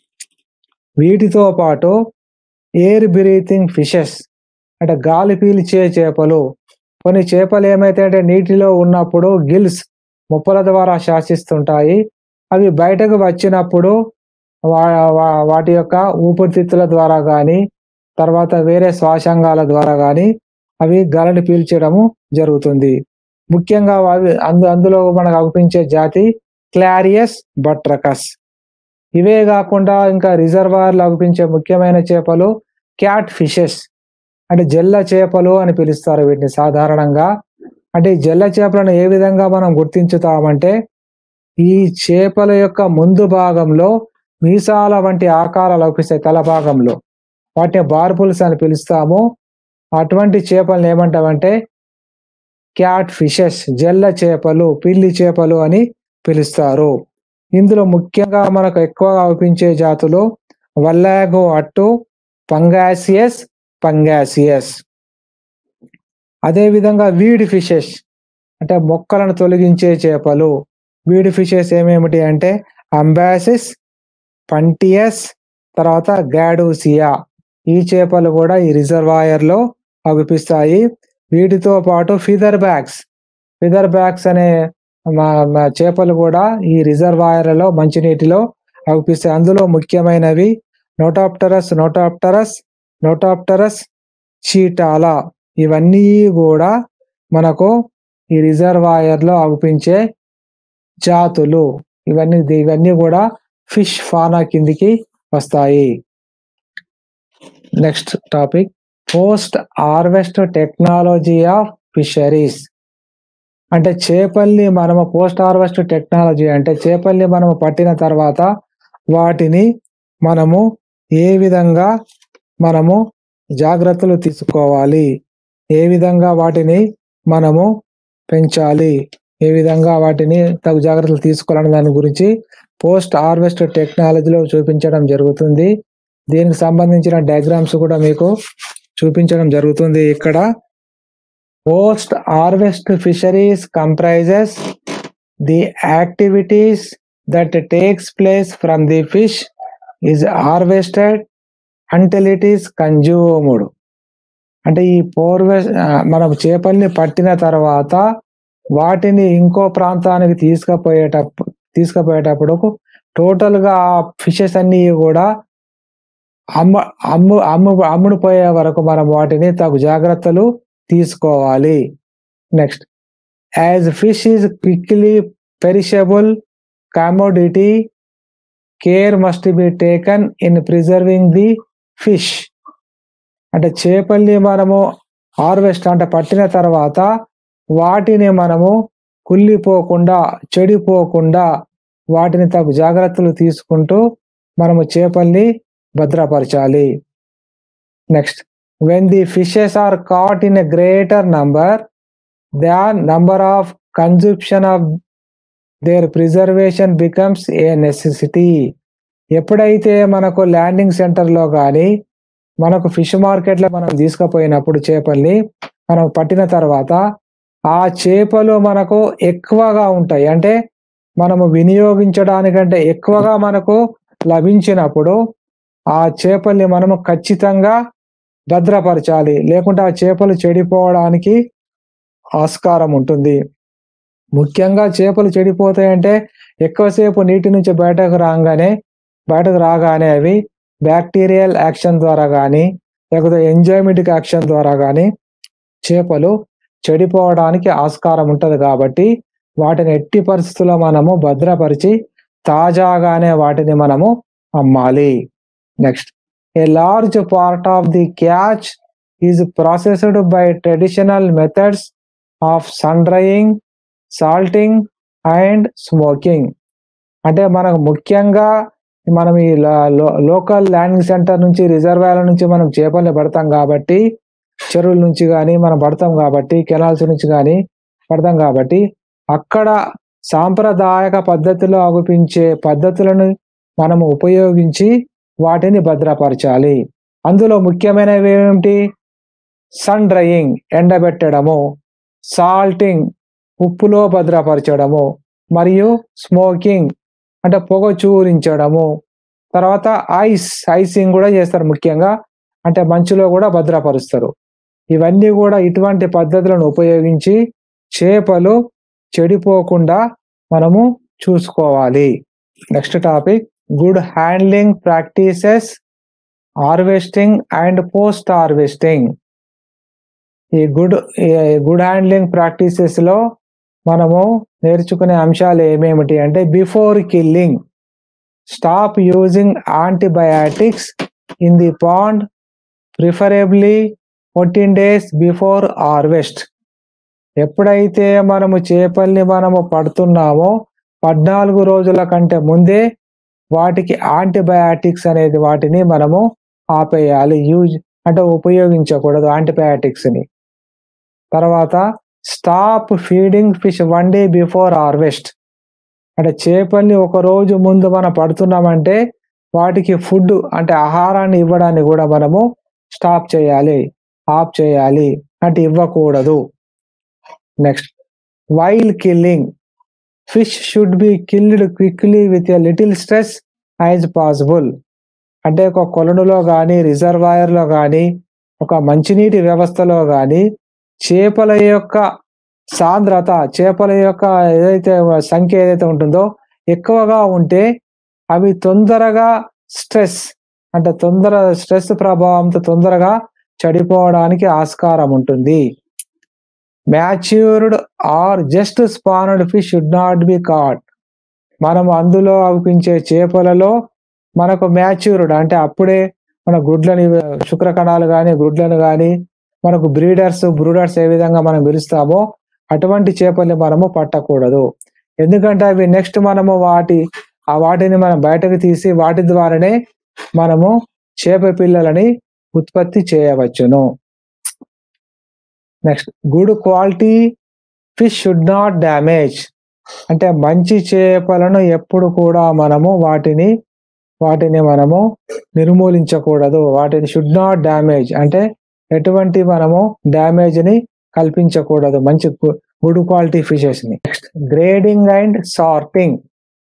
వీటితో పాటు ఎయిర్ బ్రీతింగ్ ఫిషెస్ అంటే గాలి పీల్చే చేపలు కొన్ని చేపలు ఏమైతే అంటే నీటిలో ఉన్నప్పుడు గిల్స్ ముప్పల ద్వారా శాసిస్తుంటాయి అవి బయటకు వచ్చినప్పుడు వా- వా- వాటి యొక్క ఊపిరితిత్తుల ద్వారా కానీ తర్వాత వేరే శ్వాసాంగాల ద్వారా కానీ అవి గాలిని పీల్చడము జరుగుతుంది ముఖ్యంగా అవి అందు అందులో మనకు అగుపించే జాతి క్లారియస్ బట్రకస్ ఇవే కాకుండా ఇంకా రిజర్వాయర్లు అగుపించే ముఖ్యమైన చేపలు క్యాట్ ఫిషెస్ అంటే జల్ల చేపలు అని పిలుస్తారు వీటిని సాధారణంగా అంటే ఈ జల్ల చేపలను ఏ విధంగా మనం గుర్తించుతామంటే ఈ చేపల యొక్క ముందు భాగంలో మీసాల వంటి ఆకారాలు అగుపిస్తాయి తల భాగంలో వాటిని బార్బుల్స్ అని పిలుస్తాము అటువంటి చేపలను ఏమంటామంటే క్యాట్ ఫిషెస్ జల్ల చేపలు పిల్లి చేపలు అని పిలుస్తారు ఇందులో ముఖ్యంగా మనకు ఎక్కువగా అవుపించే జాతులు వల్లాగో అట్టు పంగాసియస్ పంగాసియస్ అదే విధంగా వీడ్ ఫిషెస్ అంటే మొక్కలను తొలగించే చేపలు వీడ్ ఫిషెస్ ఏమేమిటి అంటే అంబాసిస్ పంటియస్ తర్వాత గాడూసియా ఈ చేపలు కూడా ఈ రిజర్వాయర్ లో అగుపిస్తాయి వీటితో పాటు ఫిదర్ బ్యాగ్స్ ఫిదర్ బ్యాగ్స్ అనే మా- మా చేపలు కూడా ఈ రిజర్వాయర్లలో మంచినీటిలో అగుపిస్తాయి అందులో ముఖ్యమైనవి నోటాప్టరస్ నోటాప్టరస్ నోటాప్టరస్ చీటాలా ఇవన్నీ కూడా మనకు ఈ రిజర్వాయర్ లో అగుపించే జాతులు ఇవన్నీ ఇవన్నీ కూడా ఫిష్ ఫానా కిందికి వస్తాయి next topic post harvest technology of fisheries అంటే చేపల్ని మనము పోస్ట్ హార్వెస్ట్ టెక్నాలజీ అంటే చేపల్ని మనము పట్టిన తర్వాత వాటిని మనము ఏ విధంగా మనము జాగ్రత్తలు తీసుకోవాలి ఏ విధంగా వాటిని మనము పెంచాలి ఏ విధంగా వాటిని తగు జాగ్రత్తలు తీసుకోవాలనే దాని గురించి పోస్ట్ హార్వెస్ట్ టెక్నాలజీలో చూపించడం జరుగుతుంది దీనికి సంబంధించిన డయాగ్రామ్స్ కూడా మీకు చూపించడం జరుగుతుంది ఇక్కడ post harvest fisheries comprises the activities that takes place from the fish is harvested until it is consumed అంటే ఈ పోర్వె మనం చేపల్ని పట్టిన తర్వాత వాటిని ఇంకో ప్రాంతానికి తీసుకుపోయేటప్పుడు తీసుకుపోయేటప్పుడు టోటల్ గా ఆ ఫిషెస్ అన్ని కూడా అమ్మ అమ్ము అమ్ము అమ్ముడు పోయే వరకు మనం వాటిని తగు జాగ్రత్తలు తీసుకోవాలి next as fish is quickly perishable commodity care must be taken in preserving the fish అంటే చేపల్ని మనము హార్వెస్ట్ అంటే పట్టిన తర్వాత వాటిని మనము కుళ్ళిపోకుండా చెడిపోకుండా వాటిని తగు జాగ్రత్తలు తీసుకుంటూ మనము చేపల్ని భద్రపరచాలి next when the fishes are caught in a greater number the number of consumption of their preservation becomes a necessity ఎప్పుడైతే మనకు ల్యాండింగ్ సెంటర్లో కానీ మనకు ఫిష్ మార్కెట్లో మనం తీసుకుపోయినప్పుడు చేపల్ని మనం పట్టిన తర్వాత ఆ చేపలు మనకు ఎక్కువగా ఉంటాయి అంటే మనము వినియోగించడానికంటే ఎక్కువగా మనకు లభించినప్పుడు ఆ చేపల్ని మనము ఖచ్చితంగా భద్రపరచాలి లేకుంటే ఆ చేపలు చెడిపోవడానికి ఆస్కారం ఉంటుంది ముఖ్యంగా చేపలు చెడిపోతాయంటే ఎక్కువసేపు నీటి నుంచి బయటకు రాగానే బయటకు రాగానే అవి బ్యాక్టీరియల్ యాక్షన్ ద్వారా కానీ లేకపోతే ఎంజైమెటిక్ యాక్షన్ ద్వారా కానీ చేపలు చెడిపోవడానికి ఆస్కారం ఉంటుంది కాబట్టి వాటిని ఎట్టి పరిస్థితుల్లో మనము భద్రపరిచి తాజాగానే వాటిని మనము అమ్మాలి next a large part of the catch is processed by traditional methods of sun drying salting and smoking అంటే మనకు ముఖ్యంగా మనం ఈ లోకల్ ల్యాండింగ్ సెంటర్ నుంచి రిజర్వాయర్ల నుంచి మనం చేపల్ని పడతాం కాబట్టి చెరువుల నుంచి కానీ మనం పడతాం కాబట్టి కెనాల్స్ నుంచి కానీ పడతాం కాబట్టి అక్కడ సాంప్రదాయక పద్ధతిలో అగుపించే పద్ధతులను మనం ఉపయోగించి వాటిని భద్రపరచాలి అందులో ముఖ్యమైనవి ఏమిటి సన్ డ్రైయింగ్ ఎండబెట్టడము సాల్టింగ్ ఉప్పులో భద్రపరచడము మరియు స్మోకింగ్ అంటే పొగ చూరించడము తర్వాత ఐస్ ఐసింగ్ కూడా చేస్తారు ముఖ్యంగా అంటే మంచులో కూడా భద్రపరుస్తారు ఇవన్నీ కూడా ఇటువంటి పద్ధతులను ఉపయోగించి చేపలు చెడిపోకుండా మనము చూసుకోవాలి next topic good handling practices harvesting and post harvesting ఈ గుడ్ గుడ్ హ్యాండ్లింగ్ ప్రాక్టీసెస్ లో మనము నేర్చుకునే అంశాలు ఏమేమిటి అంటే before killing stop using antibiotics in the pond preferably fourteen days before harvest ఎప్పుడైతే మనము చేపల్ని మనము పడుతున్నామో పద్నాలుగు రోజుల కంటే ముందే వాటికి యాంటీబయాటిక్స్ అనేది వాటిని మనము ఆపేయాలి యూజ్ అంటే ఉపయోగించకూడదు యాంటీబయాటిక్స్ ని తర్వాత stop feeding fish one day before harvest అంటే చేపల్ని ఒక రోజు ముందు మనం పడుతున్నామంటే వాటికి ఫుడ్ అంటే ఆహారాన్ని ఇవ్వడాన్ని కూడా మనము స్టాప్ చేయాలి ఆఫ్ చేయాలి అంటే ఇవ్వకూడదు next while killing fish should be killed quickly with a little stress as possible అంటే ఒక కొలనులో కానీ రిజర్వాయర్లో కానీ ఒక మంచినీటి వ్యవస్థలో కానీ చేపల యొక్క సాంద్రత చేపల యొక్క ఏదైతే సంఖ్య ఏదైతే ఉంటుందో ఎక్కువగా ఉంటే అవి తొందరగా స్ట్రెస్ అంటే తొందర స్ట్రెస్ ప్రభావంతో తొందరగా చెడిపోవడానికి ఆస్కారం ఉంటుంది matured or just spawned fish should not be caught మనం అందులో అవిపించే చేపలలో మనకు మ్యాచ్యూర్డ్ అంటే అప్పుడే మన గుడ్లని శుక్రకణాలు కానీ గుడ్లను కానీ మనకు బ్రీడర్స్ బ్రూడర్స్ ఏ విధంగా మనం పిలుస్తామో అటువంటి చేపల్ని మనము పట్టకూడదు ఎందుకంటే అవి నెక్స్ట్ మనము వాటి ఆ వాటిని మనం బయటకు తీసి వాటి ద్వారానే మనము చేప పిల్లలని ఉత్పత్తి చేయవచ్చును next good quality fish should not damage అంటే మంచి చేపలను ఎప్పుడు కూడా మనము వాటిని వాటిని మనము నిర్మూలించకూడదు వాటిని షుడ్ నాట్ డ్యామేజ్ అంటే ఎటువంటి మనము డ్యామేజ్ ని కల్పించకూడదు మంచి గుడ్ క్వాలిటీ ఫిషెస్ ని next grading and sorting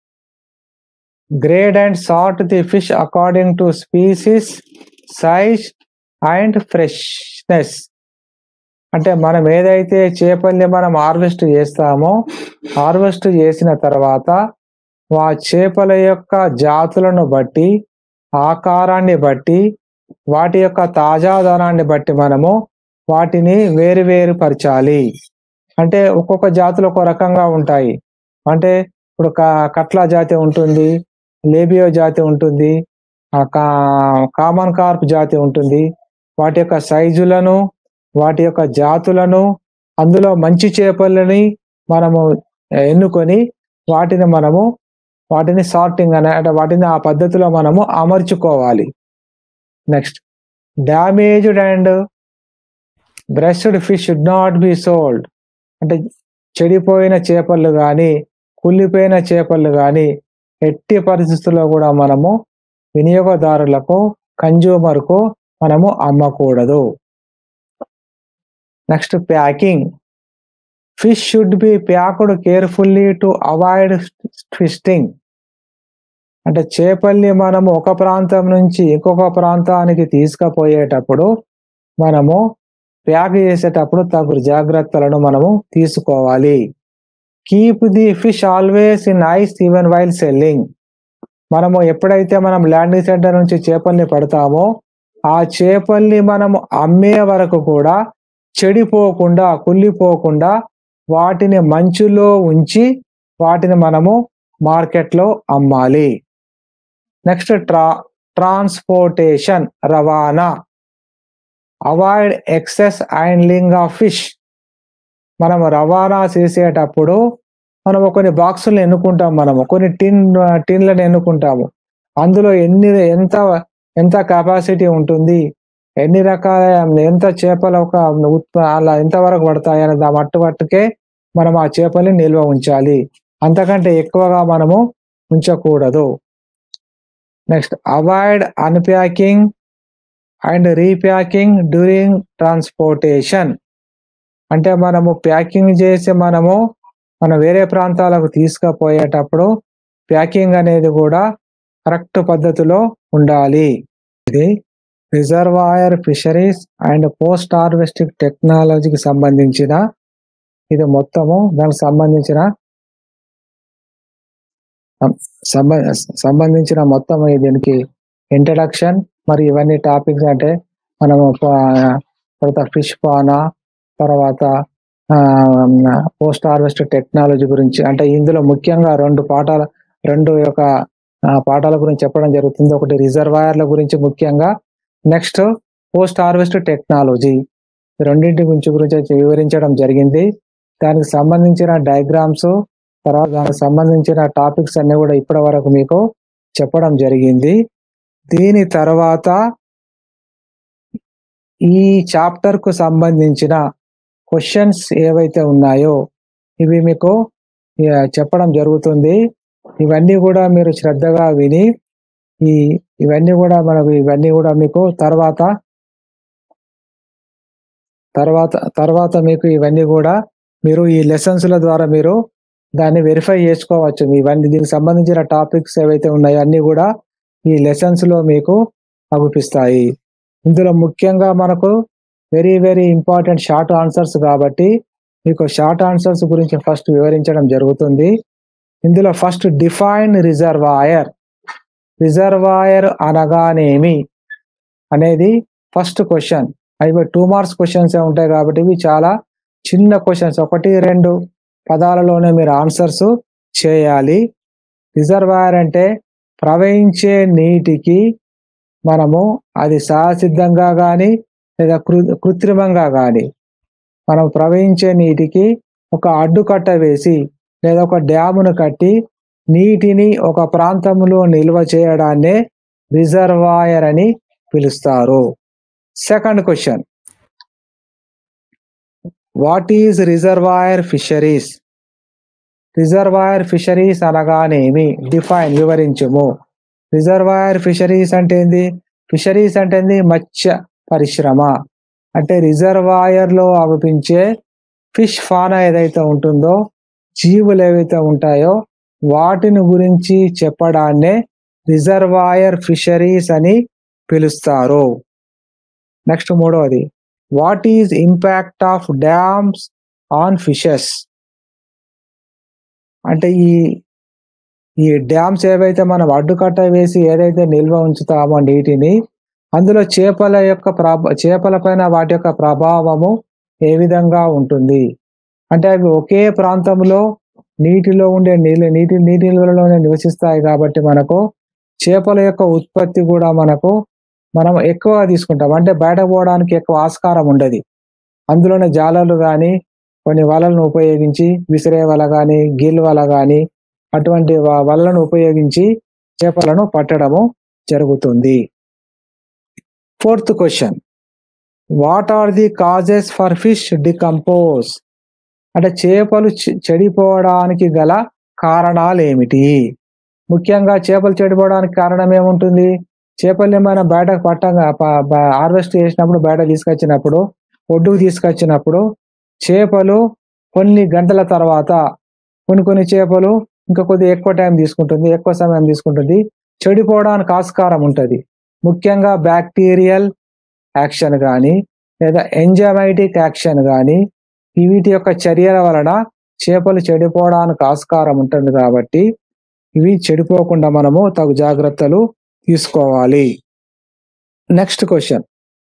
grade and sort the fish according to species size and freshness అంటే మనం ఏదైతే చేపల్ని మనం హార్వెస్ట్ చేస్తామో హార్వెస్ట్ చేసిన తర్వాత ఆ చేపల యొక్క జాతులను బట్టి ఆకారాన్ని బట్టి వాటి యొక్క తాజాదనాన్ని బట్టి మనము వాటిని వేరు వేరు పరచాలి అంటే ఒక్కొక్క జాతులు ఒక రకంగా ఉంటాయి అంటే ఇప్పుడు క- కట్ల జాతి ఉంటుంది లేబియో జాతి ఉంటుంది ఆ కా- కామన్ కార్ప్ జాతి ఉంటుంది వాటి యొక్క సైజులను వాటి యొక్క జాతులను అందులో మంచి చేపలని మనము ఎన్నుకొని వాటిని మనము వాటిని సార్టింగ్ అనే అంటే వాటిని ఆ పద్ధతిలో మనము అమర్చుకోవాలి next damaged and bruised fish should not be sold అంటే చెడిపోయిన చేపలు కానీ కుళ్ళిపోయిన చేపలు కానీ ఎట్టి పరిస్థితుల్లో కూడా మనము వినియోగదారులకు కన్జ్యూమర్కు మనము అమ్మకూడదు next packing fish should be packed carefully to avoid twisting అంటే చేపల్ని మనము ఒక ప్రాంతం నుంచి ఇంకొక ప్రాంతానికి తీసుకుపోయేటప్పుడు మనము ప్యాక్ చేసేటప్పుడు తగు జాగ్రత్తలను మనము తీసుకోవాలి keep the fish always in ice even while selling మనము ఎప్పుడైతే మనం ల్యాండింగ్ సెంటర్ నుంచి చేపల్ని పడతామో ఆ చేపల్ని మనము అమ్మే వరకు కూడా చెడిపోకుండా కుళ్ళిపోకుండా వాటిని మంచులో ఉంచి వాటిని మనము మార్కెట్లో అమ్మాలి నెక్స్ట్ ట్రా ట్రాన్స్పోర్టేషన్ రవాణా avoid excess handling of fish మనం రవాణా చేసేటప్పుడు మనము కొన్ని బాక్సులను ఎన్నుకుంటాం మనము కొన్ని టిన్ టిన్లను ఎన్నుకుంటాము అందులో ఎన్ని ఎంత ఎంత కెపాసిటీ ఉంటుంది ఎన్ని రకాల ఎంత చేపల ఒక ఉత్ప అలా ఎంతవరకు పడతాయి అనే దాని మట్టు మట్టుకే మనం ఆ చేపల్ని నిల్వ ఉంచాలి అంతకంటే ఎక్కువగా మనము ఉంచకూడదు next avoid unpacking and repacking during transportation అంటే మనము ప్యాకింగ్ చేసి మనము మనం వేరే ప్రాంతాలకు తీసుకుపోయేటప్పుడు ప్యాకింగ్ అనేది కూడా కరెక్ట్ పద్ధతిలో ఉండాలి ఇది reservoir fisheries and post harvesting టెక్నాలజీకి సంబంధించిన ఇది మొత్తము దానికి సంబంధించిన సంబ- సంబంధించిన మొత్తం ఈ దీనికి ఇంట్రడక్షన్ మరి ఇవన్నీ టాపిక్స్ అంటే మనము ప- తర్వాత ఫిష్ పానా తర్వాత పోస్ట్ హార్వెస్ట్ టెక్నాలజీ గురించి అంటే ఇందులో ముఖ్యంగా రెండు పాఠాల రెండు యొక్క ఆ, పాఠాల గురించి చెప్పడం జరుగుతుంది ఒకటి రిజర్వాయర్ల గురించి ముఖ్యంగా నెక్స్ట్ పోస్ట్ హార్వెస్ట్ టెక్నాలజీ రెండింటి గురించి గురించి అయితే వివరించడం జరిగింది దానికి సంబంధించిన డయాగ్రామ్స్ తర్వాత దానికి సంబంధించిన టాపిక్స్ అన్ని కూడా ఇప్పటి వరకు మీకు చెప్పడం జరిగింది దీని తర్వాత ఈ చాప్టర్ కు సంబంధించిన క్వశ్చన్స్ ఏవైతే ఉన్నాయో ఇవి మీకు ఇక చెప్పడం జరుగుతుంది ఇవన్నీ కూడా మీరు శ్రద్ధగా విని ఈ ఇవన్నీ కూడా మనకు ఇవన్నీ కూడా మీకు తర్వాత తర్వాత తర్వాత మీకు ఇవన్నీ కూడా మీరు ఈ లెసన్స్ల ద్వారా మీరు దాన్ని వెరిఫై చేసుకోవచ్చు ఇవన్నీ దీనికి సంబంధించిన టాపిక్స్ ఏవైతే ఉన్నాయో అన్ని కూడా ఈ లెసన్స్ లో మీకు అగుపిస్తాయి ఇందులో ముఖ్యంగా మనకు very very important short answers కాబట్టి మీకు షార్ట్ ఆన్సర్స్ గురించి ఫస్ట్ వివరించడం జరుగుతుంది ఇందులో ఫస్ట్ డిఫైన్ రిజర్వాయర్ రిజర్వాయర్ అనగానేమి అనేది ఫస్ట్ క్వశ్చన్ అవి టూ మార్క్స్ క్వశ్చన్స్ ఉంటాయి కాబట్టి ఇవి చాలా చిన్న క్వశ్చన్స్ ఒకటి రెండు పదాలలోనే మీరు ఆన్సర్స్ చేయాలి రిజర్వాయర్ అంటే ప్రవహించే నీటికి మనము అది సహసిద్ధంగా కానీ లేదా కృ కృత్రిమంగా కానీ మనం ప్రవహించే నీటికి ఒక అడ్డుకట్ట వేసి లేదా ఒక డ్యామును కట్టి నీటిని ఒక ప్రాంతంలో నిల్వ చేయడాన్నే రిజర్వాయర్ అని పిలుస్తారు second question what is reservoir fisheries reservoir fisheries అనగానేమి డిఫైన్ వివరించుము రిజర్వాయర్ ఫిషరీస్ అంటే ఏంది ఫిషరీస్ అంటే ఏంది మత్స్య పరిశ్రమ అంటే రిజర్వాయర్ లో అగుపించే ఫిష్ ఫానా ఏదైతే ఉంటుందో జీవులు ఏవైతే ఉంటాయో వాటిని గురించి చెప్పడాన్నే రిజర్వాయర్ ఫిషరీస్ అని పిలుస్తారు నెక్స్ట్ మూడవది what is impact of dams on fishes అంటే ఈ ఈ డ్యామ్స్ ఏవైతే మనం అడ్డుకట్ట వేసి ఏదైతే నిల్వ ఉంచుతామో నీటిని అందులో చేపల యొక్క ప్రభ చేపల పైన వాటి యొక్క ప్రభావము ఏ విధంగా ఉంటుంది అంటే అవి ఒకే ప్రాంతంలో నీటిలో ఉండే నీళ్ళు నీటి నీటి నిల్వలోనే నివసిస్తాయి కాబట్టి మనకు చేపల యొక్క ఉత్పత్తి కూడా మనకు మనం ఎక్కువగా తీసుకుంటాం అంటే బయట పోవడానికి ఎక్కువ ఆస్కారం ఉండదు అందులోనే జాలర్లు కానీ కొన్ని వలలను ఉపయోగించి విసిరే వల కానీ గిల్ వల కానీ అటువంటి వ- వలలను ఉపయోగించి చేపలను పట్టడము జరుగుతుంది fourth question what are the causes for fish decompose అంటే చేపలు చె- చెడిపోవడానికి గల కారణాలు ఏమిటి ముఖ్యంగా చేపలు చెడిపోవడానికి కారణం ఏముంటుంది చేపలు ఏమైనా బయటకు పట్టంగా హార్వెస్ట్ చేసినప్పుడు బయట తీసుకొచ్చినప్పుడు ఒడ్డుకు తీసుకొచ్చినప్పుడు చేపలు కొన్ని గంటల తర్వాత కొన్ని కొన్ని చేపలు ఇంకా కొద్దిగా ఎక్కువ టైం తీసుకుంటుంది ఎక్కువ సమయం తీసుకుంటుంది చెడిపోవడానికి ఆస్కారం ఉంటుంది ముఖ్యంగా బ్యాక్టీరియల్ యాక్షన్ కానీ లేదా ఎంజమైటిక్ యాక్షన్ కానీ వీటి యొక్క చర్యల వలన చేపలు చెడిపోవడానికి ఆస్కారం ఉంటుంది కాబట్టి ఇవి చెడిపోకుండా మనము తగు జాగ్రత్తలు తీసుకోవాలి next question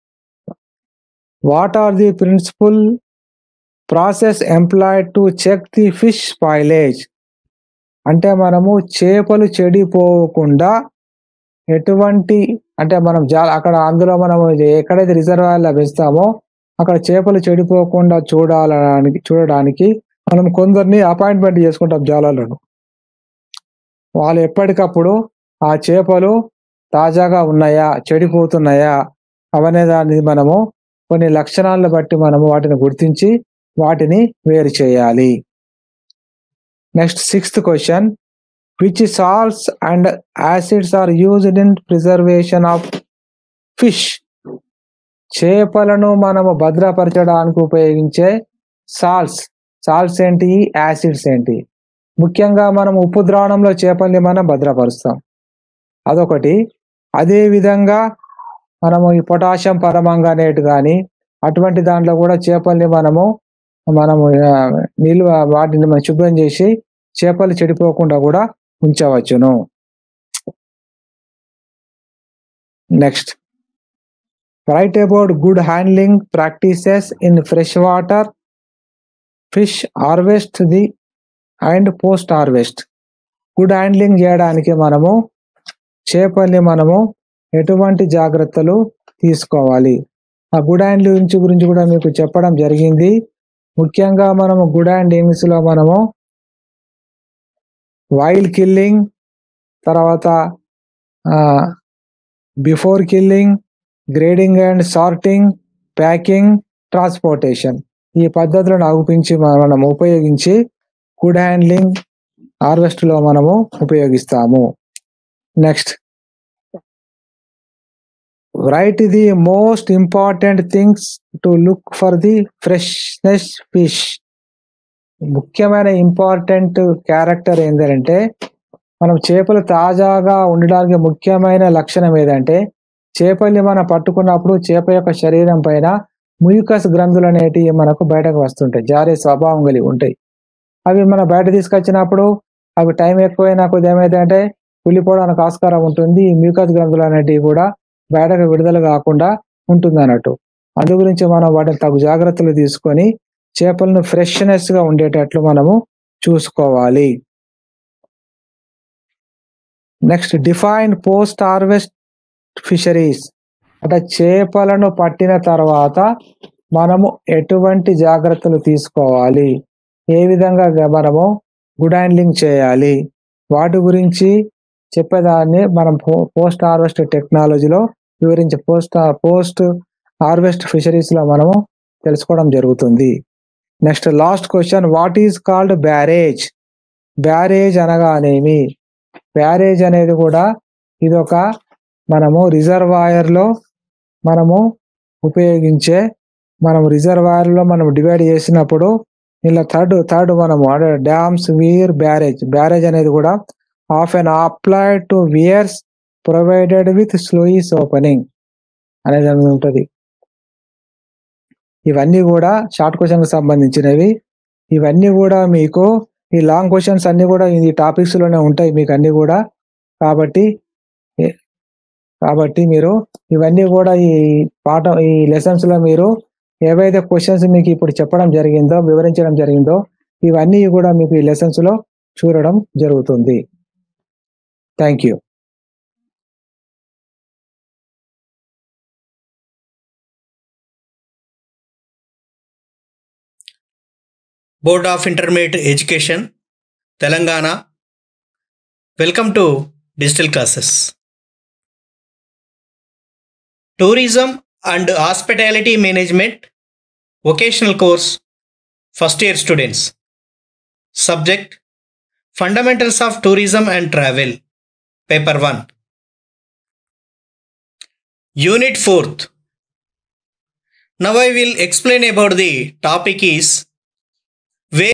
what are the principal process employed to check the fish spoilage అంటే మనము చేపలు చెడిపోకుండా ఎటువంటి అంటే మనం జా అక్కడ అందులో మనం ఎక్కడైతే రిజర్వాయర్లో పెంచుతామో అక్కడ చేపలు చెడిపోకుండా చూడాలడానికి చూడడానికి మనం కొందరిని అపాయింట్మెంట్ చేసుకుంటాం జాలర్లను వాళ్ళు ఎప్పటికప్పుడు ఆ చేపలు తాజాగా ఉన్నాయా చెడిపోతున్నాయా అవనే దాన్ని మనము కొన్ని లక్షణాలను బట్టి మనము వాటిని గుర్తించి వాటిని వేరు చేయాలి next sixth question which salts and acids are used in preservation of fish చేపలను మనము భద్రపరచడానికి ఉపయోగించే సాల్ట్స్ సాల్ట్స్ ఏంటి యాసిడ్స్ ఏంటి ముఖ్యంగా మనం ఉప్పు ద్రావణంలో చేపల్ని మనం భద్రపరుస్తాం అదొకటి అదే విధంగా మనము ఈ పొటాషియం పరమంగనేట్ కానీ అటువంటి దాంట్లో కూడా చేపల్ని మనము మనము ఆ, నిల్వ వాటిని మనం శుభ్రం చేసి చేపలు చెడిపోకుండా కూడా ఉంచవచ్చును next write about good handling practices in fresh water fish harvest the and post harvest good handling చేయడానికి మనము చేపల్ని మనము ఎటువంటి జాగ్రత్తలు తీసుకోవాలి ఆ గుడ్ హ్యాండ్లింగ్స్ గురించి కూడా మీకు చెప్పడం జరిగింది ముఖ్యంగా మనము గుడ్ హ్యాండ్లింగ్స్ లో మనము వైల్డ్ కిల్లింగ్ తర్వాత before killing grading and sorting packing transportation ఈ పద్ధతులను ఆగుపించి మనం ఉపయోగించి గుడ్ హ్యాండ్లింగ్ హార్వెస్ట్ లో మనము ఉపయోగిస్తాము next write the most important things to look for the freshness fish ముఖ్యమైన ఇంపార్టెంట్ క్యారెక్టర్ ఏంటంటే మనం చేపలు తాజాగా ఉండడానికి ముఖ్యమైన లక్షణం ఏదంటే చేపల్ని మనం పట్టుకున్నప్పుడు చేప యొక్క శరీరం పైన మ్యూకస్ గ్రంథులు అనేటివి మనకు బయటకు వస్తుంటాయి జారే స్వభావం కలిగి ఉంటాయి అవి మనం బయట తీసుకొచ్చినప్పుడు అవి టైం ఎక్కువైనా కొద్ది ఏమైందంటే కుళ్ళిపోవడానికి ఆస్కారం ఉంటుంది ఈ మ్యూకస్ గ్రంథులు అనేటివి కూడా బయటకు విడుదల కాకుండా ఉంటుంది అన్నట్టు అందు గురించి మనం వాటిని తగు జాగ్రత్తలు తీసుకొని చేపలను ఫ్రెష్నెస్ గా ఉండేటట్లు మనము చూసుకోవాలి next define post harvest fisheries అంటే చేపలను పట్టిన తర్వాత మనము ఎటువంటి జాగ్రత్తలు తీసుకోవాలి ఏ విధంగా గ- మనము గుడ్ హ్యాండ్లింగ్ చేయాలి వాటి గురించి చెప్పేదాన్ని మనం పోస్ట్ హార్వెస్ట్ టెక్నాలజీలో వివరించి పోస్ట్ పోస్ట్ హార్వెస్ట్ ఫిషరీస్ లో మనము తెలుసుకోవడం జరుగుతుంది next last question what is called barrage barrage అనగానేమి బ్యారేజ్ అనేది కూడా ఇది ఒక మనము రిజర్వాయర్ లో మనము ఉపయోగించే మనం రిజర్వాయర్ లో మనం డివైడ్ చేసినప్పుడు ఇలా థర్డ్ థర్డ్ మనము అంటే డ్యామ్స్ వీర్ బ్యారేజ్ బ్యారేజ్ అనేది కూడా often applied to weirs provided with sluice opening అనేది అనేది ఉంటుంది ఇవన్నీ కూడా షార్ట్ క్వశ్చన్ కి సంబంధించినవి ఇవన్నీ కూడా మీకు ఈ లాంగ్ క్వశ్చన్స్ అన్ని కూడా ఈ టాపిక్స్ లోనే ఉంటాయి మీకు అన్ని కూడా కాబట్టి ఏ- కాబట్టి మీరు ఇవన్నీ కూడా ఈ పాఠం ఈ లెసన్స్ లో మీరు ఏవైతే క్వశ్చన్స్ మీకు ఇప్పుడు చెప్పడం జరిగిందో వివరించడం జరిగిందో ఇవన్నీ కూడా మీకు ఈ లెసన్స్ లో చూడడం జరుగుతుంది thank you board of intermediate education Telangana welcome to digital classes tourism and hospitality management vocational course first year students subject fundamentals of tourism and travel paper one unit fourth Now I will explain about the topic is